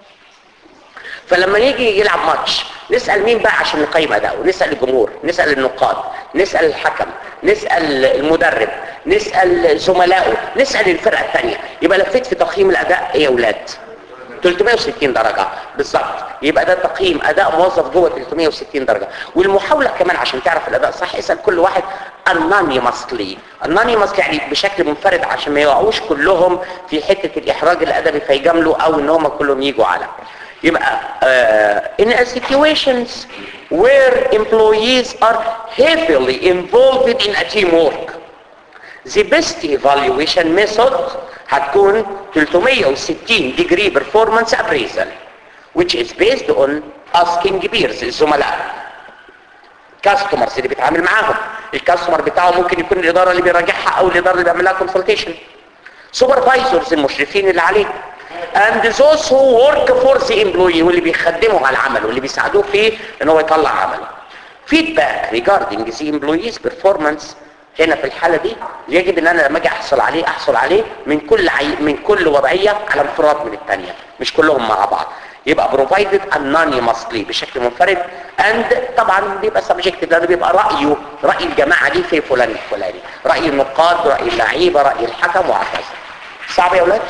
فلما يجي يلعب ماتش نسأل مين بقى عشان نقيم أداؤه نسأل الجمهور نسأل النقاد نسأل الحكم نسأل المدرب نسأل زملائه نسأل الفرقة الثانية يبقى لفيت في تقييم الأداء إيه يا أولاد 360 درجة بالظبط يبقى ده تقييم أداء موظف جوه 360 درجة والمحاولة كمان عشان تعرف الأداء صح اسأل كل واحد anonymously anonymous يعني بشكل منفرد عشان ما يقعوش كلهم في حتة الإحراج الأدبي فيجاملوا أو إن هم كلهم يجوا على يبقى uh, in a situations where employees are heavily involved in a teamwork the best evaluation method هتكون 360 degree performance appraisal which is based on asking peers الزملاء customers اللي بيتعامل معاهم الكاستمر بتاعه ممكن يكون الإدارة اللي بيراجعها أو الإدارة اللي بيعمل لها consultation supervisors المشرفين اللي عليه and those who work for the employee واللي بيخدموا على العمل واللي بيساعدوه فيه ان هو يطلع عمله feedback regarding the employee's performance هنا في الحالة دي يجب ان انا لما اجي احصل عليه احصل عليه من كل عي... من كل وضعية على انفراد من الثانية مش كلهم مع بعض يبقى provided anonymously بشكل منفرد and طبعا بيبقى subjective لانه بيبقى رأيه رأي الجماعة دي في فلان الفلاني رأي النقاد رأي اللعيبة رأي الحكم وهكذا صعب يا اولاد؟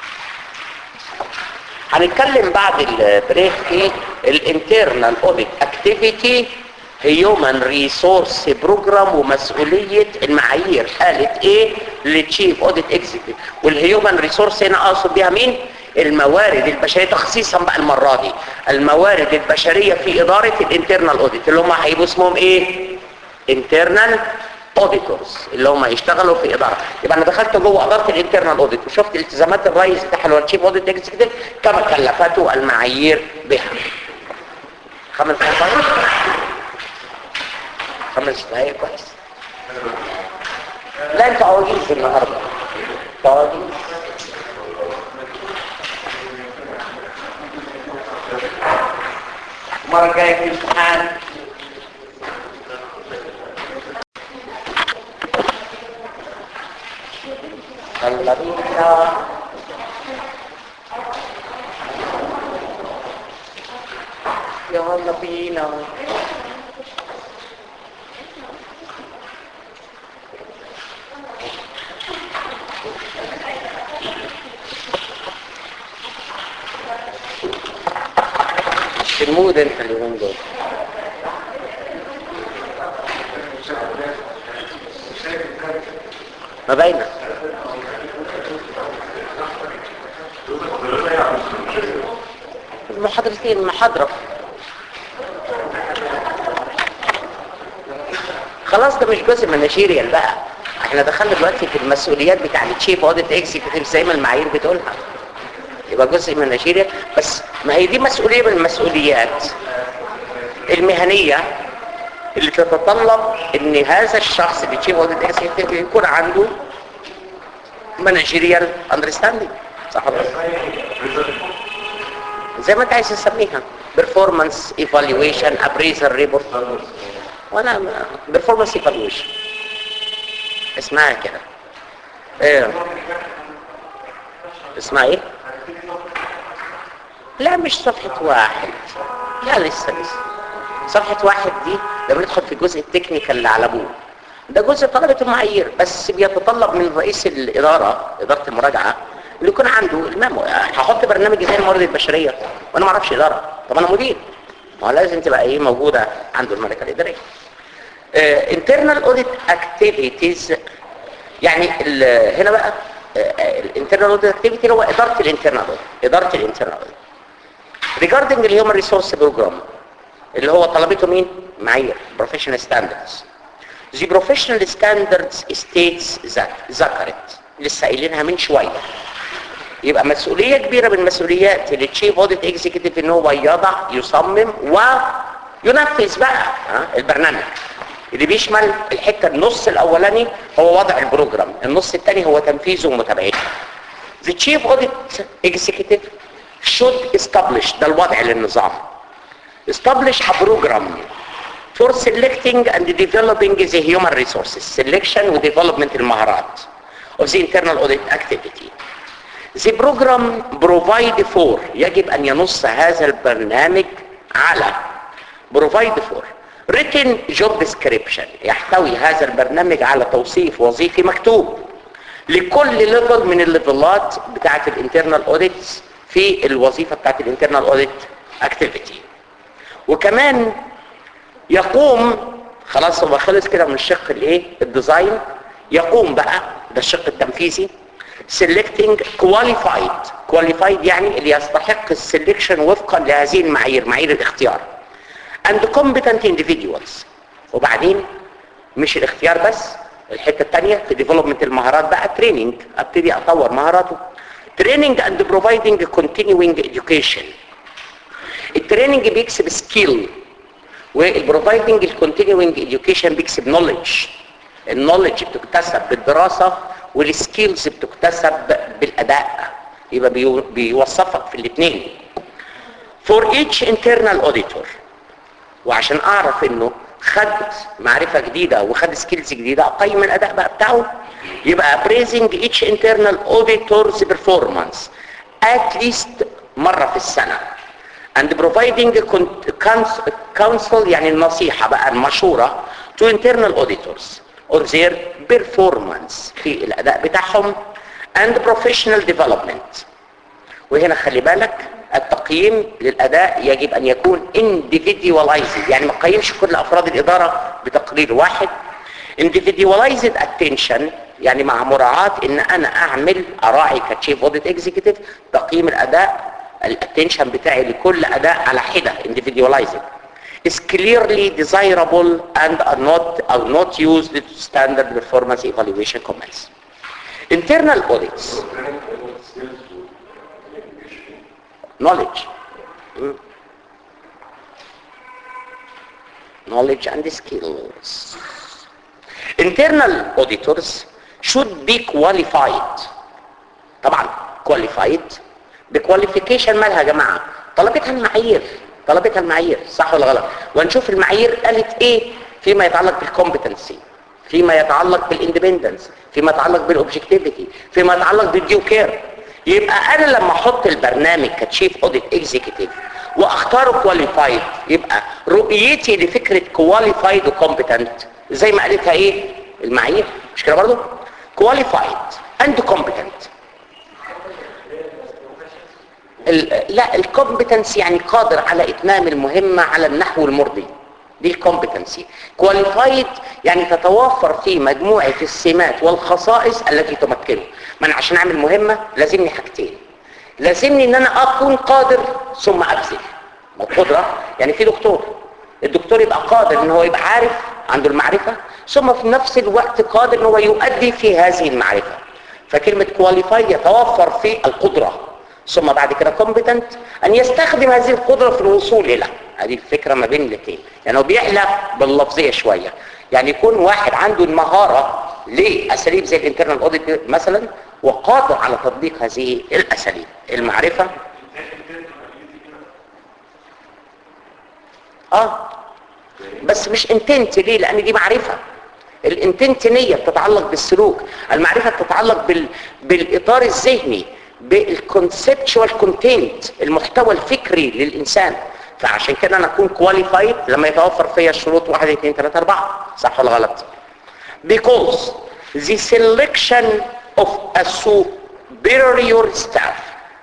هنتكلم بعد البريك في الانترنال اوديت اكتيفيتي هيومن ريسورس بروجرام ومسؤوليه المعايير قالت ايه للتشيف اوديت اكزيكتيف والهيومن ريسورس هنا اقصد بيها مين الموارد البشريه تخصيصا بقى المره دي الموارد البشريه في اداره الانترنال اوديت اللي هم هيبقوا اسمهم ايه انترنال اوديتورز اللي هم يشتغلوا في اداره يبقى انا دخلت جوه اداره الانترنال اوديت وشفت التزامات الرئيس بتاعها اللي هو التشيف اوديت اكزيكتيف كما كلفته المعايير بها خمس دقائق خمس دقائق كويس لا انت عواجيز النهارده انت عواجيز المره الجايه في امتحان الذين يلا بينا في المود انت اليومين دول ما باينه المحاضرتين محاضرة خلاص ده مش جزء من النشيريال بقى احنا دخلنا دلوقتي في المسؤوليات بتاع التشيف اوديت اكزيكتيف زي ما المعايير بتقولها يبقى جزء من النشيريال بس ما هي دي مسؤولية من المسؤوليات المهنية اللي تتطلب ان هذا الشخص اللي تشيف اوديت اكزيكتيف يكون عنده مانجيريال اندرستاندينج صح ولا لا؟ زي ما انت عايز تسميها performance evaluation appraisal report وانا performance evaluation اسمها كده ايه اسمها ايه لا مش صفحة واحد لا لسه لسه صفحة واحد دي لما ندخل في الجزء التكنيكال اللي على ابوه ده جزء طلبة المعايير بس بيتطلب من رئيس الإدارة إدارة المراجعة اللي يكون عنده المام هحط برنامج ازاي الموارد البشريه وانا ما اعرفش اداره طب انا مدير ما هو لازم تبقى ايه موجوده عنده الملكه الاداريه internal audit activities يعني هنا بقى الانترنال audit activity هو اداره الانترنال audit اداره الانترنال audit regarding الهيومن ريسورس بروجرام اللي هو طلبته مين معايير professional standards the professional standards states that ذكرت لسه قايلينها من شويه يبقى مسؤولية كبيرة من مسؤوليات التشيف اوديت اكزيكتيف ان هو يضع يصمم وينفذ بقى ها البرنامج اللي بيشمل الحتة النص الاولاني هو وضع البروجرام النص الثاني هو تنفيذه ومتابعته The chief audit executive should establish ده الوضع للنظام establish a program for selecting and developing the human resources selection و development المهارات of the internal audit activity The program provide for يجب أن ينص هذا البرنامج على provide for written job description يحتوي هذا البرنامج على توصيف وظيفي مكتوب لكل ليفل من الليفلات بتاعة الانترنال اوديتس في الوظيفة بتاعة الانترنال اوديت اكتيفيتي وكمان يقوم خلاص هو خلص كده من الشق الايه الديزاين يقوم بقى ده الشق التنفيذي selecting qualified qualified يعني اللي يستحق السلكشن وفقا لهذه المعايير معايير الاختيار and competent individuals وبعدين مش الاختيار بس الحته الثانيه في ديفلوبمنت المهارات بقى تريننج ابتدي اطور مهاراته training and providing continuing education التريننج بيكسب سكيل والبروفايدنج الكونتينيوينج education بيكسب نوليدج النوليدج بتكتسب بالدراسه والسكيلز بتكتسب بالاداء يبقى بيوصفك في الاثنين for each internal auditor وعشان اعرف انه خد معرفة جديدة وخد سكيلز جديدة اقيم الاداء بقى بتاعه يبقى appraising each internal auditor's performance at least مرة في السنة and providing counsel يعني النصيحة بقى المشورة to internal auditors on their performance في الاداء بتاعهم and professional development وهنا خلي بالك التقييم للاداء يجب ان يكون individualized يعني ما قيمش كل افراد الاداره بتقرير واحد individualized attention يعني مع مراعاة ان انا اعمل اراعي كتشيف اوديت اكزيكتيف تقييم الاداء الاتنشن بتاعي لكل اداء على حدة individualized is clearly desirable and are not are not used to standard performance evaluation comments. Internal audits. Knowledge. Mm. Knowledge and skills. Internal auditors should be qualified. طبعا qualified بqualification مالها يا جماعة طلبتها المعايير طلبتها المعايير صح ولا غلط ونشوف المعايير قالت ايه فيما يتعلق بالكومبتنسي فيما يتعلق بالاندبندنس فيما يتعلق بالاوبجكتيفيتي فيما يتعلق بالديو كير يبقى انا لما احط البرنامج كتشيف اوديت اكزيكتيف واختاره كواليفايد يبقى رؤيتي لفكره كواليفايد وكومبتنت زي ما قالتها ايه المعايير مش كده برضه كواليفايد اند كومبتنت لا الكومبتنس يعني قادر على اتمام المهمه على النحو المرضي دي الكومبتنسي كواليفايد يعني تتوفر فيه مجموعه السمات والخصائص التي تمكنه ما انا عشان اعمل مهمه لازمني حاجتين لازمني ان انا اكون قادر ثم ابذل ما القدره يعني في دكتور الدكتور يبقى قادر ان هو يبقى عارف عنده المعرفه ثم في نفس الوقت قادر ان هو يؤدي في هذه المعرفه فكلمه كواليفايد يتوفر في القدره ثم بعد كده كومبتنت ان يستخدم هذه القدره في الوصول الى هذه الفكره ما بين الاثنين يعني هو بيعلى باللفظيه شويه يعني يكون واحد عنده المهاره لاساليب زي الانترنال اوديت مثلا وقادر على تطبيق هذه الاساليب المعرفه اه بس مش انتنت ليه لان دي معرفه الانتنت نيه بتتعلق بالسلوك المعرفه بتتعلق بال... بالاطار الذهني بالكونسبتشوال كونتنت المحتوى الفكري للانسان فعشان كده انا اكون كواليفايد لما يتوفر فيا الشروط 1 2 3 4 صح ولا غلط because the selection of a superior staff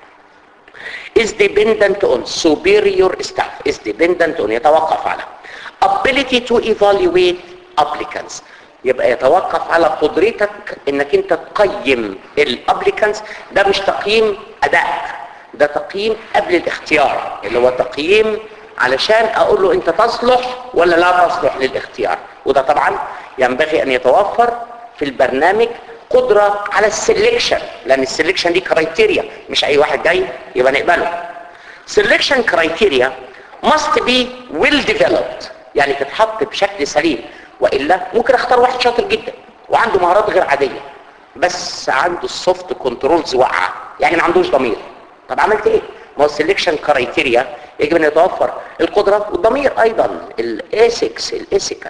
is dependent on superior staff is dependent on يتوقف على ability to evaluate applicants يبقى يتوقف على قدرتك انك انت تقيم الابليكانس ده مش تقييم اداء ده تقييم قبل الاختيار اللي هو تقييم علشان اقول له انت تصلح ولا لا تصلح للاختيار وده طبعا ينبغي ان يتوفر في البرنامج قدرة على السلكشن لان السلكشن دي كرايتيريا مش اي واحد جاي يبقى نقبله سلكشن كرايتيريا must be well developed يعني تتحط بشكل سليم والا ممكن اختار واحد شاطر جدا وعنده مهارات غير عاديه بس عنده السوفت كنترولز واقعه يعني ما عندوش ضمير طب عملت ايه ما هو السلكشن كرايتيريا يجب ان يتوفر القدره والضمير ايضا الايثكس الايثيكال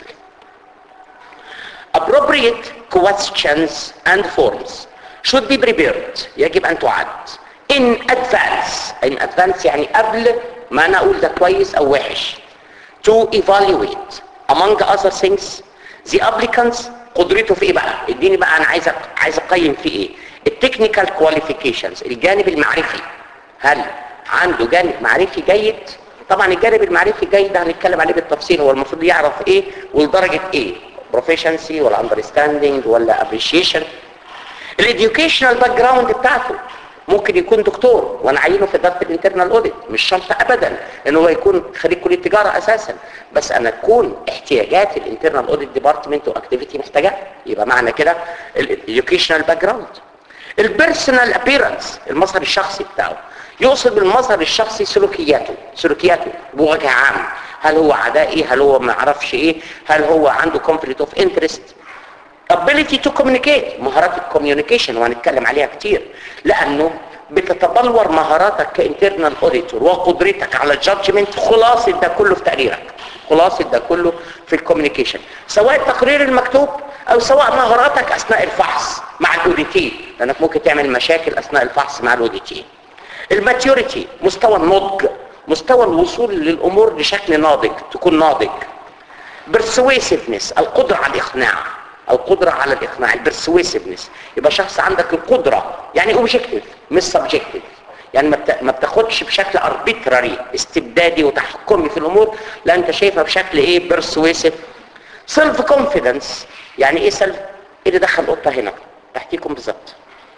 appropriate questions and forms should be prepared يجب ان تعد in advance in advance يعني قبل ما انا اقول ده كويس او وحش to evaluate among other things the applicants قدرته في ايه بقى اديني بقى انا عايز عايز اقيم في ايه التكنيكال كواليفيكيشنز الجانب المعرفي هل عنده جانب معرفي جيد طبعا الجانب المعرفي الجيد ده هنتكلم عليه بالتفصيل هو المفروض يعرف ايه ولدرجه ايه بروفيشنسي ولا اندرستاندينج ولا ابريشيشن الاديوكيشنال باك جراوند بتاعته ممكن يكون دكتور وانا عينه في اداره الانترنال اوديت مش شرط ابدا ان هو يكون خريج كليه تجاره اساسا بس انا تكون احتياجات الانترنال اوديت ديبارتمنت واكتيفيتي محتاجاه يبقى معنى كده الاديوكيشنال باك جراوند البيرسونال ابييرنس المظهر الشخصي بتاعه يقصد بالمظهر الشخصي سلوكياته سلوكياته بوجه عام هل هو عدائي هل هو ما اعرفش ايه هل هو عنده conflict of interest ability to communicate مهارات الكوميونيكيشن وهنتكلم عليها كتير لانه بتتبلور مهاراتك كانترنال اوديتور وقدرتك على الجادجمنت خلاصه ده كله في تقريرك خلاصه ده كله في الكوميونيكيشن سواء التقرير المكتوب او سواء مهاراتك اثناء الفحص مع الاوديتين لانك ممكن تعمل مشاكل اثناء الفحص مع الاوديتين الماتيوريتي مستوى النضج مستوى الوصول للامور بشكل ناضج تكون ناضج persuasiveness القدره على الاقناع القدرة على الإقناع البرسويسيفنس يبقى شخص عندك القدرة يعني اوبجكتيف مش سبجكتيف يعني ما بتاخدش بشكل اربيتراري استبدادي وتحكمي في الامور لا انت شايفها بشكل ايه برسويسيف سيلف كونفيدنس يعني ايه سيلف ايه اللي دخل القطه هنا تحكيكم بالظبط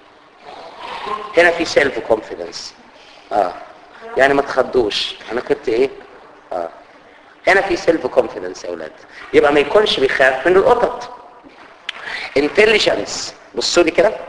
هنا في سيلف كونفيدنس اه يعني ما تخضوش انا كنت ايه اه هنا في سيلف كونفيدنس يا اولاد يبقى ما يكونش بيخاف من القطط intelligence بصوا لي كده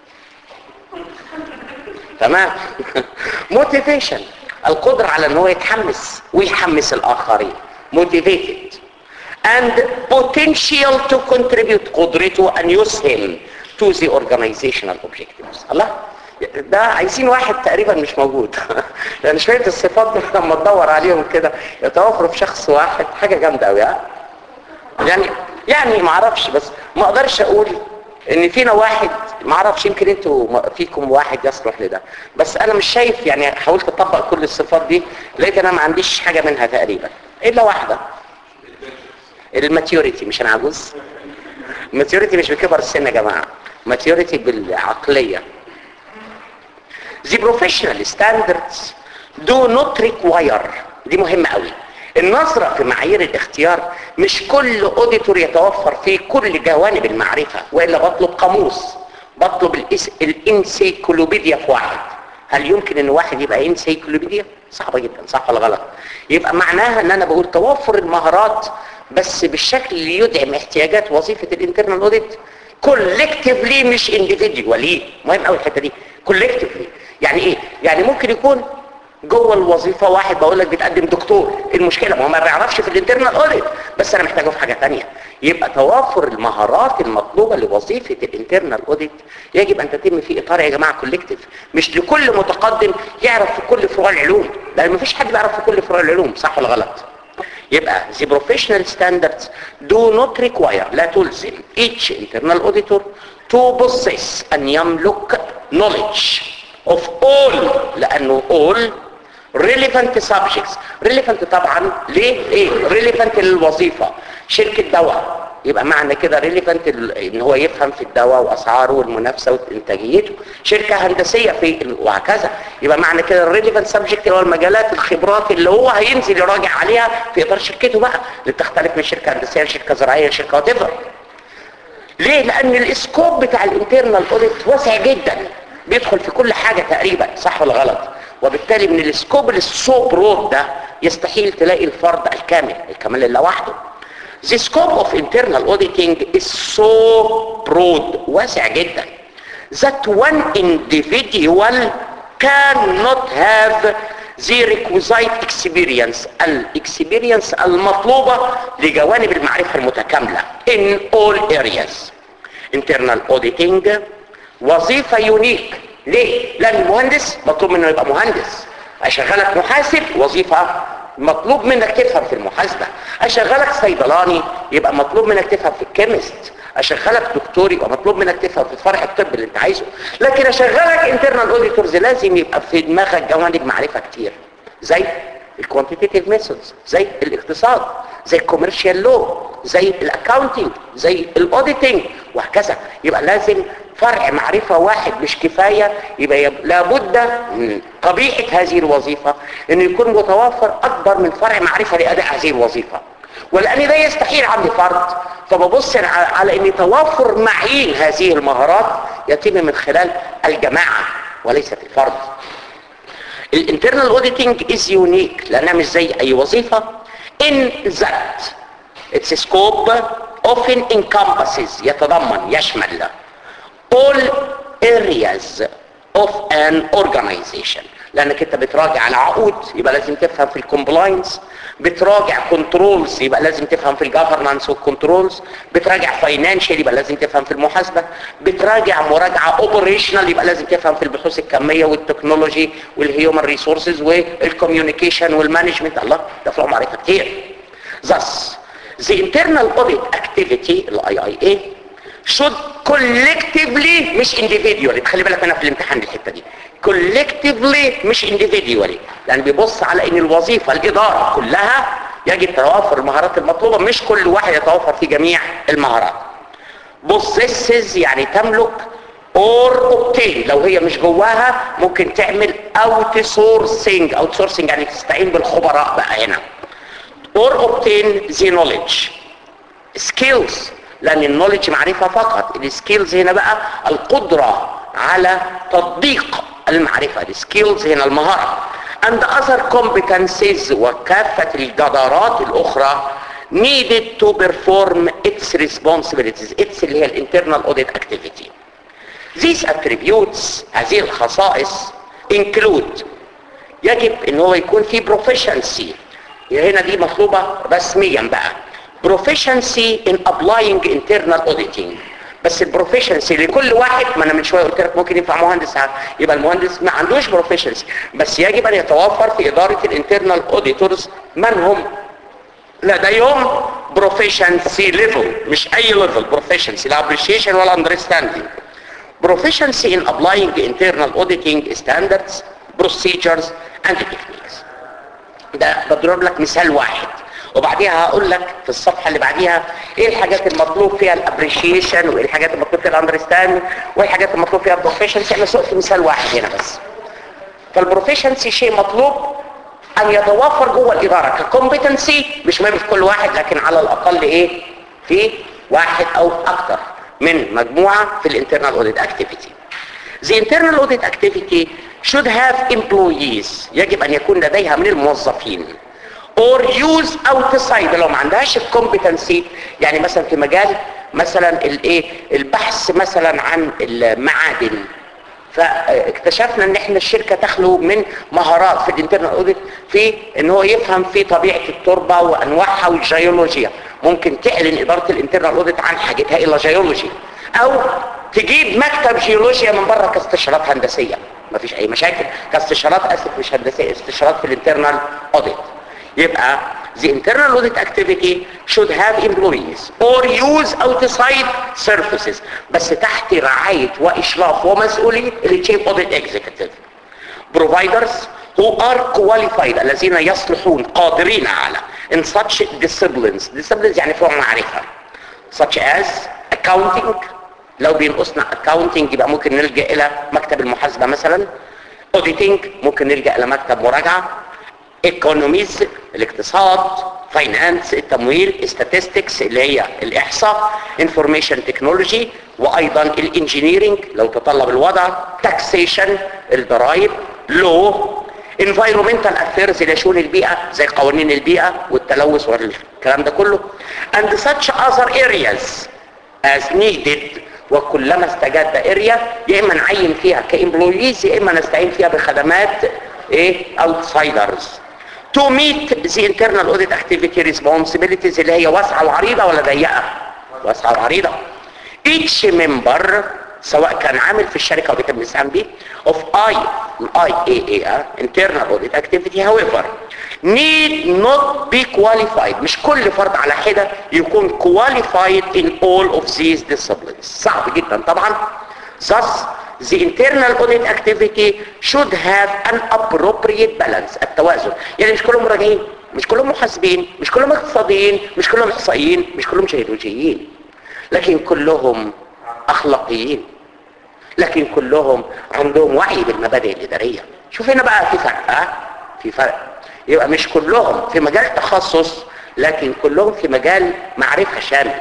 تمام motivation القدرة على ان هو يتحمس ويحمس الاخرين motivated and potential to contribute قدرته ان يسهم to the organizational objectives الله ده عايزين واحد تقريبا مش موجود يعني شويه الصفات دي لما تدور عليهم كده يتوافروا في شخص واحد حاجه جامده قوي يعني يعني ما اعرفش بس ما اقدرش اقول ان فينا واحد ما اعرفش يمكن انتوا م- فيكم واحد يصلح لده بس انا مش شايف يعني حاولت اطبق كل الصفات دي لقيت انا ما عنديش حاجه منها تقريبا الا واحده الماتيوريتي مش انا عجوز الماتيوريتي مش بكبر السن يا جماعه ماتيوريتي بالعقليه The professional standards do not require دي مهمة قوي النظرة في معايير الاختيار مش كل اوديتور يتوفر فيه كل جوانب المعرفة وإلا بطلب قاموس بطلب الإس... الانسيكلوبيديا في واحد هل يمكن ان واحد يبقى انسيكلوبيديا صعبة جدا صح ولا غلط يبقى معناها ان انا بقول توفر المهارات بس بالشكل اللي يدعم احتياجات وظيفة الانترنال اوديت كولكتيفلي مش انديفيديوالي مهم قوي الحته دي كولكتيفلي يعني ايه يعني ممكن يكون جوه الوظيفه واحد بقول لك بتقدم دكتور إيه المشكله ما هو ما بيعرفش في الانترنال اوديت بس انا محتاجه في حاجه ثانيه يبقى توافر المهارات المطلوبه لوظيفه الانترنال اوديت يجب ان تتم في اطار يا جماعه كولكتيف مش لكل متقدم يعرف في كل فروع العلوم لان ما فيش حد بيعرف في كل فروع العلوم صح ولا غلط يبقى the professional standards do not require لا تلزم each internal auditor to possess أن يملك knowledge of all لأنه all relevant subjects relevant طبعا ليه ايه relevant للوظيفة شركة دواء يبقى معنى كده relevant ال- ان هو يفهم في الدواء واسعاره والمنافسه وانتاجيته شركه هندسيه في ال- وهكذا يبقى معنى كده الريليفنت سبجكت اللي هو المجالات الخبرات اللي هو هينزل يراجع عليها في اطار شركته بقى اللي بتختلف من شركه هندسيه لشركه زراعيه لشركه وات ليه لان الاسكوب بتاع الانترنال اوديت واسع جدا بيدخل في كل حاجة تقريبا صح ولا غلط وبالتالي من الاسكوب السو برود ده يستحيل تلاقي الفرد الكامل الكمال الا وحده The scope of internal auditing is so broad واسع جدا that one individual cannot have the requisite experience الاكسبيرينس المطلوبة لجوانب المعرفة المتكاملة in all areas internal auditing وظيفة يونيك ليه؟ لأن المهندس مطلوب منه يبقى مهندس أشغلك محاسب وظيفة مطلوب منك تفهم في المحاسبة أشغلك صيدلاني يبقى مطلوب منك تفهم في الكيمست أشغلك دكتور يبقى مطلوب منك تفهم في فرع الطب اللي انت عايزه لكن أشغلك انترنال اوديتورز لازم يبقى في دماغك جوانب معرفة كتير زي الكوانتيتيف ميثودز زي الاقتصاد زي الكوميرشال لو زي الاكاونتنج زي الاوديتنج وهكذا يبقى لازم فرع معرفة واحد مش كفاية يبقى يب... لابد من طبيعة هذه الوظيفة انه يكون متوافر اكبر من فرع معرفة لاداء هذه الوظيفة ولان ده يستحيل عند فرد فببص على على ان توافر معين هذه المهارات يتم من خلال الجماعة وليست الفرد الانترنال اوديتنج از يونيك لانها مش زي اي وظيفه in that its scope often encompasses يتضمن يشمل all areas of an organization لانك انت بتراجع على عقود يبقى لازم تفهم في الكومبلاينس بتراجع كنترولز يبقى لازم تفهم في الجفرنانس والكنترولز بتراجع فاينانشال يبقى لازم تفهم في المحاسبه بتراجع مراجعه اوبريشنال يبقى لازم تفهم في البحوث الكميه والتكنولوجي والهيومن ريسورسز والكوميونيكيشن والمانجمنت الله ده فروع معرفه كتير thus the internal audit activity الاي اي اي should collectively مش individually خلي بالك انا في الامتحان الحته دي collectively مش individually يعني بيبص على ان الوظيفه الاداره كلها يجب توافر المهارات المطلوبه مش كل واحد يتوفر في جميع المهارات possesses يعني تملك or obtain لو هي مش جواها ممكن تعمل outsourcing outsourcing يعني تستعين بالخبراء بقى هنا or obtain the knowledge skills لان النولج معرفة فقط السكيلز هنا بقى القدرة على تطبيق المعرفة السكيلز هنا المهارة and other competencies وكافة الجدارات الاخرى needed to perform its responsibilities its اللي هي الانترنال audit activity these attributes هذه الخصائص include يجب ان هو يكون في proficiency هنا دي مطلوبة رسميا بقى proficiency in applying internal auditing بس البروفيشنسي لكل واحد ما انا من شويه قلت لك ممكن ينفع مهندس يبقى المهندس ما عندوش بروفيشنسي بس يجب ان يتوفر في اداره الانترنال اوديتورز من هم لديهم بروفيشنسي ليفل مش اي ليفل بروفيشنسي لا ابريشيشن ولا اندرستاندينج proficiency in applying internal auditing standards procedures and techniques ده بضرب لك مثال واحد وبعديها هقول لك في الصفحه اللي بعديها ايه الحاجات المطلوب فيها الابريشيشن وايه الحاجات المطلوب فيها الاندرستاند وايه الحاجات المطلوب فيها البروفيشنسي انا سقت مثال واحد هنا بس فالبروفيشنسي شيء مطلوب ان يتوافر جوه الاداره ككومبتنسي مش مهم في كل واحد لكن على الاقل ايه في واحد او اكتر من مجموعه في الانترنال اوديت اكتيفيتي The internal audit activity should have employees يجب ان يكون لديها من الموظفين or use outside لو ما عندهاش الكومبتنسي يعني مثلا في مجال مثلا الايه البحث مثلا عن المعادن فاكتشفنا ان احنا الشركه تخلو من مهارات في الانترنال اوديت في ان هو يفهم في طبيعه التربه وانواعها والجيولوجيا ممكن تعلن اداره الانترنال اوديت عن حاجتها الى جيولوجي او تجيب مكتب جيولوجيا من بره كاستشارات هندسيه مفيش اي مشاكل كاستشارات اسف مش هندسيه استشارات في الانترنال اوديت يبقى the internal audit activity should have employees or use outside services بس تحت رعاية وإشراف ومسؤولية ال chief audit executive providers who are qualified الذين يصلحون قادرين على in such disciplines disciplines يعني فروع معرفة such as accounting لو بينقصنا accounting يبقى ممكن نلجأ إلى مكتب المحاسبة مثلا auditing ممكن نلجأ إلى مكتب مراجعة ايكونوميز الاقتصاد فاينانس التمويل statistics اللي هي الاحصاء انفورميشن تكنولوجي وايضا الانجينيرنج لو تطلب الوضع تاكسيشن الضرائب لو environmental affairs اللي شؤون البيئة زي قوانين البيئة والتلوث والكلام ده كله and such other areas as needed وكلما استجد اريا يا اما نعين فيها كامبلويز يا اما نستعين فيها بخدمات ايه outsiders to meet the internal audit activity responsibilities اللي هي واسعة وعريضة ولا ضيقة واسعة وعريضة each member سواء كان عامل في الشركة وبيتم الاستعان به of I IAA internal audit activity however need not be qualified مش كل فرد على حدة يكون qualified in all of these disciplines صعب جدا طبعا thus the internal audit activity should have an appropriate balance التوازن يعني مش كلهم مراجعين مش كلهم محاسبين مش كلهم اقتصاديين مش كلهم احصائيين مش كلهم جيولوجيين لكن كلهم اخلاقيين لكن كلهم عندهم وعي بالمبادئ الاداريه شوف هنا بقى في فرق اه في فرق يبقى مش كلهم في مجال تخصص لكن كلهم في مجال معرفه شامل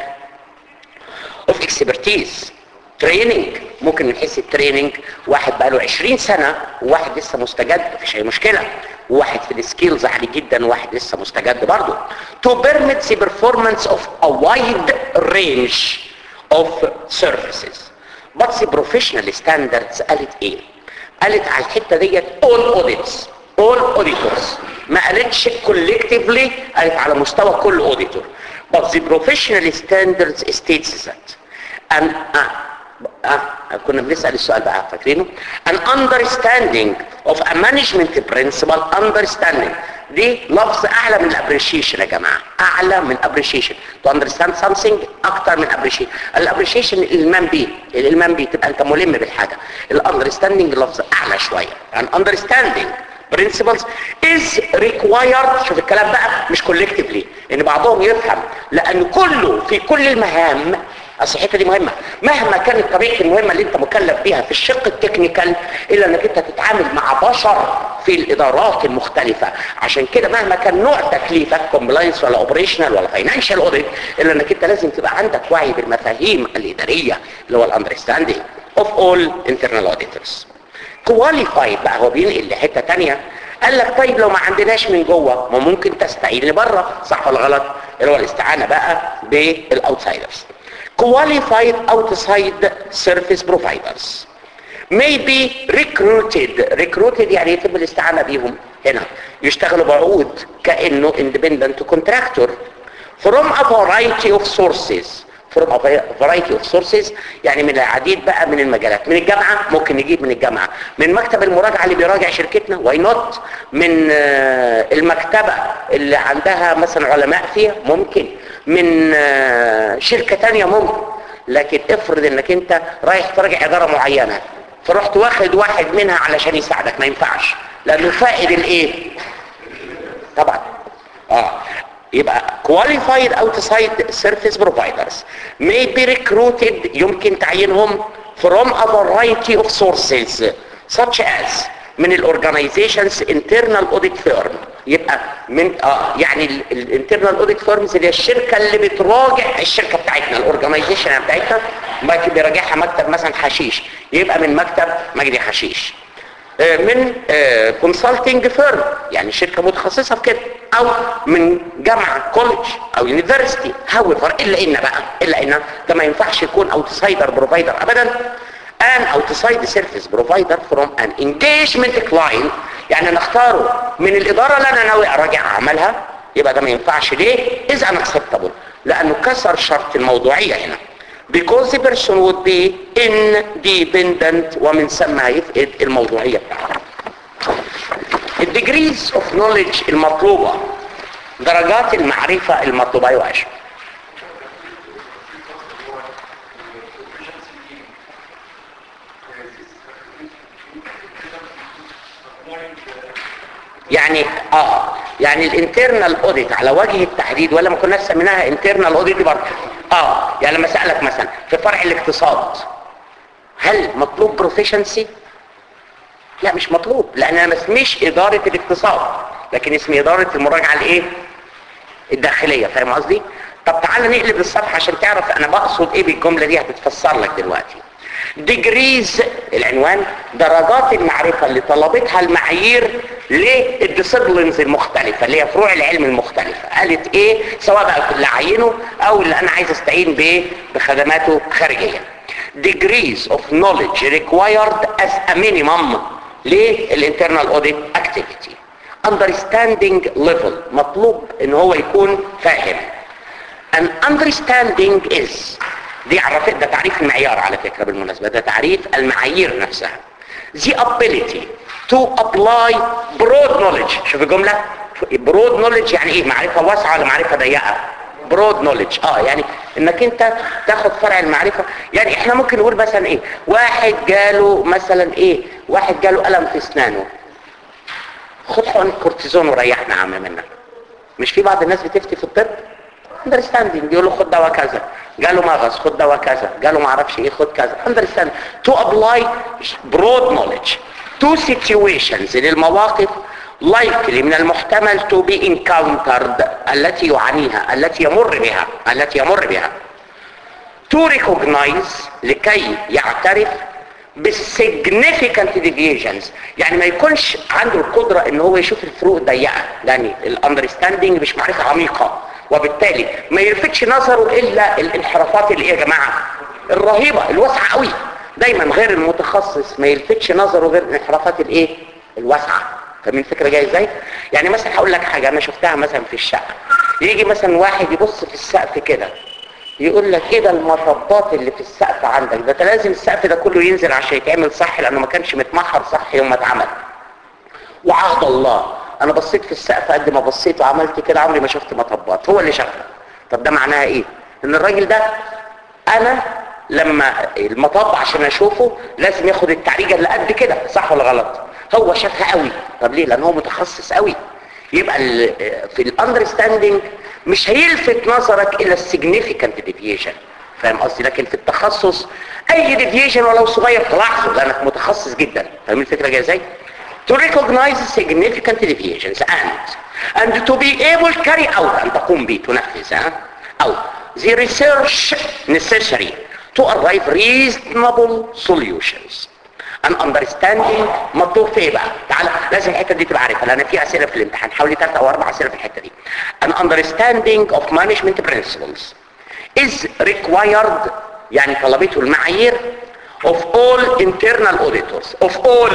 of expertise تريننج ممكن نحس التريننج واحد بقى له 20 سنة وواحد لسه مستجد مفيش اي مشكلة وواحد في السكيلز عالي جدا وواحد لسه مستجد برضه to permit the performance of a wide range of services but the professional standards قالت ايه قالت على الحتة ديت all audits all auditors ما قالتش collectively قالت على مستوى كل auditor but the professional standards states that and uh, آه كنا بنسأل السؤال بقى فاكرينه an understanding of a management principle understanding دي لفظ اعلى من appreciation يا جماعة اعلى من appreciation to understand something اكتر من appreciation الابريشيشن الالمام بيه الالمام بيه تبقى انت ملم بالحاجة الاندرستاندينج لفظ اعلى شوية an understanding principles is required شوف الكلام بقى مش collectively ان بعضهم يفهم لان كله في كل المهام اصل الحته دي مهمه مهما كانت طبيعه المهمه اللي انت مكلف بيها في الشق التكنيكال الا انك انت تتعامل مع بشر في الادارات المختلفه عشان كده مهما كان نوع تكليفك كومبلاينس ولا اوبريشنال ولا فاينانشال اوديت الا انك انت لازم تبقى عندك وعي بالمفاهيم الاداريه اللي هو الاندرستاندينج اوف اول انترنال اوديتورز كواليفايد بقى هو بينقل لحته ثانيه قال لك طيب لو ما عندناش من جوه ما ممكن تستعين لبره صح ولا غلط اللي هو الاستعانه بقى بالاوتسايدرز qualified outside service providers may be recruited recruited يعني يتم الاستعانة بيهم هنا يشتغلوا بعقود كأنه independent contractor from a variety of sources from a variety of sources يعني من العديد بقى من المجالات من الجامعة ممكن نجيب من الجامعة من مكتب المراجعة اللي بيراجع شركتنا why not من المكتبة اللي عندها مثلا علماء فيها ممكن من شركة تانية ممكن لكن افرض انك انت رايح تراجع اداره معينه فرحت واخد واحد منها علشان يساعدك ما ينفعش لانه فائد الايه طبعا اه يبقى qualified outside service providers may be recruited يمكن تعيينهم from a variety of sources such as من الاورجنايزيشنز internal audit firm يبقى من اه يعني الانترنال اوديت فيرمز اللي هي الشركه اللي بتراجع الشركه بتاعتنا الاورجنايزيشن بتاعتنا بيراجعها مكتب مثلا حشيش يبقى من مكتب مجدي حشيش من كونسلتنج فيرم يعني شركه متخصصه في كده او من جامعه كولج او يونيفرسيتي هاويفر الا ان بقى الا ان ده ما ينفعش يكون اوتسايدر بروفايدر ابدا an outside service provider from an engagement client يعني نختاره من الاداره اللي انا ناوي اراجع اعمالها يبقى ده ما ينفعش ليه is unacceptable لانه كسر شرط الموضوعيه هنا because the person would be independent ومن ثم هيفقد الموضوعية بتاعته الديجريز اوف نوليدج المطلوبة درجات المعرفة المطلوبة ايوه عشان يعني اه يعني الانترنال اوديت على وجه التحديد ولا ما كناش سميناها انترنال اوديت برضه اه يعني لما اسالك مثلا في فرع الاقتصاد هل مطلوب بروفيشنسي لا مش مطلوب لان انا ما اسميش اداره الاقتصاد لكن اسمي اداره المراجعه الايه الداخليه فاهم قصدي طب تعالى نقلب الصفحه عشان تعرف انا بقصد ايه بالجمله دي هتتفسر لك دلوقتي ديجريز العنوان درجات المعرفة اللي طلبتها المعايير للديسيبلينز المختلفة اللي هي فروع العلم المختلفة قالت ايه سواء بقى في اللي عينه او اللي انا عايز استعين بايه بخدماته خارجية degrees of knowledge required as a minimum للinternal audit activity understanding level مطلوب ان هو يكون فاهم an understanding is دي عرفت ده تعريف المعيار على فكرة بالمناسبة ده تعريف المعايير نفسها the ability to apply broad knowledge شوف الجملة broad knowledge يعني ايه معرفة واسعة ولا معرفة ضيقة broad knowledge اه يعني انك انت تاخد فرع المعرفة يعني احنا ممكن نقول مثلا ايه واحد جاله مثلا ايه واحد جاله ألم في اسنانه خد حقن الكورتيزون وريحنا يا عم منك مش في بعض الناس بتفتي في الطب understanding يقول له خد دواء كذا جاله مغص خد دواء كذا جاله ما اعرفش ايه خد كذا understand to apply broad knowledge to situations للمواقف likely من المحتمل to be encountered التي يعانيها التي يمر بها التي يمر بها to recognize لكي يعترف بالsignificant deviations يعني ما يكونش عنده القدرة ان هو يشوف الفروق الضيقة يعني الاندرستاندينج مش معرفة عميقة وبالتالي ما يلفتش نظره الا الانحرافات اللي ايه يا جماعة الرهيبة الواسعة قوي دايما غير المتخصص ما يلفتش نظره غير الانحرافات الايه الواسعة فاهمين الفكرة جاية ازاي يعني مثلا هقول لك حاجة انا شفتها مثلا في الشقة يجي مثلا واحد يبص في السقف كده يقول لك ايه ده المطبات اللي في السقف عندك ده انت لازم السقف ده كله ينزل عشان يتعمل صح لانه ما كانش متمحر صح يوم ما اتعمل وعهد الله انا بصيت في السقف قد ما بصيت وعملت كده عمري ما شفت مطبات هو اللي شافها طب ده معناها ايه ان الراجل ده انا لما المطب عشان اشوفه لازم ياخد التعريجه اللي قد كده صح ولا غلط هو شافها قوي طب ليه لان هو متخصص قوي يبقى في الاندرستاندينج مش هيلفت نظرك الى السيجنيفيكانت ديفيشن فاهم قصدي لكن في التخصص اي ديفيشن ولو صغير تلاحظه لانك متخصص جدا فاهمين الفكره جايه ازاي to recognize significant deviations and and to be able to carry out أن تقوم به تنفذ ها أو the research necessary to arrive reasonable solutions an understanding مطلوب في ايه بقى تعالى لازم الحته دي تبقى عارفها لان في اسئله في الامتحان حوالي ثلاث او اربع اسئله في الحته دي an understanding of management principles is required يعني طلبته المعايير of all internal auditors of all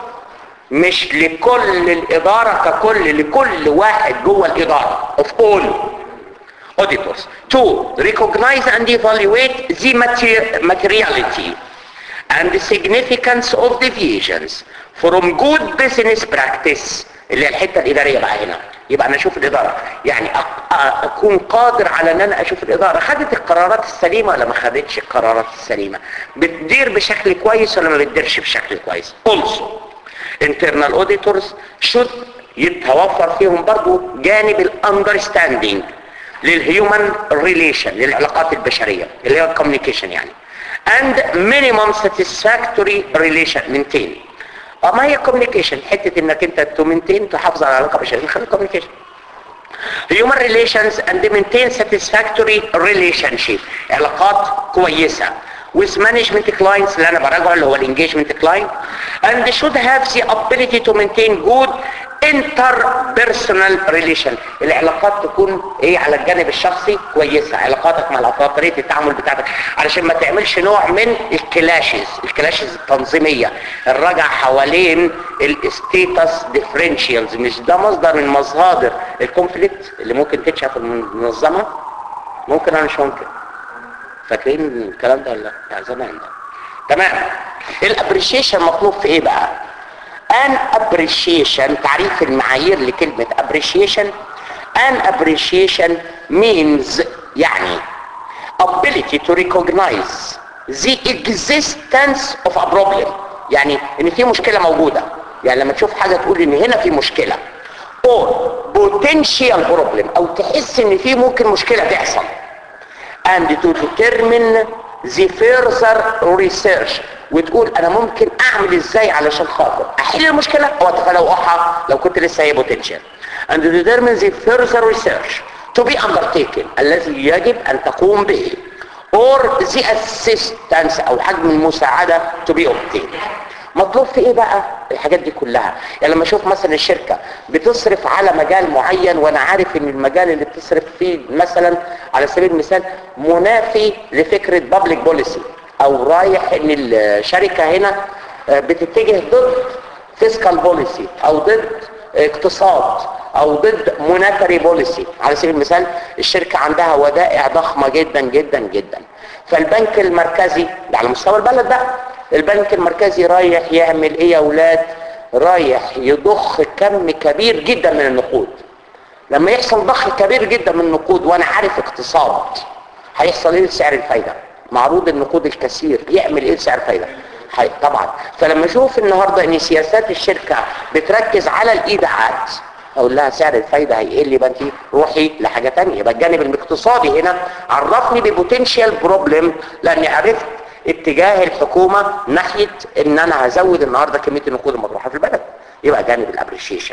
مش لكل الإدارة ككل لكل واحد جوه الإدارة of all auditors to recognize and evaluate the materiality and the significance of deviations from good business practice اللي هي الحته الاداريه بقى هنا يبقى انا اشوف الاداره يعني أ- أ- اكون قادر على ان انا اشوف الاداره خدت القرارات السليمه ولا ما خدتش القرارات السليمه بتدير بشكل كويس ولا ما بتديرش بشكل كويس also internal auditors should يتوفر فيهم برضو جانب الاندرستاندينج للهيومن ريليشن للعلاقات البشريه اللي هي الكوميونيكيشن يعني and minimum satisfactory relation maintain اه ما هي كوميونيكيشن حته انك انت تمنتين تحافظ على علاقه بشريه خلي كوميونيكيشن human relations and maintain satisfactory relationship علاقات كويسة with management clients اللي انا براجعه اللي هو الانجيجمنت client and should have the ability to maintain good interpersonal relation العلاقات تكون ايه على الجانب الشخصي كويسة علاقاتك مع الافراد طريقة التعامل بتاعتك علشان ما تعملش نوع من الكلاشز الكلاشز التنظيمية الرجع حوالين الستيتس ديفرنشيالز مش ده مصدر من مصادر الكونفليكت اللي ممكن تنشأ في المنظمة ممكن ولا مش ممكن فاكرين الكلام ده ولا لا بتاع زمان ده تمام الابريشيشن مطلوب في ايه بقى an appreciation تعريف المعايير لكلمة appreciation an appreciation means يعني ability to recognize the existence of a problem يعني ان في مشكلة موجودة يعني لما تشوف حاجة تقول ان هنا في مشكلة or potential problem او تحس ان في ممكن مشكلة تحصل and to determine the further research وتقول انا ممكن اعمل ازاي علشان خاطر احل المشكلة او اتفلوحها لو كنت لسه هي potential and to determine the further research to be undertaken الذي يجب ان تقوم به or the assistance او حجم المساعدة to be obtained مطلوب في ايه بقى الحاجات دي كلها يعني لما اشوف مثلا الشركة بتصرف على مجال معين وانا عارف ان المجال اللي بتصرف فيه مثلا على سبيل المثال منافي لفكرة بابليك بوليسي او رايح ان الشركة هنا بتتجه ضد فيسكال بوليسي او ضد اقتصاد او ضد موناتري بوليسي على سبيل المثال الشركة عندها ودائع ضخمة جدا جدا جدا فالبنك المركزي ده على مستوى البلد بقى البنك المركزي رايح يعمل ايه يا اولاد رايح يضخ كم كبير جدا من النقود لما يحصل ضخ كبير جدا من النقود وانا عارف اقتصاد هيحصل ايه لسعر الفايدة معروض النقود الكثير يعمل ايه لسعر الفايدة هي طبعا فلما اشوف النهاردة ان سياسات الشركة بتركز على الايداعات اقول لها سعر الفايدة هيقل يبقى انت روحي لحاجة تانية يبقى الجانب الاقتصادي هنا عرفني ببوتنشال بروبلم لاني عرفت اتجاه الحكومة ناحية ان انا هزود النهاردة كمية النقود المطروحة في البلد يبقى جانب الابريشيشن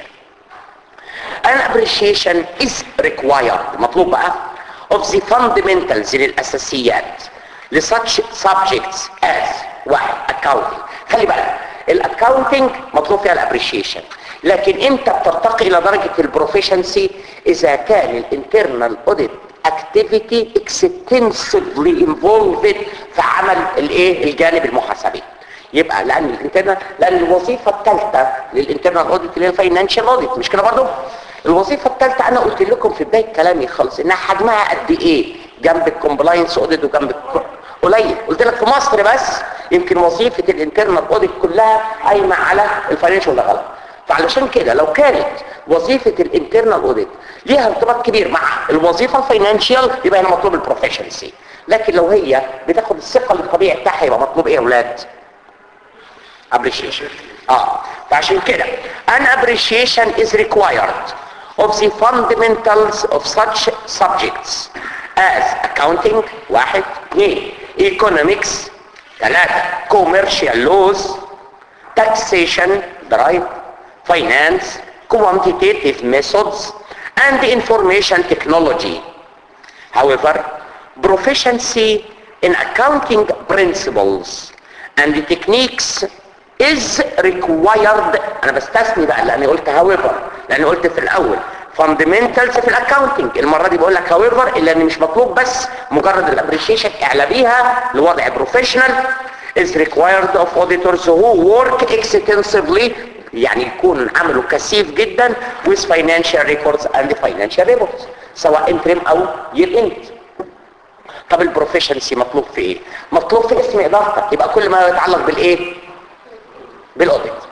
an appreciation is required مطلوب بقى of the fundamentals للاساسيات لsuch subjects as واحد accounting خلي بالك الاكاونتنج مطلوب فيها الابريشيشن لكن انت بترتقي الى درجة البروفيشنسي اذا كان الانترنال اوديت activity extensively involved في عمل الايه الجانب المحاسبي يبقى لان الانترنال لان الوظيفه الثالثه للانترنال اوديت اللي هي الفاينانشال اوديت مش كده برضه الوظيفه الثالثه انا قلت لكم في بدايه كلامي خالص انها حجمها قد ايه جنب الكومبلاينس اوديت وجنب قليل قلت لك في مصر بس يمكن وظيفه الانترنال اوديت كلها قايمه على الفاينانشال ده غلط فعلشان كده لو كانت وظيفة الانترنال اوديت ليها ارتباط كبير مع الوظيفة الفاينانشال يبقى هنا مطلوب البروفيشنسي لكن لو هي بتاخد الثقة الطبيعي بتاعها يبقى مطلوب ايه يا اولاد appreciation اه فعشان كده an appreciation is required of the fundamentals of such subjects as accounting واحد اثنين economics ثلاثة commercial laws taxation ضرائب finance, quantitative methods, and information technology. However, proficiency in accounting principles and techniques is required انا بستثني بقى لاني قلت however لاني قلت في الاول fundamentals في الاكاونتنج المره دي بقول لك however الا ان مش مطلوب بس مجرد الابريشيشن اعلى بيها لوضع بروفيشنال is required of auditors who work extensively يعني يكون عمله كثيف جدا with financial records and financial reports سواء interim او year end طب البروفيشنسي مطلوب في ايه مطلوب في اسم ادارتك يبقى كل ما يتعلق بالايه بالاوديت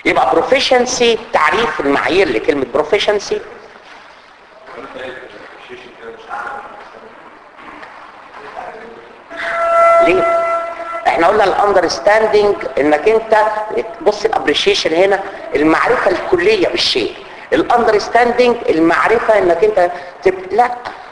يبقى بروفيشنسي تعريف المعايير لكلمه بروفيشنسي ليه احنا قلنا الاندرستاندنج انك انت بص الابريشيشن هنا المعرفه الكليه بالشيء الاندرستاندنج المعرفه انك انت تب... لا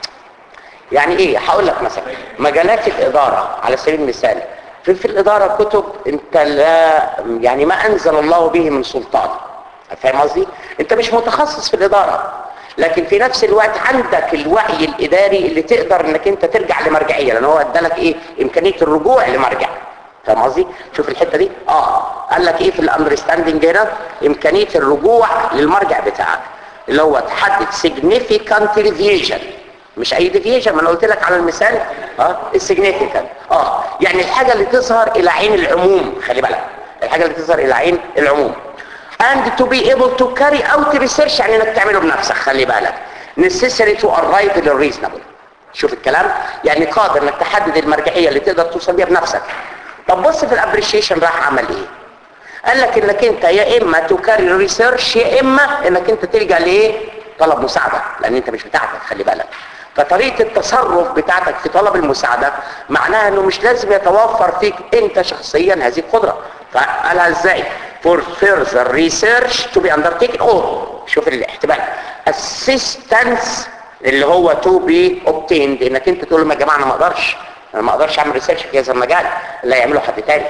يعني ايه هقول لك مثلا مجالات الاداره على سبيل المثال في, في الاداره كتب انت لا يعني ما انزل الله به من سلطان فاهم قصدي انت مش متخصص في الاداره لكن في نفس الوقت عندك الوعي الاداري اللي تقدر انك انت ترجع لمرجعيه لان هو ادالك ايه امكانيه الرجوع لمرجع فاهم قصدي شوف الحته دي اه قال لك ايه في الاندرستاندنج هنا امكانيه الرجوع للمرجع بتاعك اللي هو تحدد significant deviation مش اي deviation ما انا قلت لك على المثال اه السيجنيفيكانت اه يعني الحاجه اللي تظهر الى عين العموم خلي بالك الحاجه اللي تظهر الى عين العموم and to be able to carry out research يعني انك تعمله بنفسك خلي بالك necessary to arrive at a reasonable شوف الكلام يعني قادر انك تحدد المرجعيه اللي تقدر توصل بيها بنفسك طب بص في الابريشيشن راح عمل ايه قال لك انك انت يا اما تكرر ريسيرش يا اما انك انت تلجا لايه طلب مساعده لان انت مش بتاعتك خلي بالك فطريقه التصرف بتاعتك في طلب المساعده معناها انه مش لازم يتوفر فيك انت شخصيا هذه القدره فقالها ازاي for further research to be undertaken or شوف الاحتمال assistance اللي هو to be obtained انك انت تقول لهم يا جماعه انا ما اقدرش انا ما اقدرش اعمل ريسيرش في هذا المجال اللي هيعمله حد تاني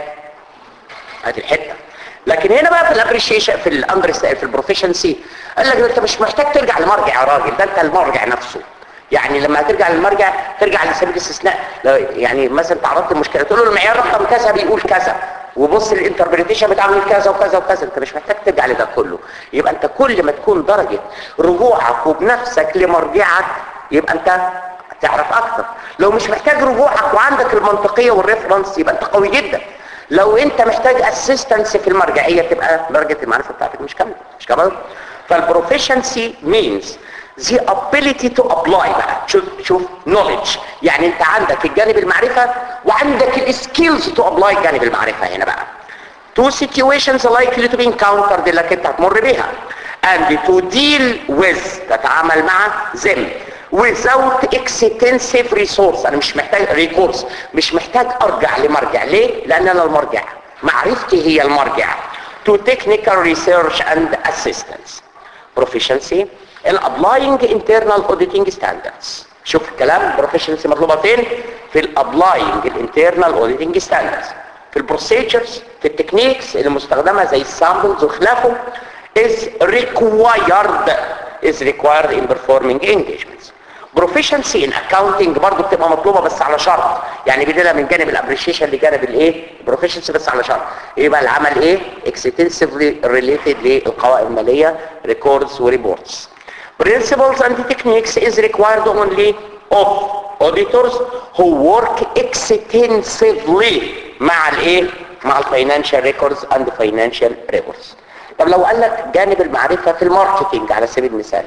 هذه الحته لكن هنا بقى في الابريشيشن في الاندر في البروفيشنسي قال لك انت مش محتاج ترجع لمرجع يا راجل ده انت المرجع نفسه يعني لما ترجع للمرجع ترجع لسبيل الاستثناء يعني مثلا تعرضت لمشكله تقول له المعيار رقم كذا بيقول كذا وبص الانتربريتيشن بتاعه بيقول كذا وكذا وكذا انت مش محتاج ترجع لده كله يبقى انت كل ما تكون درجه رجوعك وبنفسك لمرجعك يبقى انت تعرف اكتر لو مش محتاج رجوعك وعندك المنطقيه والريفرنس يبقى انت قوي جدا لو انت محتاج اسيستنس في المرجعيه تبقى درجه المعرفه بتاعتك مش كامله مش كامله فالبروفيشنسي means the ability to apply بقى شوف شوف knowledge يعني انت عندك الجانب المعرفه وعندك السكيلز to apply جانب المعرفه هنا بقى two situations likely to be encountered اللي انت هتمر بيها and to deal with تتعامل مع them without extensive resource انا مش محتاج ريكورس مش محتاج ارجع لمرجع ليه لان انا المرجع معرفتي هي المرجع to technical research and assistance proficiency in applying internal auditing standards شوف الكلام proficiency مطلوبه فين في الابلاينج الانترنال auditing standards في البروسيجرز في التكنيكس اللي مستخدمه زي السامبلز وخلافه is required is required in performing engagements proficiency in accounting برضه بتبقى مطلوبه بس على شرط يعني بديلها من جانب الابريشيشن لجانب الايه proficiency بس على شرط يبقى العمل ايه extensively related للقوائم الماليه records وريبورتس principles and techniques is required only of auditors who work extensively مع الايه مع الفاينانشال ريكوردز اند فاينانشال ريبورتس طب لو قال لك جانب المعرفه في الماركتنج على سبيل المثال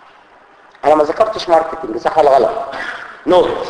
انا ما ذكرتش ماركتنج صح ولا غلط نوت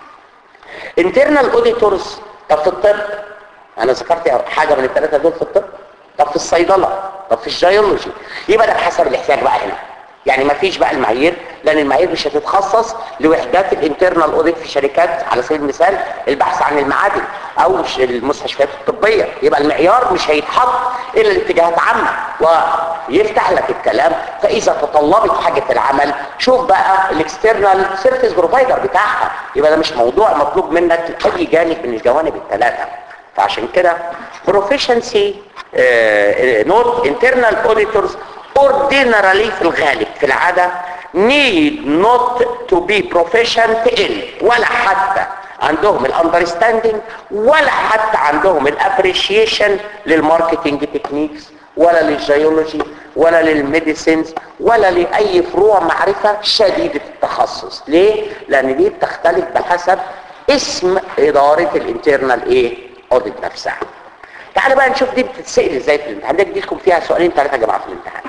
انترنال اوديتورز طب في الطب انا ذكرت حاجه من الثلاثه دول في الطب طب في الصيدله طب في الجيولوجي يبقى ده بحسب الاحتياج بقى هنا يعني ما فيش بقى المعايير لان المعايير مش هتتخصص لوحدات الانترنال اوديت في شركات على سبيل المثال البحث عن المعادن او المستشفيات الطبيه يبقى المعيار مش هيتحط الا لاتجاهات عامه ويفتح لك الكلام فاذا تطلبت حاجه العمل شوف بقى الاكسترنال سيرفيس بروفايدر بتاعها يبقى ده مش موضوع مطلوب منك اي جانب من الجوانب الثلاثه فعشان كده proficiency نوت internal auditors ordinarily في الغالب في العادة need not to be proficient in ولا حتى عندهم الاندرستاندينج ولا حتى عندهم الابريشيشن للماركتنج تكنيكس ولا للجيولوجي ولا للميديسينز ولا لأي فروع معرفة شديدة التخصص ليه؟ لأن دي بتختلف بحسب اسم إدارة الانترنال ايه؟ اوديت نفسها تعالوا بقى نشوف دي بتتسأل ازاي في الامتحان ده ادي لكم فيها سؤالين ثلاثة يا جماعة في الامتحان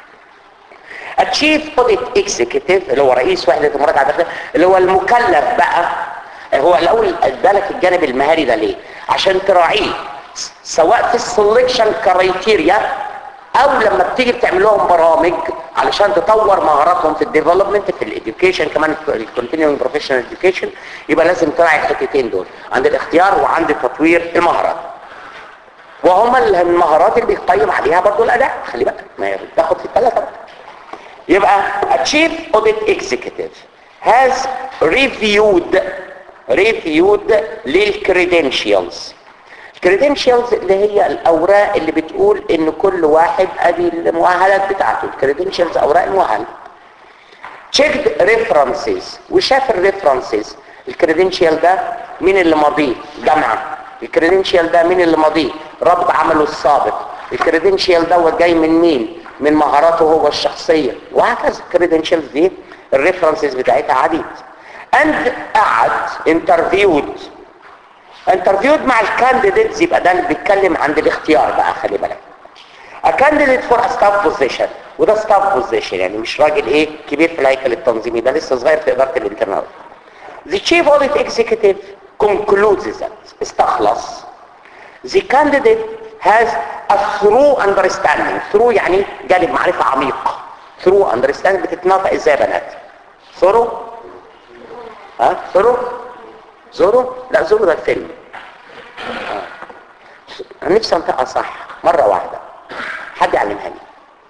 التشيف اوديت اكزيكتيف اللي هو رئيس وحدة المراجعة الداخلية اللي هو المكلف بقى هو الاول ادالك الجانب المهاري ده ليه عشان تراعيه سواء في السلكشن كرايتيريا او لما بتيجي بتعمل لهم برامج علشان تطور مهاراتهم في الديفلوبمنت في الاديوكيشن كمان الكونتينيوم بروفيشنال اديوكيشن يبقى لازم تراعي الحتتين دول عند الاختيار وعند تطوير المهارات وهم المهارات اللي بيقيم عليها برضه الاداء خلي بالك ما تاخد في الثلاثه يبقى a chief audit executive has reviewed reviewed للcredentials الكريدنشالز اللي هي الاوراق اللي بتقول ان كل واحد ادي المؤهلات بتاعته الكريدنشالز اوراق المؤهل checked references وشاف الريفرنسز الكريدنشال ده مين اللي ماضيه جامعه الكريدنشال ده مين اللي ماضيه ربط عمله السابق الكريدنشال دوت جاي من مين من مهاراته هو الشخصيه وهكذا الكريدنشالز دي الريفرنسز بتاعتها عديد and قعد interviewed انترفيود مع الكانديديتس يبقى ده اللي بيتكلم عند الاختيار بقى خلي بالك a candidate for a staff position وده staff position يعني مش راجل ايه كبير في الهيكل التنظيمي ده لسه صغير في اداره الانترنت the chief audit executive concludes that استخلص the candidate has a through understanding through يعني جانب معرفه عميق through understanding بتتنطق ازاي يا بنات through ها through زورو لا زورو ده الفيلم آه. انا نفسي انطقها صح مرة واحدة حد يعلمها لي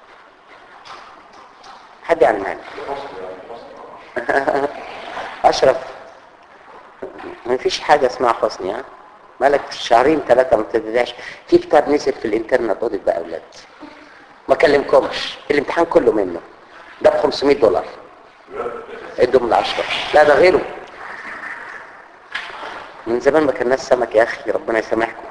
حد يعلمها لي اشرف ما فيش حاجة اسمها حسني ها مالك شهرين ثلاثة ما بتبتداش في كتاب نزل في الانترنت اوديت بقى اولاد ما كلمكمش الامتحان كله منه ده ب 500 دولار ادهم العشرة لا ده غيره من زمان ما كناش سمك يا اخي ربنا يسامحكم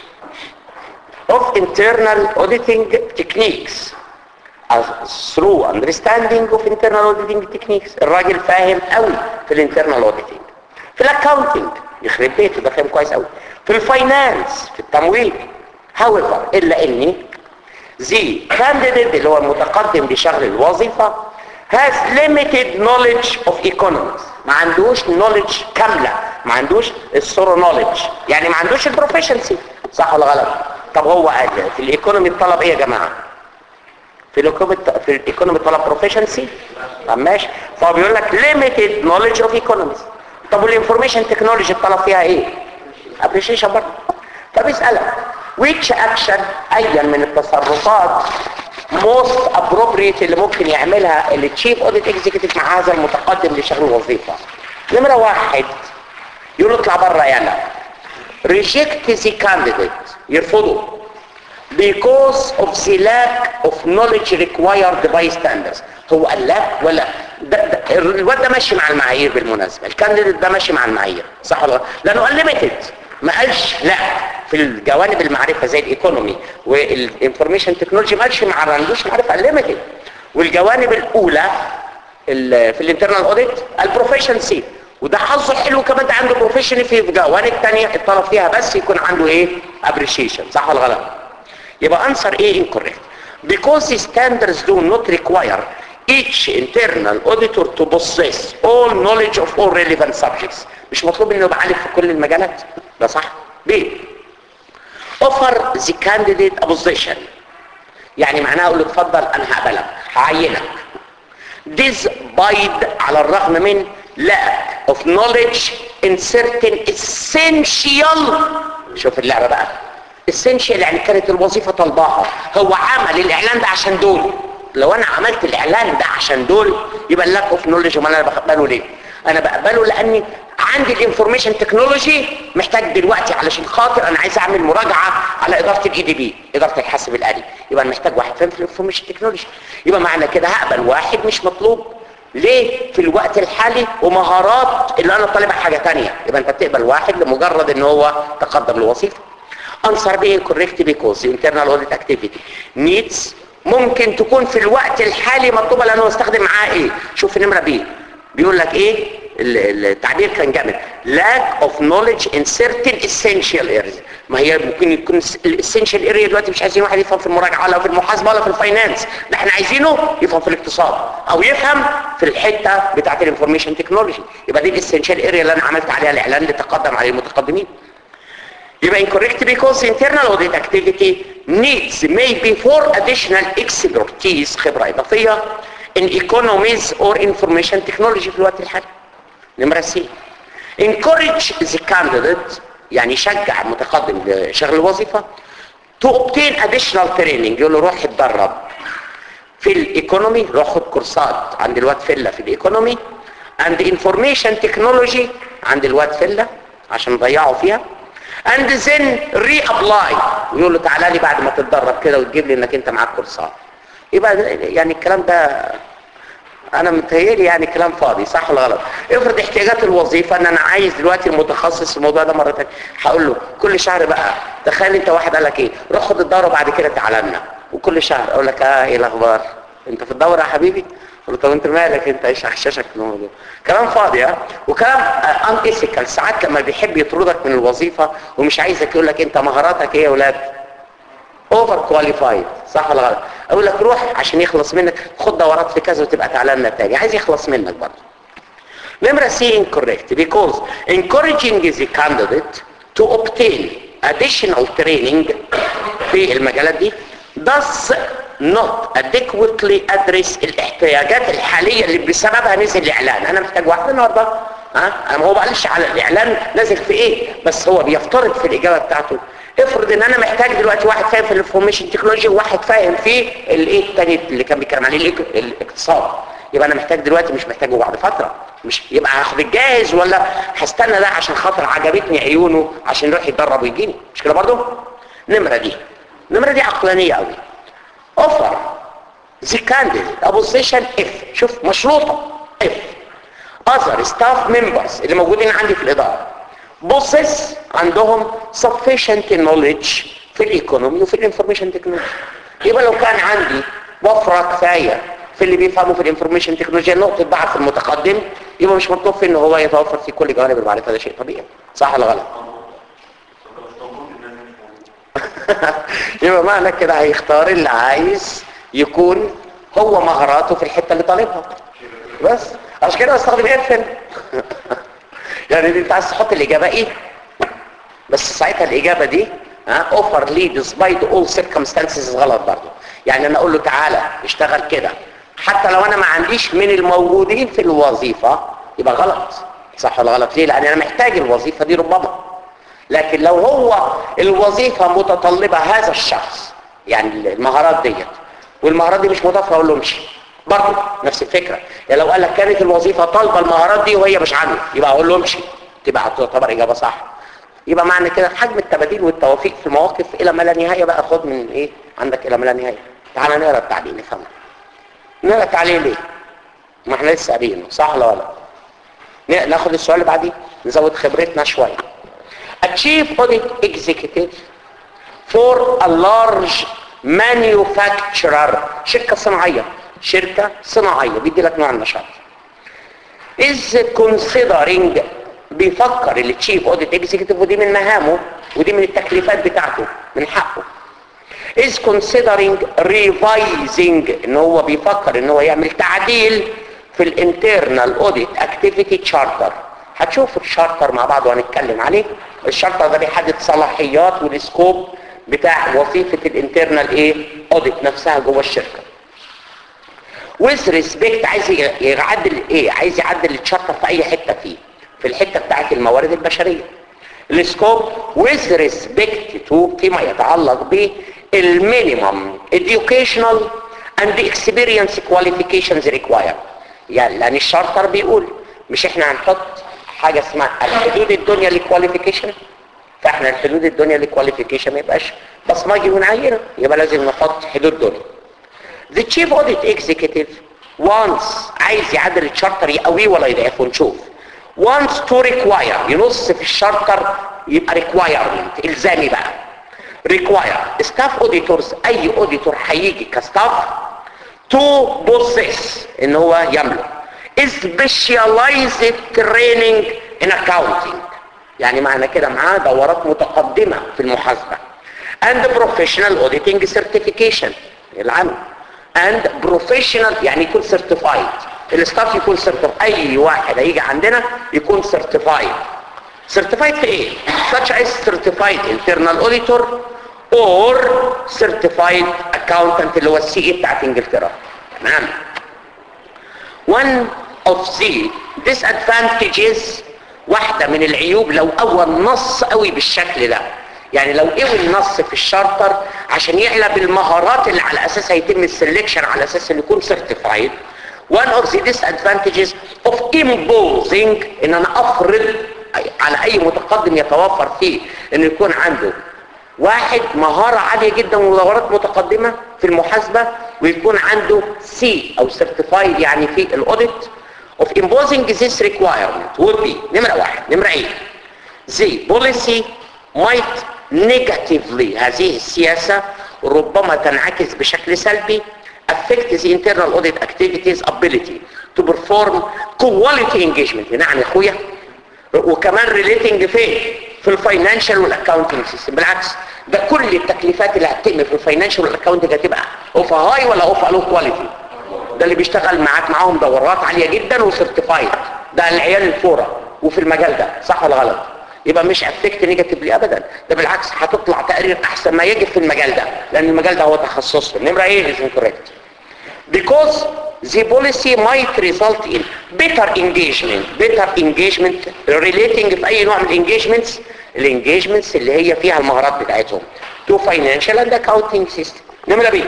of internal auditing techniques as through understanding of internal auditing techniques الراجل فاهم قوي في الانترنال auditing في الاكاونتنج يخرب بيته ده فاهم كويس قوي في الفاينانس في التمويل however الا اني the candidate اللي هو المتقدم لشغل الوظيفه has limited knowledge of economics ما عندوش knowledge كاملة ما عندوش الثورو knowledge يعني ما عندوش البروفيشنسي صح ولا غلط طب هو قال في الايكونومي الطلب ايه يا جماعة في الايكونومي في الايكونومي طلب بروفيشنسي طب ماشي فهو بيقول لك limited knowledge of economics طب والانفورميشن تكنولوجي الطلب فيها ايه appreciation برضه فبيسألك which action ايا من التصرفات most appropriate اللي ممكن يعملها اللي تشيف اوديت اكزيكتيف مع هذا المتقدم لشغل الوظيفه نمره واحد يقول له اطلع بره يلا reject the candidate يرفضه because of the lack of knowledge required by standards هو قال لا ولا ده ده الواد ده ماشي مع المعايير بالمناسبه الكانديديت ده ماشي مع المعايير صح ولا لانه قال ليميتد ما قالش لا في الجوانب المعرفة زي الايكونومي والانفورميشن تكنولوجي ما قالش ما عندوش معرفة ليميتد والجوانب الاولى في الانترنال اوديت البروفيشنسي وده حظه حلو كمان ده عنده بروفيشن في جوانب تانية الطلب فيها بس يكون عنده ايه ابريشيشن صح ولا غلط يبقى انسر ايه incorrect because the standards do not require each internal auditor to possess all knowledge of all relevant subjects مش مطلوب انه يبقى عارف في كل المجالات ده صح ب offer the candidate a position يعني معناها اقول له اتفضل انا هقبلك هعينك despite على الرغم من lack of knowledge in certain essential شوف اللعبة بقى essential يعني كانت الوظيفة طلباها هو عمل الاعلان ده عشان دول لو انا عملت الاعلان ده عشان دول يبقى lack of knowledge امال انا بقبله ليه انا بقبله لاني عندي الانفورميشن تكنولوجي محتاج دلوقتي علشان خاطر انا عايز اعمل مراجعه على اداره الاي دي بي اداره الحاسب الالي يبقى انا محتاج واحد فاهم في الانفورميشن تكنولوجي يبقى معنى كده هقبل واحد مش مطلوب ليه في الوقت الحالي ومهارات اللي انا طالبها حاجه تانية يبقى انت بتقبل واحد لمجرد ان هو تقدم لوظيفه answer being correct because the internal audit activity needs ممكن تكون في الوقت الحالي مطلوبه لانه استخدم معاه ايه شوف النمره بي بيقول لك ايه التعبير كان جامد lack of knowledge in certain essential areas ما هي ممكن يكون الاسينشال اريا دلوقتي مش عايزين واحد يفهم في المراجعه ولا في المحاسبه ولا في الفاينانس ده احنا عايزينه يفهم في الاقتصاد او يفهم في الحته بتاعه الانفورميشن تكنولوجي يبقى دي الاسينشال اريا اللي انا عملت عليها الاعلان اللي تقدم عليه المتقدمين يبقى incorrect because internal audit activity needs maybe for additional expertise خبرة إضافية in economies or information technology في الوقت الحالي نمرة سي encourage the candidate يعني يشجع المتقدم لشغل الوظيفة to obtain additional training يقول له روح اتدرب في الايكونومي روح خد كورسات عند الواد فيلا في الايكونومي and information technology عند الواد فيلا عشان نضيعه فيها and then reapply ويقول له تعالى لي بعد ما تتدرب كده وتجيب لي انك انت معاك كورسات يبقى يعني الكلام ده انا متهيألي يعني كلام فاضي صح ولا غلط افرض احتياجات الوظيفه ان انا عايز دلوقتي المتخصص في الموضوع ده مره ثانيه هقول له كل شهر بقى تخيل انت واحد قال لك ايه روح خد الدوره وبعد كده تعالى لنا وكل شهر اقول لك اه ايه الاخبار انت في الدوره يا حبيبي قلت طب انت مالك انت ايش احشاشك في الموضوع كلام فاضي ها وكلام ان ايثيكال ساعات لما بيحب يطردك من الوظيفه ومش عايزك يقول لك انت مهاراتك ايه يا اولاد اوفر كواليفايد صح ولا غلط اقول لك روح عشان يخلص منك خد دورات في كذا وتبقى تعالى لنا تاني عايز يخلص منك برضه نمرة سي incorrect because encouraging the candidate to obtain additional training في المجالات دي does not adequately address الاحتياجات الحالية اللي بسببها نزل الاعلان انا محتاج واحد النهارده ها انا هو ما قالش على الاعلان نازل في ايه بس هو بيفترض في الاجابة بتاعته افرض ان انا محتاج دلوقتي واحد فاهم في الانفورميشن تكنولوجي وواحد فاهم في الايه التاني اللي كان بيتكلم عليه الإك- الاقتصاد يبقى انا محتاج دلوقتي مش محتاجه بعد فتره مش يبقى هاخد الجاهز ولا هستنى ده عشان خاطر عجبتني عيونه عشان يروح يتدرب ويجيني مش كده برضه النمره دي النمره دي عقلانيه قوي اوفر the candidate a position if شوف مشروطه if other staff members اللي موجودين عندي في الاداره بوسس عندهم sufficient knowledge في الايكونومي وفي الانفورميشن تكنولوجي يبقى لو كان عندي وفرة كفاية في اللي بيفهموا في الانفورميشن تكنولوجيا نقطة ضعف المتقدم يبقى مش مطلوب فيه ان هو يتوفر في كل جوانب المعرفة ده شيء طبيعي صح ولا غلط يبقى معنى كده هيختار اللي عايز يكون هو مهاراته في الحتة اللي طالبها بس عشان كده بستخدم ايرفل يعني انت عايز تحط الاجابة ايه بس ساعتها الاجابة دي اوفر لي ديسبايت اول سيركمستانسز غلط برضه يعني انا اقول له تعالى اشتغل كده حتى لو انا ما عنديش من الموجودين في الوظيفة يبقى غلط صح ولا غلط ليه لان انا محتاج الوظيفة دي ربما لكن لو هو الوظيفة متطلبة هذا الشخص يعني المهارات ديت والمهارات دي مش متوفرة اقول له امشي برضه نفس الفكرة يعني لو قال لك كانت الوظيفة طالبة المهارات دي وهي مش عنده يبقى اقول له امشي تبقى تعتبر اجابة صح يبقى معنى كده حجم التباديل والتوافيق في المواقف الى ما لا نهايه بقى خد من ايه عندك الى ما لا نهايه تعال نقرا التعليل نفهمه نقرا التعليل ليه ما احنا لسه قارينه صح ولا غلط ن- ناخد السؤال اللي بعديه نزود خبرتنا شويه A chief audit executive for a large manufacturer شركة صناعية شركة صناعية بيدي لك نوع النشاط is considering بيفكر التشيف اوديت اكزيكتيف ودي من مهامه ودي من التكليفات بتاعته من حقه is considering revising ان هو بيفكر ان هو يعمل تعديل في الانترنال اوديت اكتيفيتي تشارتر هتشوفوا الشارتر مع بعض وهنتكلم عليه الشارتر ده بيحدد صلاحيات والسكوب بتاع وظيفه الانترنال ايه اوديت نفسها جوه الشركه with respect عايز يعدل ايه عايز يعدل التشارتر في اي حته فيه في الحته بتاعت الموارد البشريه السكوب with respect to فيما يتعلق ب المينيمم educational and experience qualifications required يعني لان الشارتر بيقول مش احنا هنحط حاجه اسمها الحدود الدنيا للكواليفيكيشن فاحنا الحدود الدنيا للكواليفيكيشن ما يبقاش بصمجي ونعينه يبقى لازم نحط حدود دنيا The chief audit executive wants عايز يعدل الشارتر يقويه ولا يضعفه نشوف wants to require ينص في الشارتر يبقى requirement الزامي بقى require staff auditors اي auditor هيجي كستاف to possess ان هو يملك specialized training in accounting يعني معنى كده معاه دورات متقدمة في المحاسبة and professional auditing certification العمل and professional يعني يكون certified الستاف يكون certified اي واحد هيجي عندنا يكون certified certified في ايه such as certified internal auditor or certified accountant اللي هو السي اي بتاعت انجلترا تمام one of the disadvantages واحدة من العيوب لو اول نص قوي بالشكل ده يعني لو قوي النص في الشارتر عشان يعلى بالمهارات اللي على اساسها يتم السلكشن على اساس انه يكون certified one of the disadvantages of imposing ان انا افرض على اي متقدم يتوفر فيه انه يكون عنده واحد مهارة عالية جدا ومدورات متقدمة في المحاسبة ويكون عنده سي او certified يعني في الاوديت of imposing this requirement would be نمرة واحد نمرة ايه the policy might negatively هذه السياسة ربما تنعكس بشكل سلبي affect the internal audit activities ability to perform quality engagement نعم يا اخويا وكمان ريليتنج فين في الفاينانشال والاكاونتنج سيستم بالعكس ده كل التكليفات اللي هتتم في الفاينانشال والاكاونتنج هتبقى اوف هاي ولا اوف لو كواليتي ده اللي بيشتغل معاك معاهم دورات عاليه جدا وسيرتيفايد ده العيال الفوره وفي المجال ده صح ولا غلط يبقى مش افكت نيجاتيفلي ابدا ده بالعكس هتطلع تقرير احسن ما يجب في المجال ده لان المجال ده هو تخصصه نمره ايه از incorrect because the policy might result in better engagement better engagement relating في اي نوع من الانجيجمنتس الانجيجمنتس اللي هي فيها المهارات بتاعتهم to financial and accounting system نمرة بي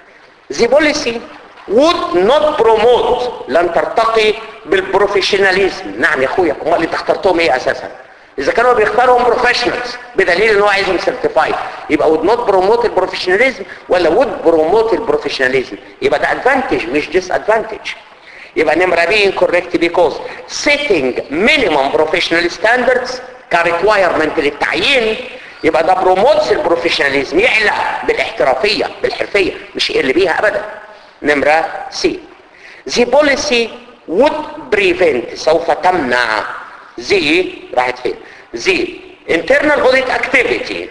the policy would not promote لن ترتقي بالبروفيشناليزم نعم يا اخويا امال اللي اخترتهم ايه اساسا اذا كانوا بيختارهم بروفيشنالز بدليل ان هو عايزهم سيرتيفايد يبقى would not promote البروفيشناليزم ولا would promote البروفيشناليزم يبقى ده ادفانتج مش ديس ادفانتج يبقى نمرة بي incorrect because setting minimum professional standards كريكوايرمنت للتعيين يبقى ده بروموتس البروفيشناليزم يعلى بالاحترافية بالحرفية مش يقل بيها ابدا نمرة سي the policy would prevent سوف تمنع زي راحت فين زي internal audit activity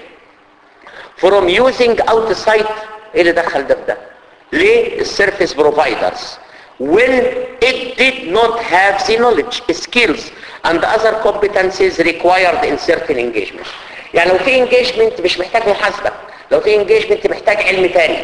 from using outside ايه اللي دخل ده في ده ليه السيرفيس بروفايدرز when it did not have the knowledge skills and other competencies required in certain engagement يعني لو في engagement مش محتاج محاسبة لو في engagement محتاج علم تاني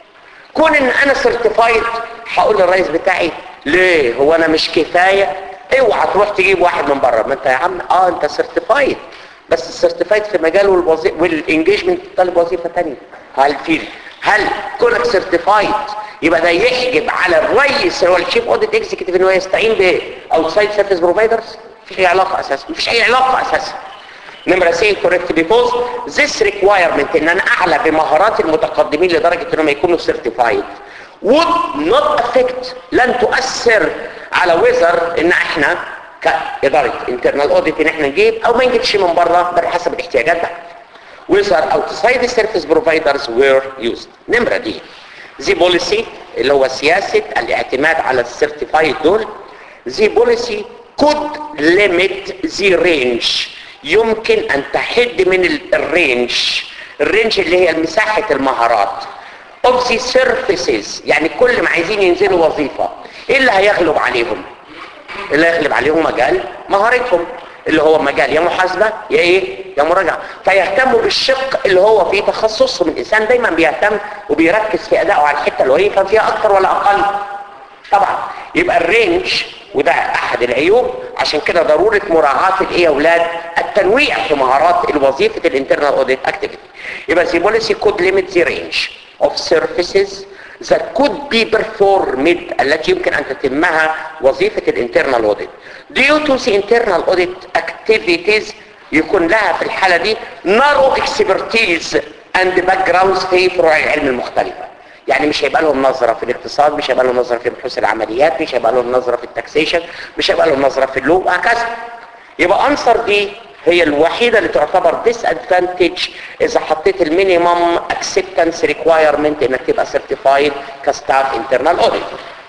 كون ان انا سيرتيفايد هقول للرئيس بتاعي ليه هو انا مش كفايه اوعى تروح تجيب واحد من بره ما انت يا عم اه انت سيرتيفايد بس السيرتيفايد في مجال والوظيفه والانجيجمنت طالب وظيفه ثانيه هل في هل كونك سيرتيفايد يبقى ده يحجب على الرئيس اللي هو الشيف اوديت اكزيكتيف ان هو يستعين بايه اوتسايد سيرفيس بروفايدرز مفيش اي علاقه اساسا مفيش اي علاقه اساسا نمرة سي كوريكت بيكوز this requirement ان انا اعلى بمهارات المتقدمين لدرجة انهم يكونوا certified would not affect لن تؤثر على وزر ان احنا كإدارة internal audit ان احنا نجيب او ما نجيبش من بره ده حسب الاحتياجات ده whether outside the service providers were used نمرة دي the policy اللي هو سياسة الاعتماد على السيرتيفايد دول the policy could limit the range يمكن ان تحد من الرينج الرينج اللي هي مساحة المهارات of the services يعني كل ما عايزين ينزلوا وظيفة ايه اللي هيغلب عليهم اللي هيغلب عليهم مجال مهارتهم اللي هو مجال يا محاسبة يا ايه يا مراجعة فيهتموا بالشق اللي هو فيه تخصصهم الانسان دايما بيهتم وبيركز في ادائه على الحتة اللي هو يفهم فيها اكتر ولا اقل طبعا يبقى الرينج وده احد العيوب عشان كده ضرورة مراعاة الايه يا اولاد التنويع في مهارات الوظيفة الانترنال اوديت اكتيفيتي يبقى the policy could limit the range of services that could be performed التي يمكن ان تتمها وظيفة الانترنال اوديت due to the internal audit activities يكون لها في الحالة دي narrow expertise and backgrounds في فروع العلم المختلفة يعني مش هيبقى لهم نظرة في الاقتصاد مش هيبقى لهم نظرة في بحوث العمليات مش هيبقى لهم نظرة في التاكسيشن مش هيبقى لهم نظرة في اللو وهكذا يبقى انصر دي هي الوحيدة اللي تعتبر ديس ادفانتج اذا حطيت المينيمم اكسبتنس ريكوايرمنت انك تبقى سيرتيفايد كستاف انترنال اوديت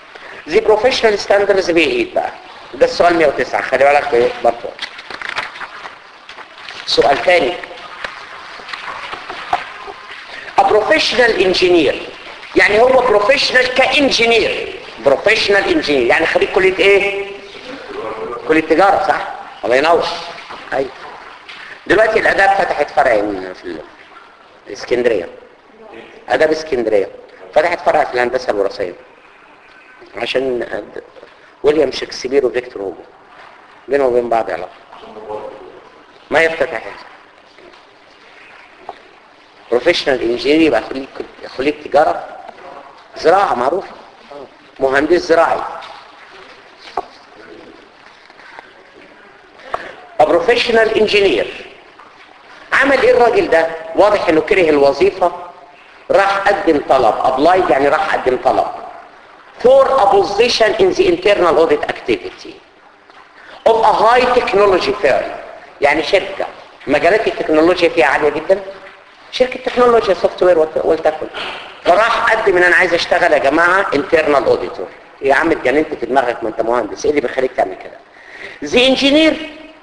دي بروفيشنال ستاندرز بايه بقى ده السؤال 109 خلي بالك ايه برضه سؤال ثاني A professional engineer يعني هو بروفيشنال كانجينير بروفيشنال انجينير يعني خريج كليه ايه كليه تجاره صح الله ينور ايوه دلوقتي الاداب فتحت فرعين في ال- اسكندريه اداب اسكندريه فتحت فرع في الهندسه الوراثيه عشان أد- ويليام شكسبير وفيكتور هوجو بينهم وبين بعض علاقه ما يفتتح بروفيشنال انجينير يبقى خليك خليك تجاره زراعه معروفه مهندس زراعي بروفيشنال انجينير عمل ايه الراجل ده واضح انه كره الوظيفه راح قدم طلب ابلايد يعني راح قدم طلب for a position in the internal audit activity of a high technology firm يعني شركة مجالات التكنولوجيا فيها عالية جدا شركة تكنولوجيا سوفت وير ولتكن فراح قدم ان انا عايز اشتغل يا جماعة internal auditor يا عم اتجننت في دماغك ما انت مهندس ايه اللي بيخليك تعمل كده the engineer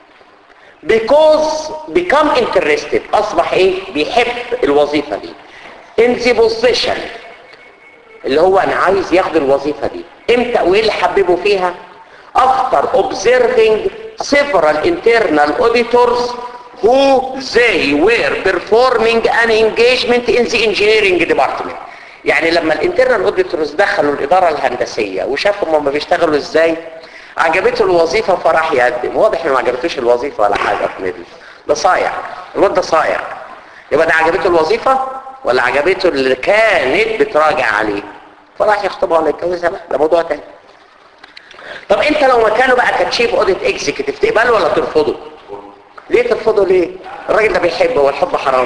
because become interested اصبح ايه بيحب الوظيفة دي in the position اللي هو انا عايز ياخد الوظيفة دي امتى وايه اللي حببه فيها after observing several internal auditors who they were performing an engagement in the engineering department يعني لما الانترنال اوديتورز دخلوا الاداره الهندسيه وشافوا هم بيشتغلوا ازاي عجبته الوظيفه فراح يقدم واضح انه ما عجبتوش الوظيفه ولا حاجه في ميدل ده صايع الواد ده صايع يبقى ده عجبته الوظيفه ولا عجبته اللي كانت بتراجع عليه فراح يخطبها ولا يتجوزها بقى ده موضوع تاني طب انت لو مكانه بقى كتشيف اوديت اكزيكتيف تقبله ولا ترفضه ليه ترفضه ليه الراجل ده بيحبه والحب حرام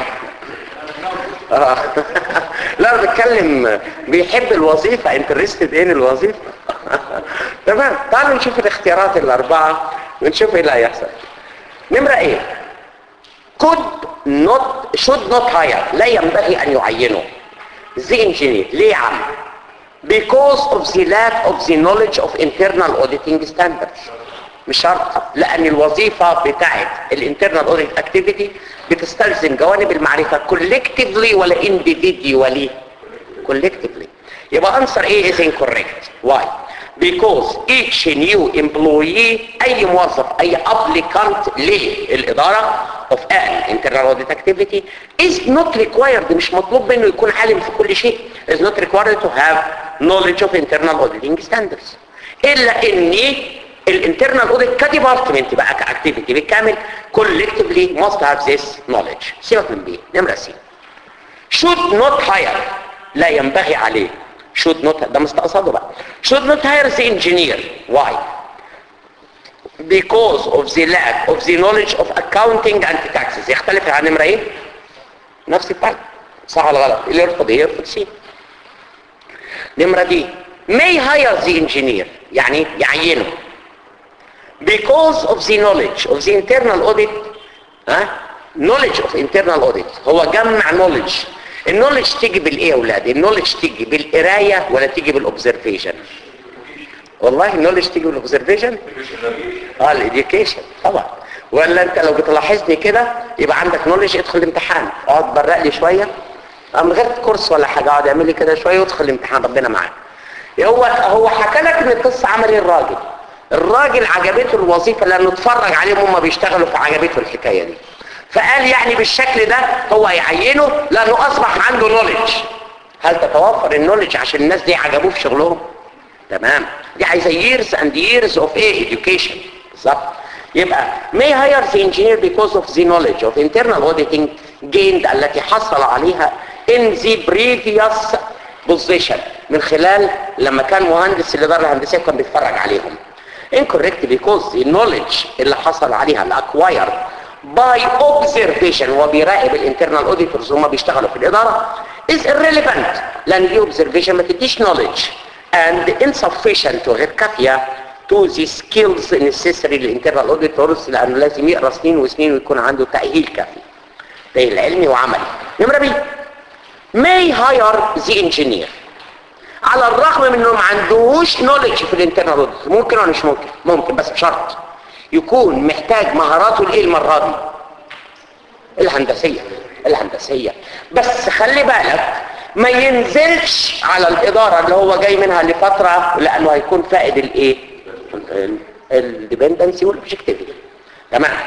آه. لا انا بتكلم بيحب الوظيفه انترستد ان الوظيفه تمام تعالوا نشوف الاختيارات الاربعه ونشوف ايه اللي هيحصل نمره ايه could not should not hire لا ينبغي ان يعينه the engineer ليه يا عم because of the lack of the knowledge of internal auditing standards مش شرط لان الوظيفة بتاعت الانترنال اوديت اكتيفيتي بتستلزم جوانب المعرفة collectively ولا individually collectively يبقى answer A is incorrect why because each new employee اي موظف اي applicant للادارة of an internal audit activity is not required مش مطلوب منه يكون عالم في كل شيء is not required to have knowledge of internal auditing standards الا ان الانترنال اوديت كديبارتمنت بقى كاكتيفيتي بالكامل collectively must have this knowledge سيبك من بيه نمرة سي should not hire لا ينبغي عليه should not ده مستقصده بقى should not hire the engineer why because of the lack of the knowledge of accounting and taxes يختلف عن نمرة ايه نفس التايب صح ولا غلط اللي يرفض ايه يرفض سي نمرة دي may hire the engineer يعني يعينه because of the knowledge of the internal audit ها knowledge of internal audit هو جمع knowledge النولج تيجي بالايه يا اولاد النولج تيجي بالقرايه ولا تيجي بالاوبزرفيشن والله النولج تيجي بالاوبزرفيشن اه الاديوكيشن طبعا ولا انت لو بتلاحظني كده يبقى عندك نولج ادخل الامتحان اقعد برق لي شويه اه من غير كورس ولا حاجه اقعد اعمل لي كده شويه وادخل الامتحان ربنا معاك هو هو حكى لك ان القصه عمل ايه الراجل الراجل عجبته الوظيفه لانه اتفرج عليهم هم بيشتغلوا فعجبته الحكايه دي فقال يعني بالشكل ده هو يعينه لانه اصبح عنده نولج هل تتوفر النولج عشان الناس دي عجبوه في شغلهم تمام دي عايزه years and years of ايه education بالظبط يبقى may hire the engineer because of the knowledge of internal auditing gained التي حصل عليها in the previous position من خلال لما كان مهندس الاداره الهندسيه كان بيتفرج عليهم incorrect because the knowledge اللي حصل عليها الاكواير by observation هو بيراقب الانترنال اوديتورز هم بيشتغلوا في الاداره is irrelevant لان دي observation ما تديش knowledge and insufficient وغير كافيه to the skills necessary للانترنال اوديتورز لانه لازم يقرا سنين وسنين ويكون عنده تاهيل كافي تاهيل علمي وعملي نمره بي may hire the engineer على الرغم من انه ما عندهوش نولج في الانترنال اوديت ممكن ولا مش ممكن ممكن بس بشرط يكون محتاج مهاراته الايه المره دي الهندسيه الهندسيه بس خلي بالك ما ينزلش على الاداره اللي هو جاي منها لفتره لانه هيكون فائد الايه الديبندنسي والاوبجكتيفيتي تمام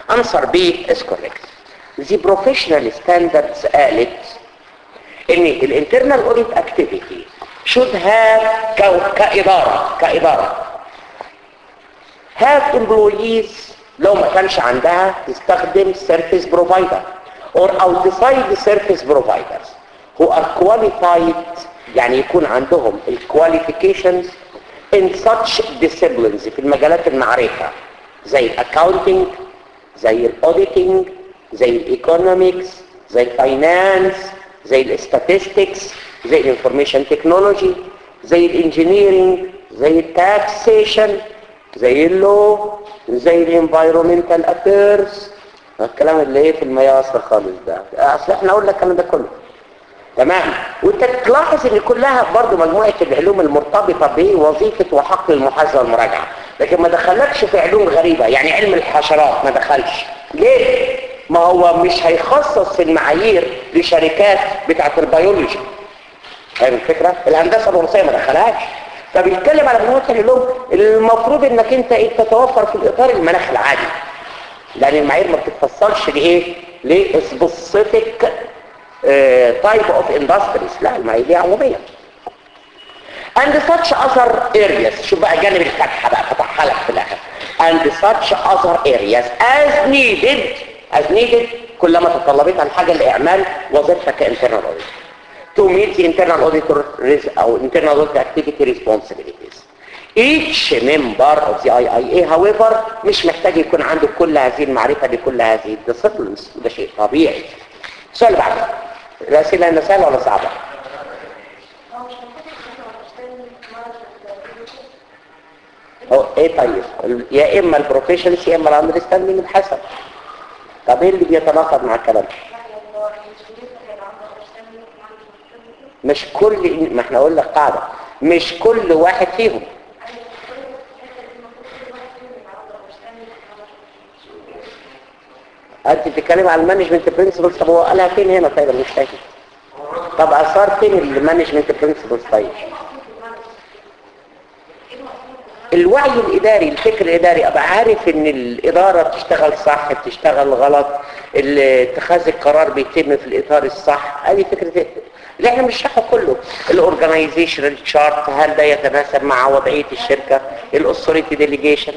answer B is correct the professional standards قالت ان الانترنال audit activity should have كو- كإدارة كإدارة have employees لو ما كانش عندها تستخدم service provider or outside service providers who are qualified يعني يكون عندهم ال qualifications in such disciplines في المجالات المعرفة زي accounting زي الاوديتنج زي الايكونومكس زي الفاينانس زي الاستاتستكس زي الانفورميشن تكنولوجي زي الانجينيرنج زي التاكسيشن زي اللو زي الانفايرومنتال افيرز الكلام اللي ايه في المياسر خالص ده اصل احنا قلنا الكلام ده كله تمام وانت تلاحظ ان كلها برضو مجموعة العلوم المرتبطة بوظيفة وحق المحاسبة والمراجعة لكن ما دخلكش في علوم غريبة يعني علم الحشرات ما دخلش ليه؟ ما هو مش هيخصص في المعايير لشركات بتاعة البيولوجي فاهم الفكرة؟ الهندسة الوراثية ما دخلهاش فبيتكلم على مجموعة العلوم المفروض انك انت ايه تتوفر في الاطار المناخ العادي لان المعايير ما بتتفصلش لايه؟ لسبيسيفيك تايب اوف اندستريز لا المعايير دي عموميه and such other areas شوف بقى جانب الفتحه بقى فتحها لك في الاخر and such other areas as needed as needed كلما تطلبت الحاجه لاعمال وظيفتك كانترنال audit to meet the internal auditor res- او internal audit activity responsibilities each member of the IIA however مش محتاج يكون عنده كل هذه المعرفة لكل هذه الديسيبلينز ده شيء طبيعي السؤال اللي بعده الأسئلة هنا سهلة ولا صعبة؟ هو ايه طيب يا اما البروفيشنز يا اما الاندرستاندنج بحسب طب ايه اللي بيتناقض مع الكلام مش كل ما احنا قلنا قاعده مش كل واحد فيهم انت بتتكلم على المانجمنت برنسبلز طب هو قالها فين هنا طيب أنا مش فاهم طب اثار فين المانجمنت برنسبلز طيب الوعي الاداري الفكر الاداري ابقى عارف ان الاداره بتشتغل صح بتشتغل غلط ال- اتخاذ القرار بيتم في الاطار الصح هذه فكره اللي احنا بنشرحه كله الاورجنايزيشن تشارت هل ده يتناسب مع وضعيه الشركه الاثوريتي ديليجيشن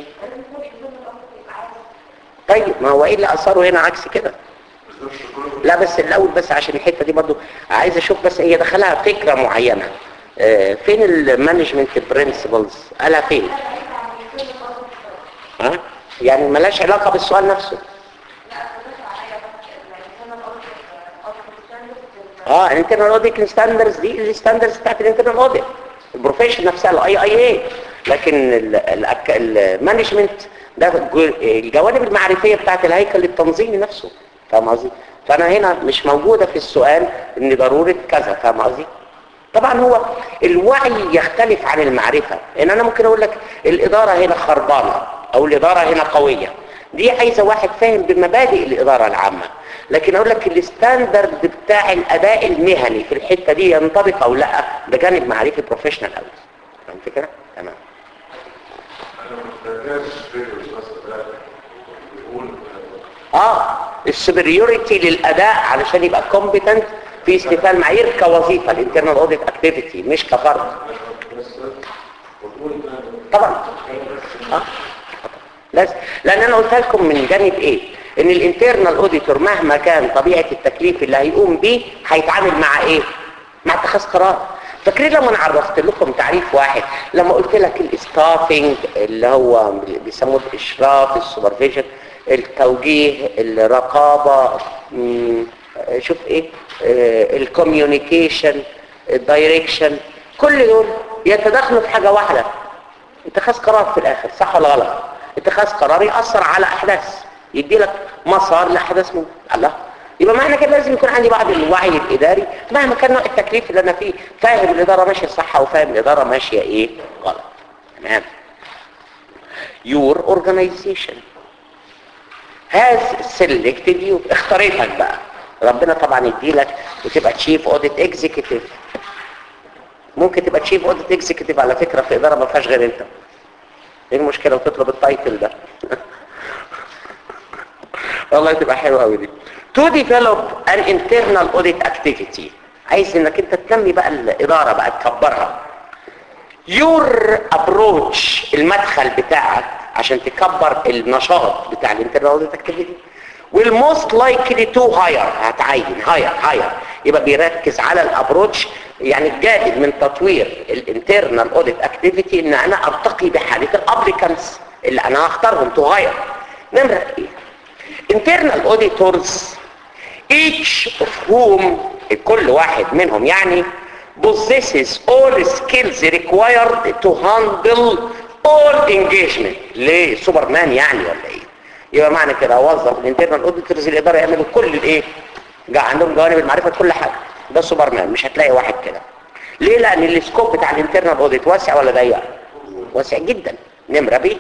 طيب ما هو ايه اللي اثره هنا عكس كده لا بس الاول بس عشان الحته دي برضو عايز اشوف بس هي دخلها فكره معينه آه، فين المانجمنت برنسبلز قالها فين ها يعني ملاش علاقه بالسؤال نفسه اه الانترنال اوديت ستاندرز دي الستاندرز بتاعت الانترنال اوديت البروفيشن نفسها الاي اي اي لكن المانجمنت ده الجو- الجوانب المعرفيه بتاعت الهيكل التنظيمي نفسه فاهم قصدي فانا هنا مش موجوده في السؤال ان ضروره كذا فاهم قصدي طبعا هو الوعي يختلف عن المعرفة ان انا ممكن اقول لك الادارة هنا خربانة او الادارة هنا قوية دي عايزة واحد فاهم بمبادئ الادارة العامة لكن اقول لك الستاندرد بتاع الاداء المهني في الحتة دي ينطبق او لا ده جانب معرفي بروفيشنال قوي فاهم الفكرة؟ تمام اه السوبريوريتي للاداء علشان يبقى كومبتنت في استفال معايير كوظيفه الانترنال اوديت اكتيفيتي مش كفرد طبعا اه لازم لان انا قلت لكم من جانب ايه ان الانترنال اوديتور مهما كان طبيعه التكليف اللي هيقوم بيه هيتعامل مع ايه مع اتخاذ قرار فاكرين لما انا عرفت لكم تعريف واحد لما قلت لك الاستافنج اللي هو بيسموه الاشراف السوبرفيجن التوجيه الرقابه مم، شوف ايه الكوميونيكيشن الدايركشن كل دول يتداخلوا في حاجه واحده اتخاذ قرار في الاخر صح ولا غلط اتخاذ قرار ياثر على احداث يدي لك مسار لاحداث من الله يبقى معنى كده لازم يكون عندي بعض الوعي الاداري مهما كان نوع التكليف اللي انا فيه فاهم الاداره ماشيه صح وفاهم الاداره ماشيه ايه غلط تمام your organization has selected you اختارتك بقى ربنا طبعا يديلك وتبقى تشيف اوديت اكزيكتيف ممكن تبقى تشيف اوديت اكزيكتيف على فكره في اداره ما فيهاش غير انت ايه المشكله وتطلب التايتل ده والله تبقى حلوه قوي دي to develop an internal audit activity عايز انك انت تنمي بقى الاداره بقى تكبرها your approach المدخل بتاعك عشان تكبر النشاط بتاع الانترنال اوديت اكتيفيتي will most likely to hire هتعين hire hire يبقى بيركز على الابروتش يعني الجانب من تطوير الانترنال اوديت اكتيفيتي ان انا ارتقي بحاله الابليكانتس اللي انا هختارهم تو هاير نمره ايه internal auditors each of whom كل واحد منهم يعني possesses all skills required to handle all engagement ليه سوبرمان يعني ولا ايه يبقى معنى كده اوظف الانترنال اوديتورز اللي يقدروا يعملوا كل الايه جا عندهم جوانب المعرفه كل حاجه ده سوبرمان مش هتلاقي واحد كده ليه لان السكوب بتاع الانترنال اوديت واسع ولا ضيق واسع جدا نمره بيه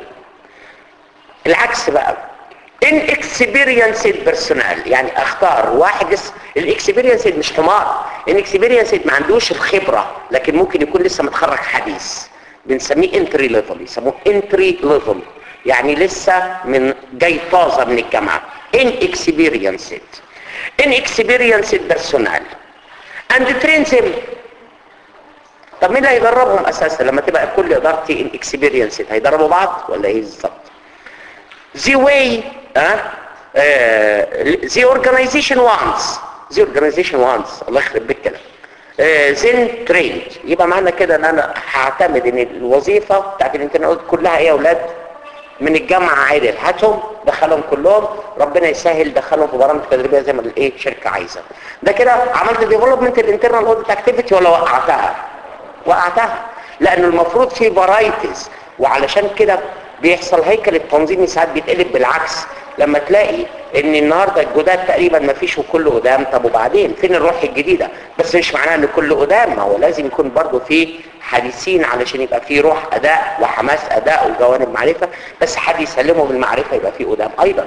العكس بقى inexperienced personnel يعني اختار واحد الاكسبيرينسد مش حمار الاكسبيرينسد ما عندوش الخبرة لكن ممكن يكون لسه متخرج حديث بنسميه انتري ليفل يسموه انتري ليفل يعني لسه من جاي طازة من الجامعة inexperienced inexperienced personnel and train them طب مين اللي هيدربهم اساسا لما تبقى كل ادارتي inexperienced هيدربوا بعض ولا ايه بالظبط the way uh, uh, the organization wants the organization wants الله يخرب بيت كده uh, then trained يبقى معنى كده ان انا هعتمد ان الوظيفه بتاعت الانترنت كلها ايه يا اولاد من الجامعه عادل هاتهم دخلهم كلهم ربنا يسهل دخلهم في برامج تدريبيه زي ما الايه الشركه عايزه ده كده عملت ديفلوبمنت الانترنال اوديت اكتيفيتي ولا وقعتها وقعتها لان المفروض في فرايتيز وعلشان كده بيحصل هيكل التنظيمي ساعات بيتقلب بالعكس لما تلاقي ان النهارده الجداد تقريبا ما فيش وكل قدام طب وبعدين فين الروح الجديده بس مش معناه ان كل قدام ما هو لازم يكون برضه في حديثين علشان يبقى في روح اداء وحماس اداء وجوانب معرفه بس حد يسلمه بالمعرفه يبقى في قدام ايضا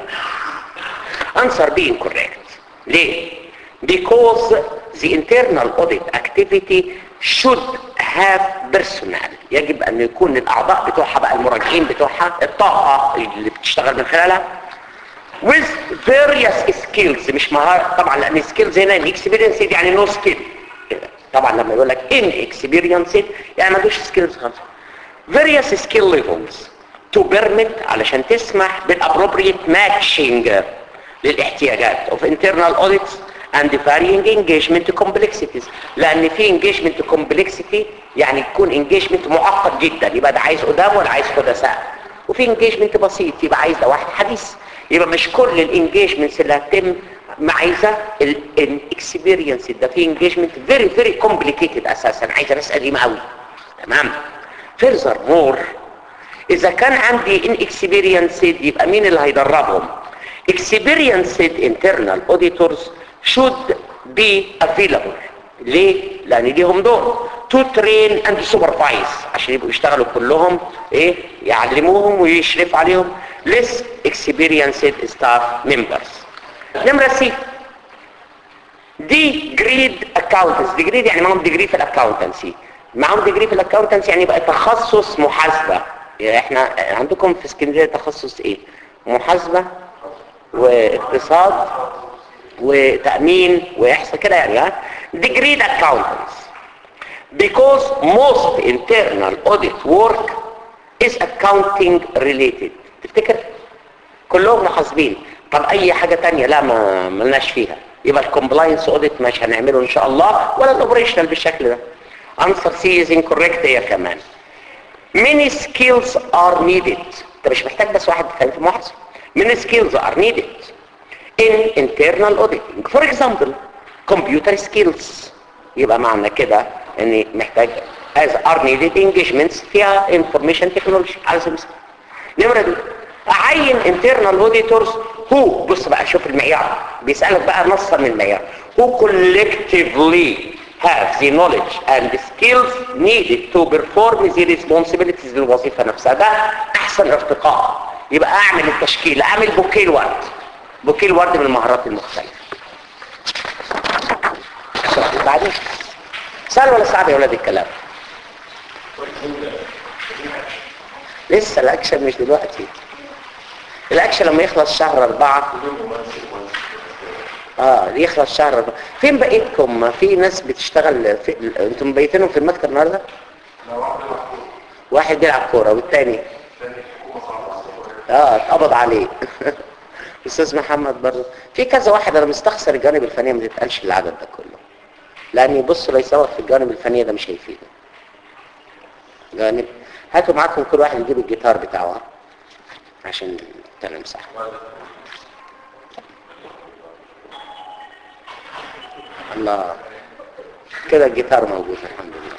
answer being correct ليه because the internal audit activity should have personnel يجب ان يكون الاعضاء بتوعها بقى المراجعين بتوعها الطاقة اللي بتشتغل من خلالها with various skills مش مهارة طبعا لان skills هنا experience يعني no skill طبعا لما يقول لك inexperienced يعني ما عندوش skills خالص various skill levels to permit علشان تسمح بالappropriate matching للاحتياجات of internal audits and varying engagement complexities لان في engagement complexity يعني يكون engagement معقد جدا يبقى ده عايز قدام ولا عايز حدثاء وفي engagement بسيط يبقى عايز ده واحد حديث يبقى مش كل الانجيجمنتس اللي هتتم عايزه الاكسبيرينس ده في انجيجمنت فيري فيري كومبليكيتد اساسا عايزه ناس قديمه قوي تمام فيرزر مور اذا كان عندي ان اكسبيرينسد يبقى مين اللي هيدربهم experienced internal auditors should be available ليه؟ لان ليهم دور to train and supervise عشان يبقوا يشتغلوا كلهم ايه يعلموهم ويشرف عليهم less experienced staff members نمرة سي دي جريد accountants دي جريد يعني معهم ديجري في الاكاونتنسي معهم ديجري في الاكاونتنسي يعني يبقى تخصص محاسبة يعني احنا عندكم في اسكندريه تخصص ايه محاسبة واقتصاد وتأمين ويحصل كده يعني ها degree accountants because most internal audit work is accounting related تفتكر كلهم محاسبين طب اي حاجة تانية لا ما ملناش فيها يبقى الكومبلاينس اوديت مش هنعمله ان شاء الله ولا الاوبريشنال بالشكل ده answer C is incorrect هي كمان many skills are needed انت مش محتاج بس واحد يتكلم في المحاسبة many skills are needed in internal auditing for example computer skills يبقى معنى كده اني محتاج as are needed engagements فيها information technology على سبيل المثال نمرة دي اعين internal auditors who بص بقى شوف المعيار بيسألك بقى نصا من المعيار who collectively have the knowledge and the skills needed to perform the responsibilities للوظيفة نفسها ده احسن ارتقاء يبقى اعمل التشكيل اعمل بوكيه الورد بوكيه الورد من المهارات المختلفة بعدين سهل ولا صعب يا ولاد الكلام لسه الاكشن مش دلوقتي الاكشن لما يخلص شهر اربعة اه يخلص شهر اربعة فين بقيتكم في ناس بتشتغل في... انتم مبيتينهم في المكتب النهارده واحد بيلعب كورة والتاني اه اتقبض عليه استاذ محمد برضه في كذا واحد انا مستخسر الجانب الفني ما تتقالش العدد ده كله لان يبص لا يصور في الجانب الفني ده مش هيفيده جانب هاتوا معاكم كل واحد يجيب الجيتار بتاعه عشان تنمسح الله كده الجيتار موجود الحمد لله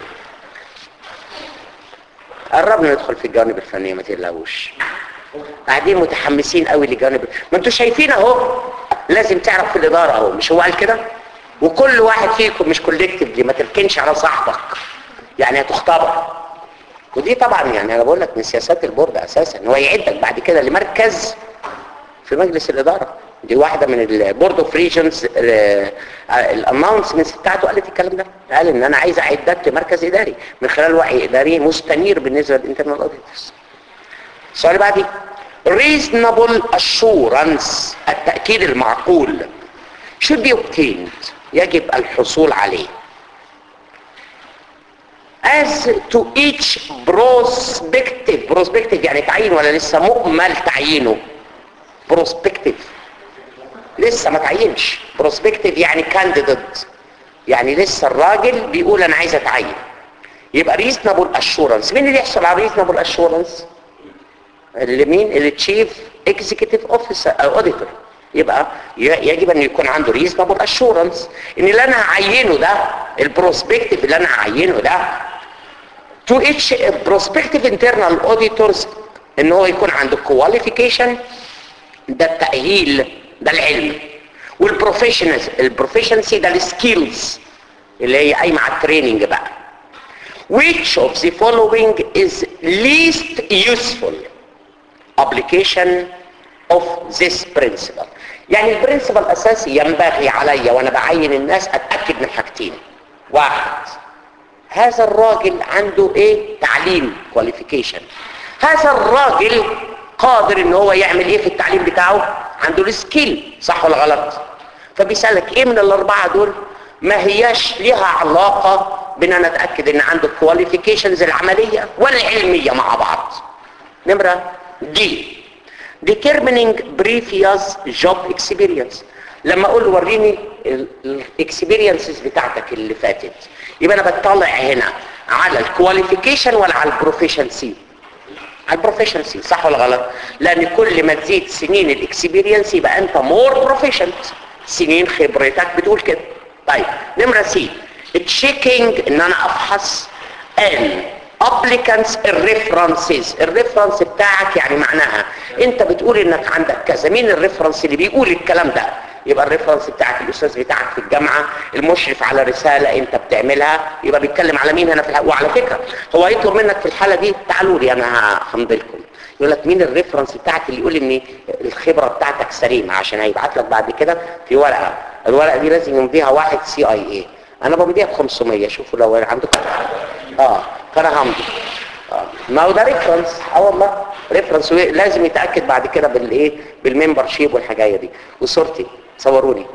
قربنا ندخل في الجانب الفني ما تقلقوش قاعدين متحمسين قوي لجانب ما انتوا شايفين اهو لازم تعرف في الاداره اهو مش هو قال كده وكل واحد فيكم مش كولكتيفلي ما تركنش على صاحبك يعني هتختبر ودي طبعا يعني انا بقول لك من سياسات البورد اساسا ان هو يعدك بعد كده لمركز في مجلس الاداره دي واحده من البورد اوف ريجنز الانونسمنتس بتاعته قالت الكلام ده قال ان انا عايز اعدك لمركز اداري من خلال وعي اداري مستنير بالنسبه للانترنال اوديتورز السؤال اللي بعدي reasonable assurance التأكيد المعقول should be obtained يجب الحصول عليه as to each prospective prospective يعني تعيين ولا لسه مؤمل تعيينه prospective لسه ما تعينش prospective يعني candidate يعني لسه الراجل بيقول انا عايز اتعين يبقى reasonable assurance مين اللي يحصل على reasonable assurance اللي مين اللي تشيف اكزيكتيف اوفيسر او اوديتور يبقى يجب ان يكون عنده ريزنبل اشورنس ان اللي انا هعينه ده البروسبكتيف اللي انا هعينه ده تو اتش بروسبكتيف انترنال اوديتورز ان هو يكون عنده كواليفيكيشن ده التاهيل ده العلم والبروفيشنز البروفيشنسي ده السكيلز اللي هي قايمه على التريننج بقى which of the following is least useful application of this principle يعني البرنسبل اساسي ينبغي علي وانا بعين الناس اتاكد من حاجتين واحد هذا الراجل عنده ايه تعليم كواليفيكيشن هذا الراجل قادر ان هو يعمل ايه في التعليم بتاعه عنده السكيل صح ولا غلط فبيسالك ايه من الاربعه دول ما هياش ليها علاقه بان انا اتاكد ان عنده الكواليفيكيشنز العمليه والعلميه مع بعض نمره دي determining previous job experience لما اقول له وريني الاكسبيرينسز بتاعتك اللي فاتت يبقى انا بطلع هنا على الكواليفيكيشن ولا على البروفيشنسي على البروفيشنسي صح ولا غلط لان كل ما تزيد سنين الاكسبيرينس يبقى انت مور بروفيشنت سنين خبرتك بتقول كده طيب نمره سي تشيكينج ان انا افحص ان applicants الريفرنسز الريفرنس بتاعك يعني معناها انت بتقول انك عندك كذا مين الريفرنس اللي بيقول الكلام ده يبقى الريفرنس بتاعك الاستاذ بتاعك في الجامعه المشرف على رساله انت بتعملها يبقى بيتكلم على مين هنا في الحلقة. وعلى فكره هو هيطلب منك في الحاله دي تعالوا لي انا همضي لكم يقول لك مين الريفرنس بتاعك اللي يقول ان الخبره بتاعتك سليمه عشان هيبعت لك بعد كده في ورقه الورقه دي لازم يمضيها واحد سي اي اي انا بمضيها ب 500 شوفوا لو عندكم اه فانا همضي آه. ما هو ده ريفرنس اه والله ريفرنس لازم يتاكد بعد كده بالايه بالممبر شيب والحاجايه دي وصورتي صوروني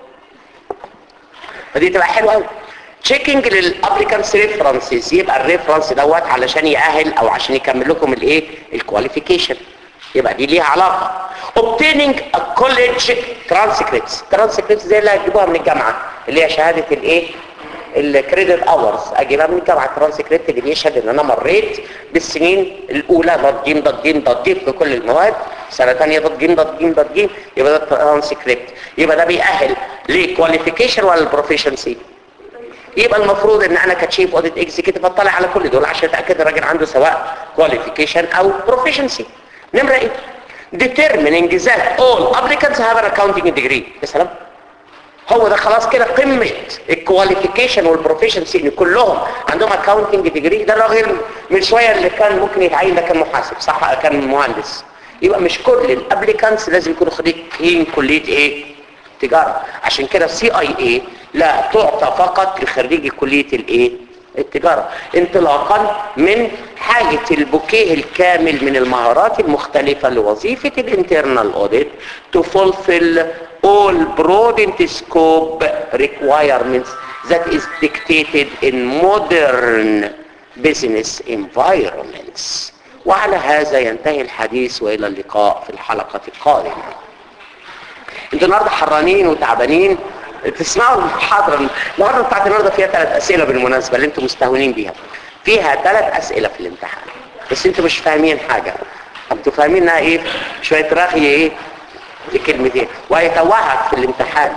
فدي تبقى حلوه قوي تشيكينج للابليكانس ريفرنسز يبقى الريفرنس دوت علشان يأهل او عشان يكمل لكم الايه الكواليفيكيشن يبقى دي ليها علاقه obtaining a college transcripts transcripts زي اللي هتجيبوها من الجامعه اللي هي شهاده الايه الكريدت اورز اجيبها من الجامعه الترانسكريبت اللي بيشهد ان انا مريت بالسنين الاولى ضد جيم ضد جيم ضد جيم في كل المواد سنه ثانيه ضد جيم ضد جيم ضد جيم يبقى ده الترانسكريبت يبقى ده بيأهل لكواليفيكيشن ولا البروفيشنسي يبقى المفروض ان انا كتشيف اوديت اكزيكتيف اطلع على كل دول عشان اتاكد الراجل عنده سواء كواليفيكيشن او بروفيشنسي نمره ايه determining that all applicants have an accounting degree يا سلام هو ده خلاص كده قمة الكواليفيكيشن والبروفيشنسي ان كلهم عندهم اكاونتنج ديجري ده الراجل من شوية اللي كان ممكن يتعين ده كان محاسب صح كان مهندس يبقى مش كل الابليكانتس لازم يكونوا خريجين كلية ايه تجارة عشان كده السي اي اي لا تعطى فقط لخريجي كلية الايه التجارة انطلاقا من حاجة البوكيه الكامل من المهارات المختلفة لوظيفة الانترنال اوديت to fulfill all broadened scope requirements that is dictated in modern business environments وعلى هذا ينتهي الحديث والى اللقاء في الحلقة القادمة انتوا النهارده حرانين وتعبانين تسمعوا المحاضرة المحاضرة بتاعت النهارده فيها ثلاث اسئلة بالمناسبة اللي انتوا مستهونين بيها فيها ثلاث اسئلة في الامتحان بس انتوا مش فاهمين حاجة انتوا فاهمين انها ايه شوية رغي ايه في كلمتين وهيتوهك في الامتحان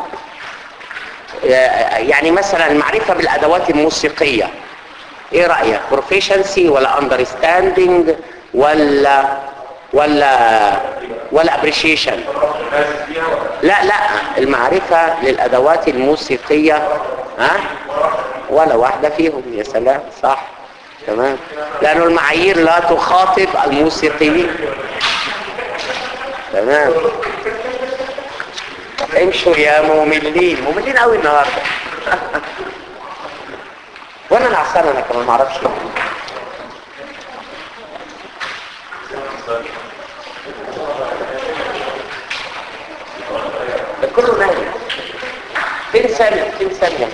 يعني مثلا المعرفة بالادوات الموسيقية ايه رأيك proficiency ولا understanding ولا ولا ولا appreciation لا لا المعرفة للأدوات الموسيقية ها ولا واحدة فيهم يا سلام صح تمام لأنه المعايير لا تخاطب الموسيقيين تمام امشوا يا مملين مملين قوي النهارده وانا العسان انا كمان معرفش ده كله نايم فين سامي فين سامي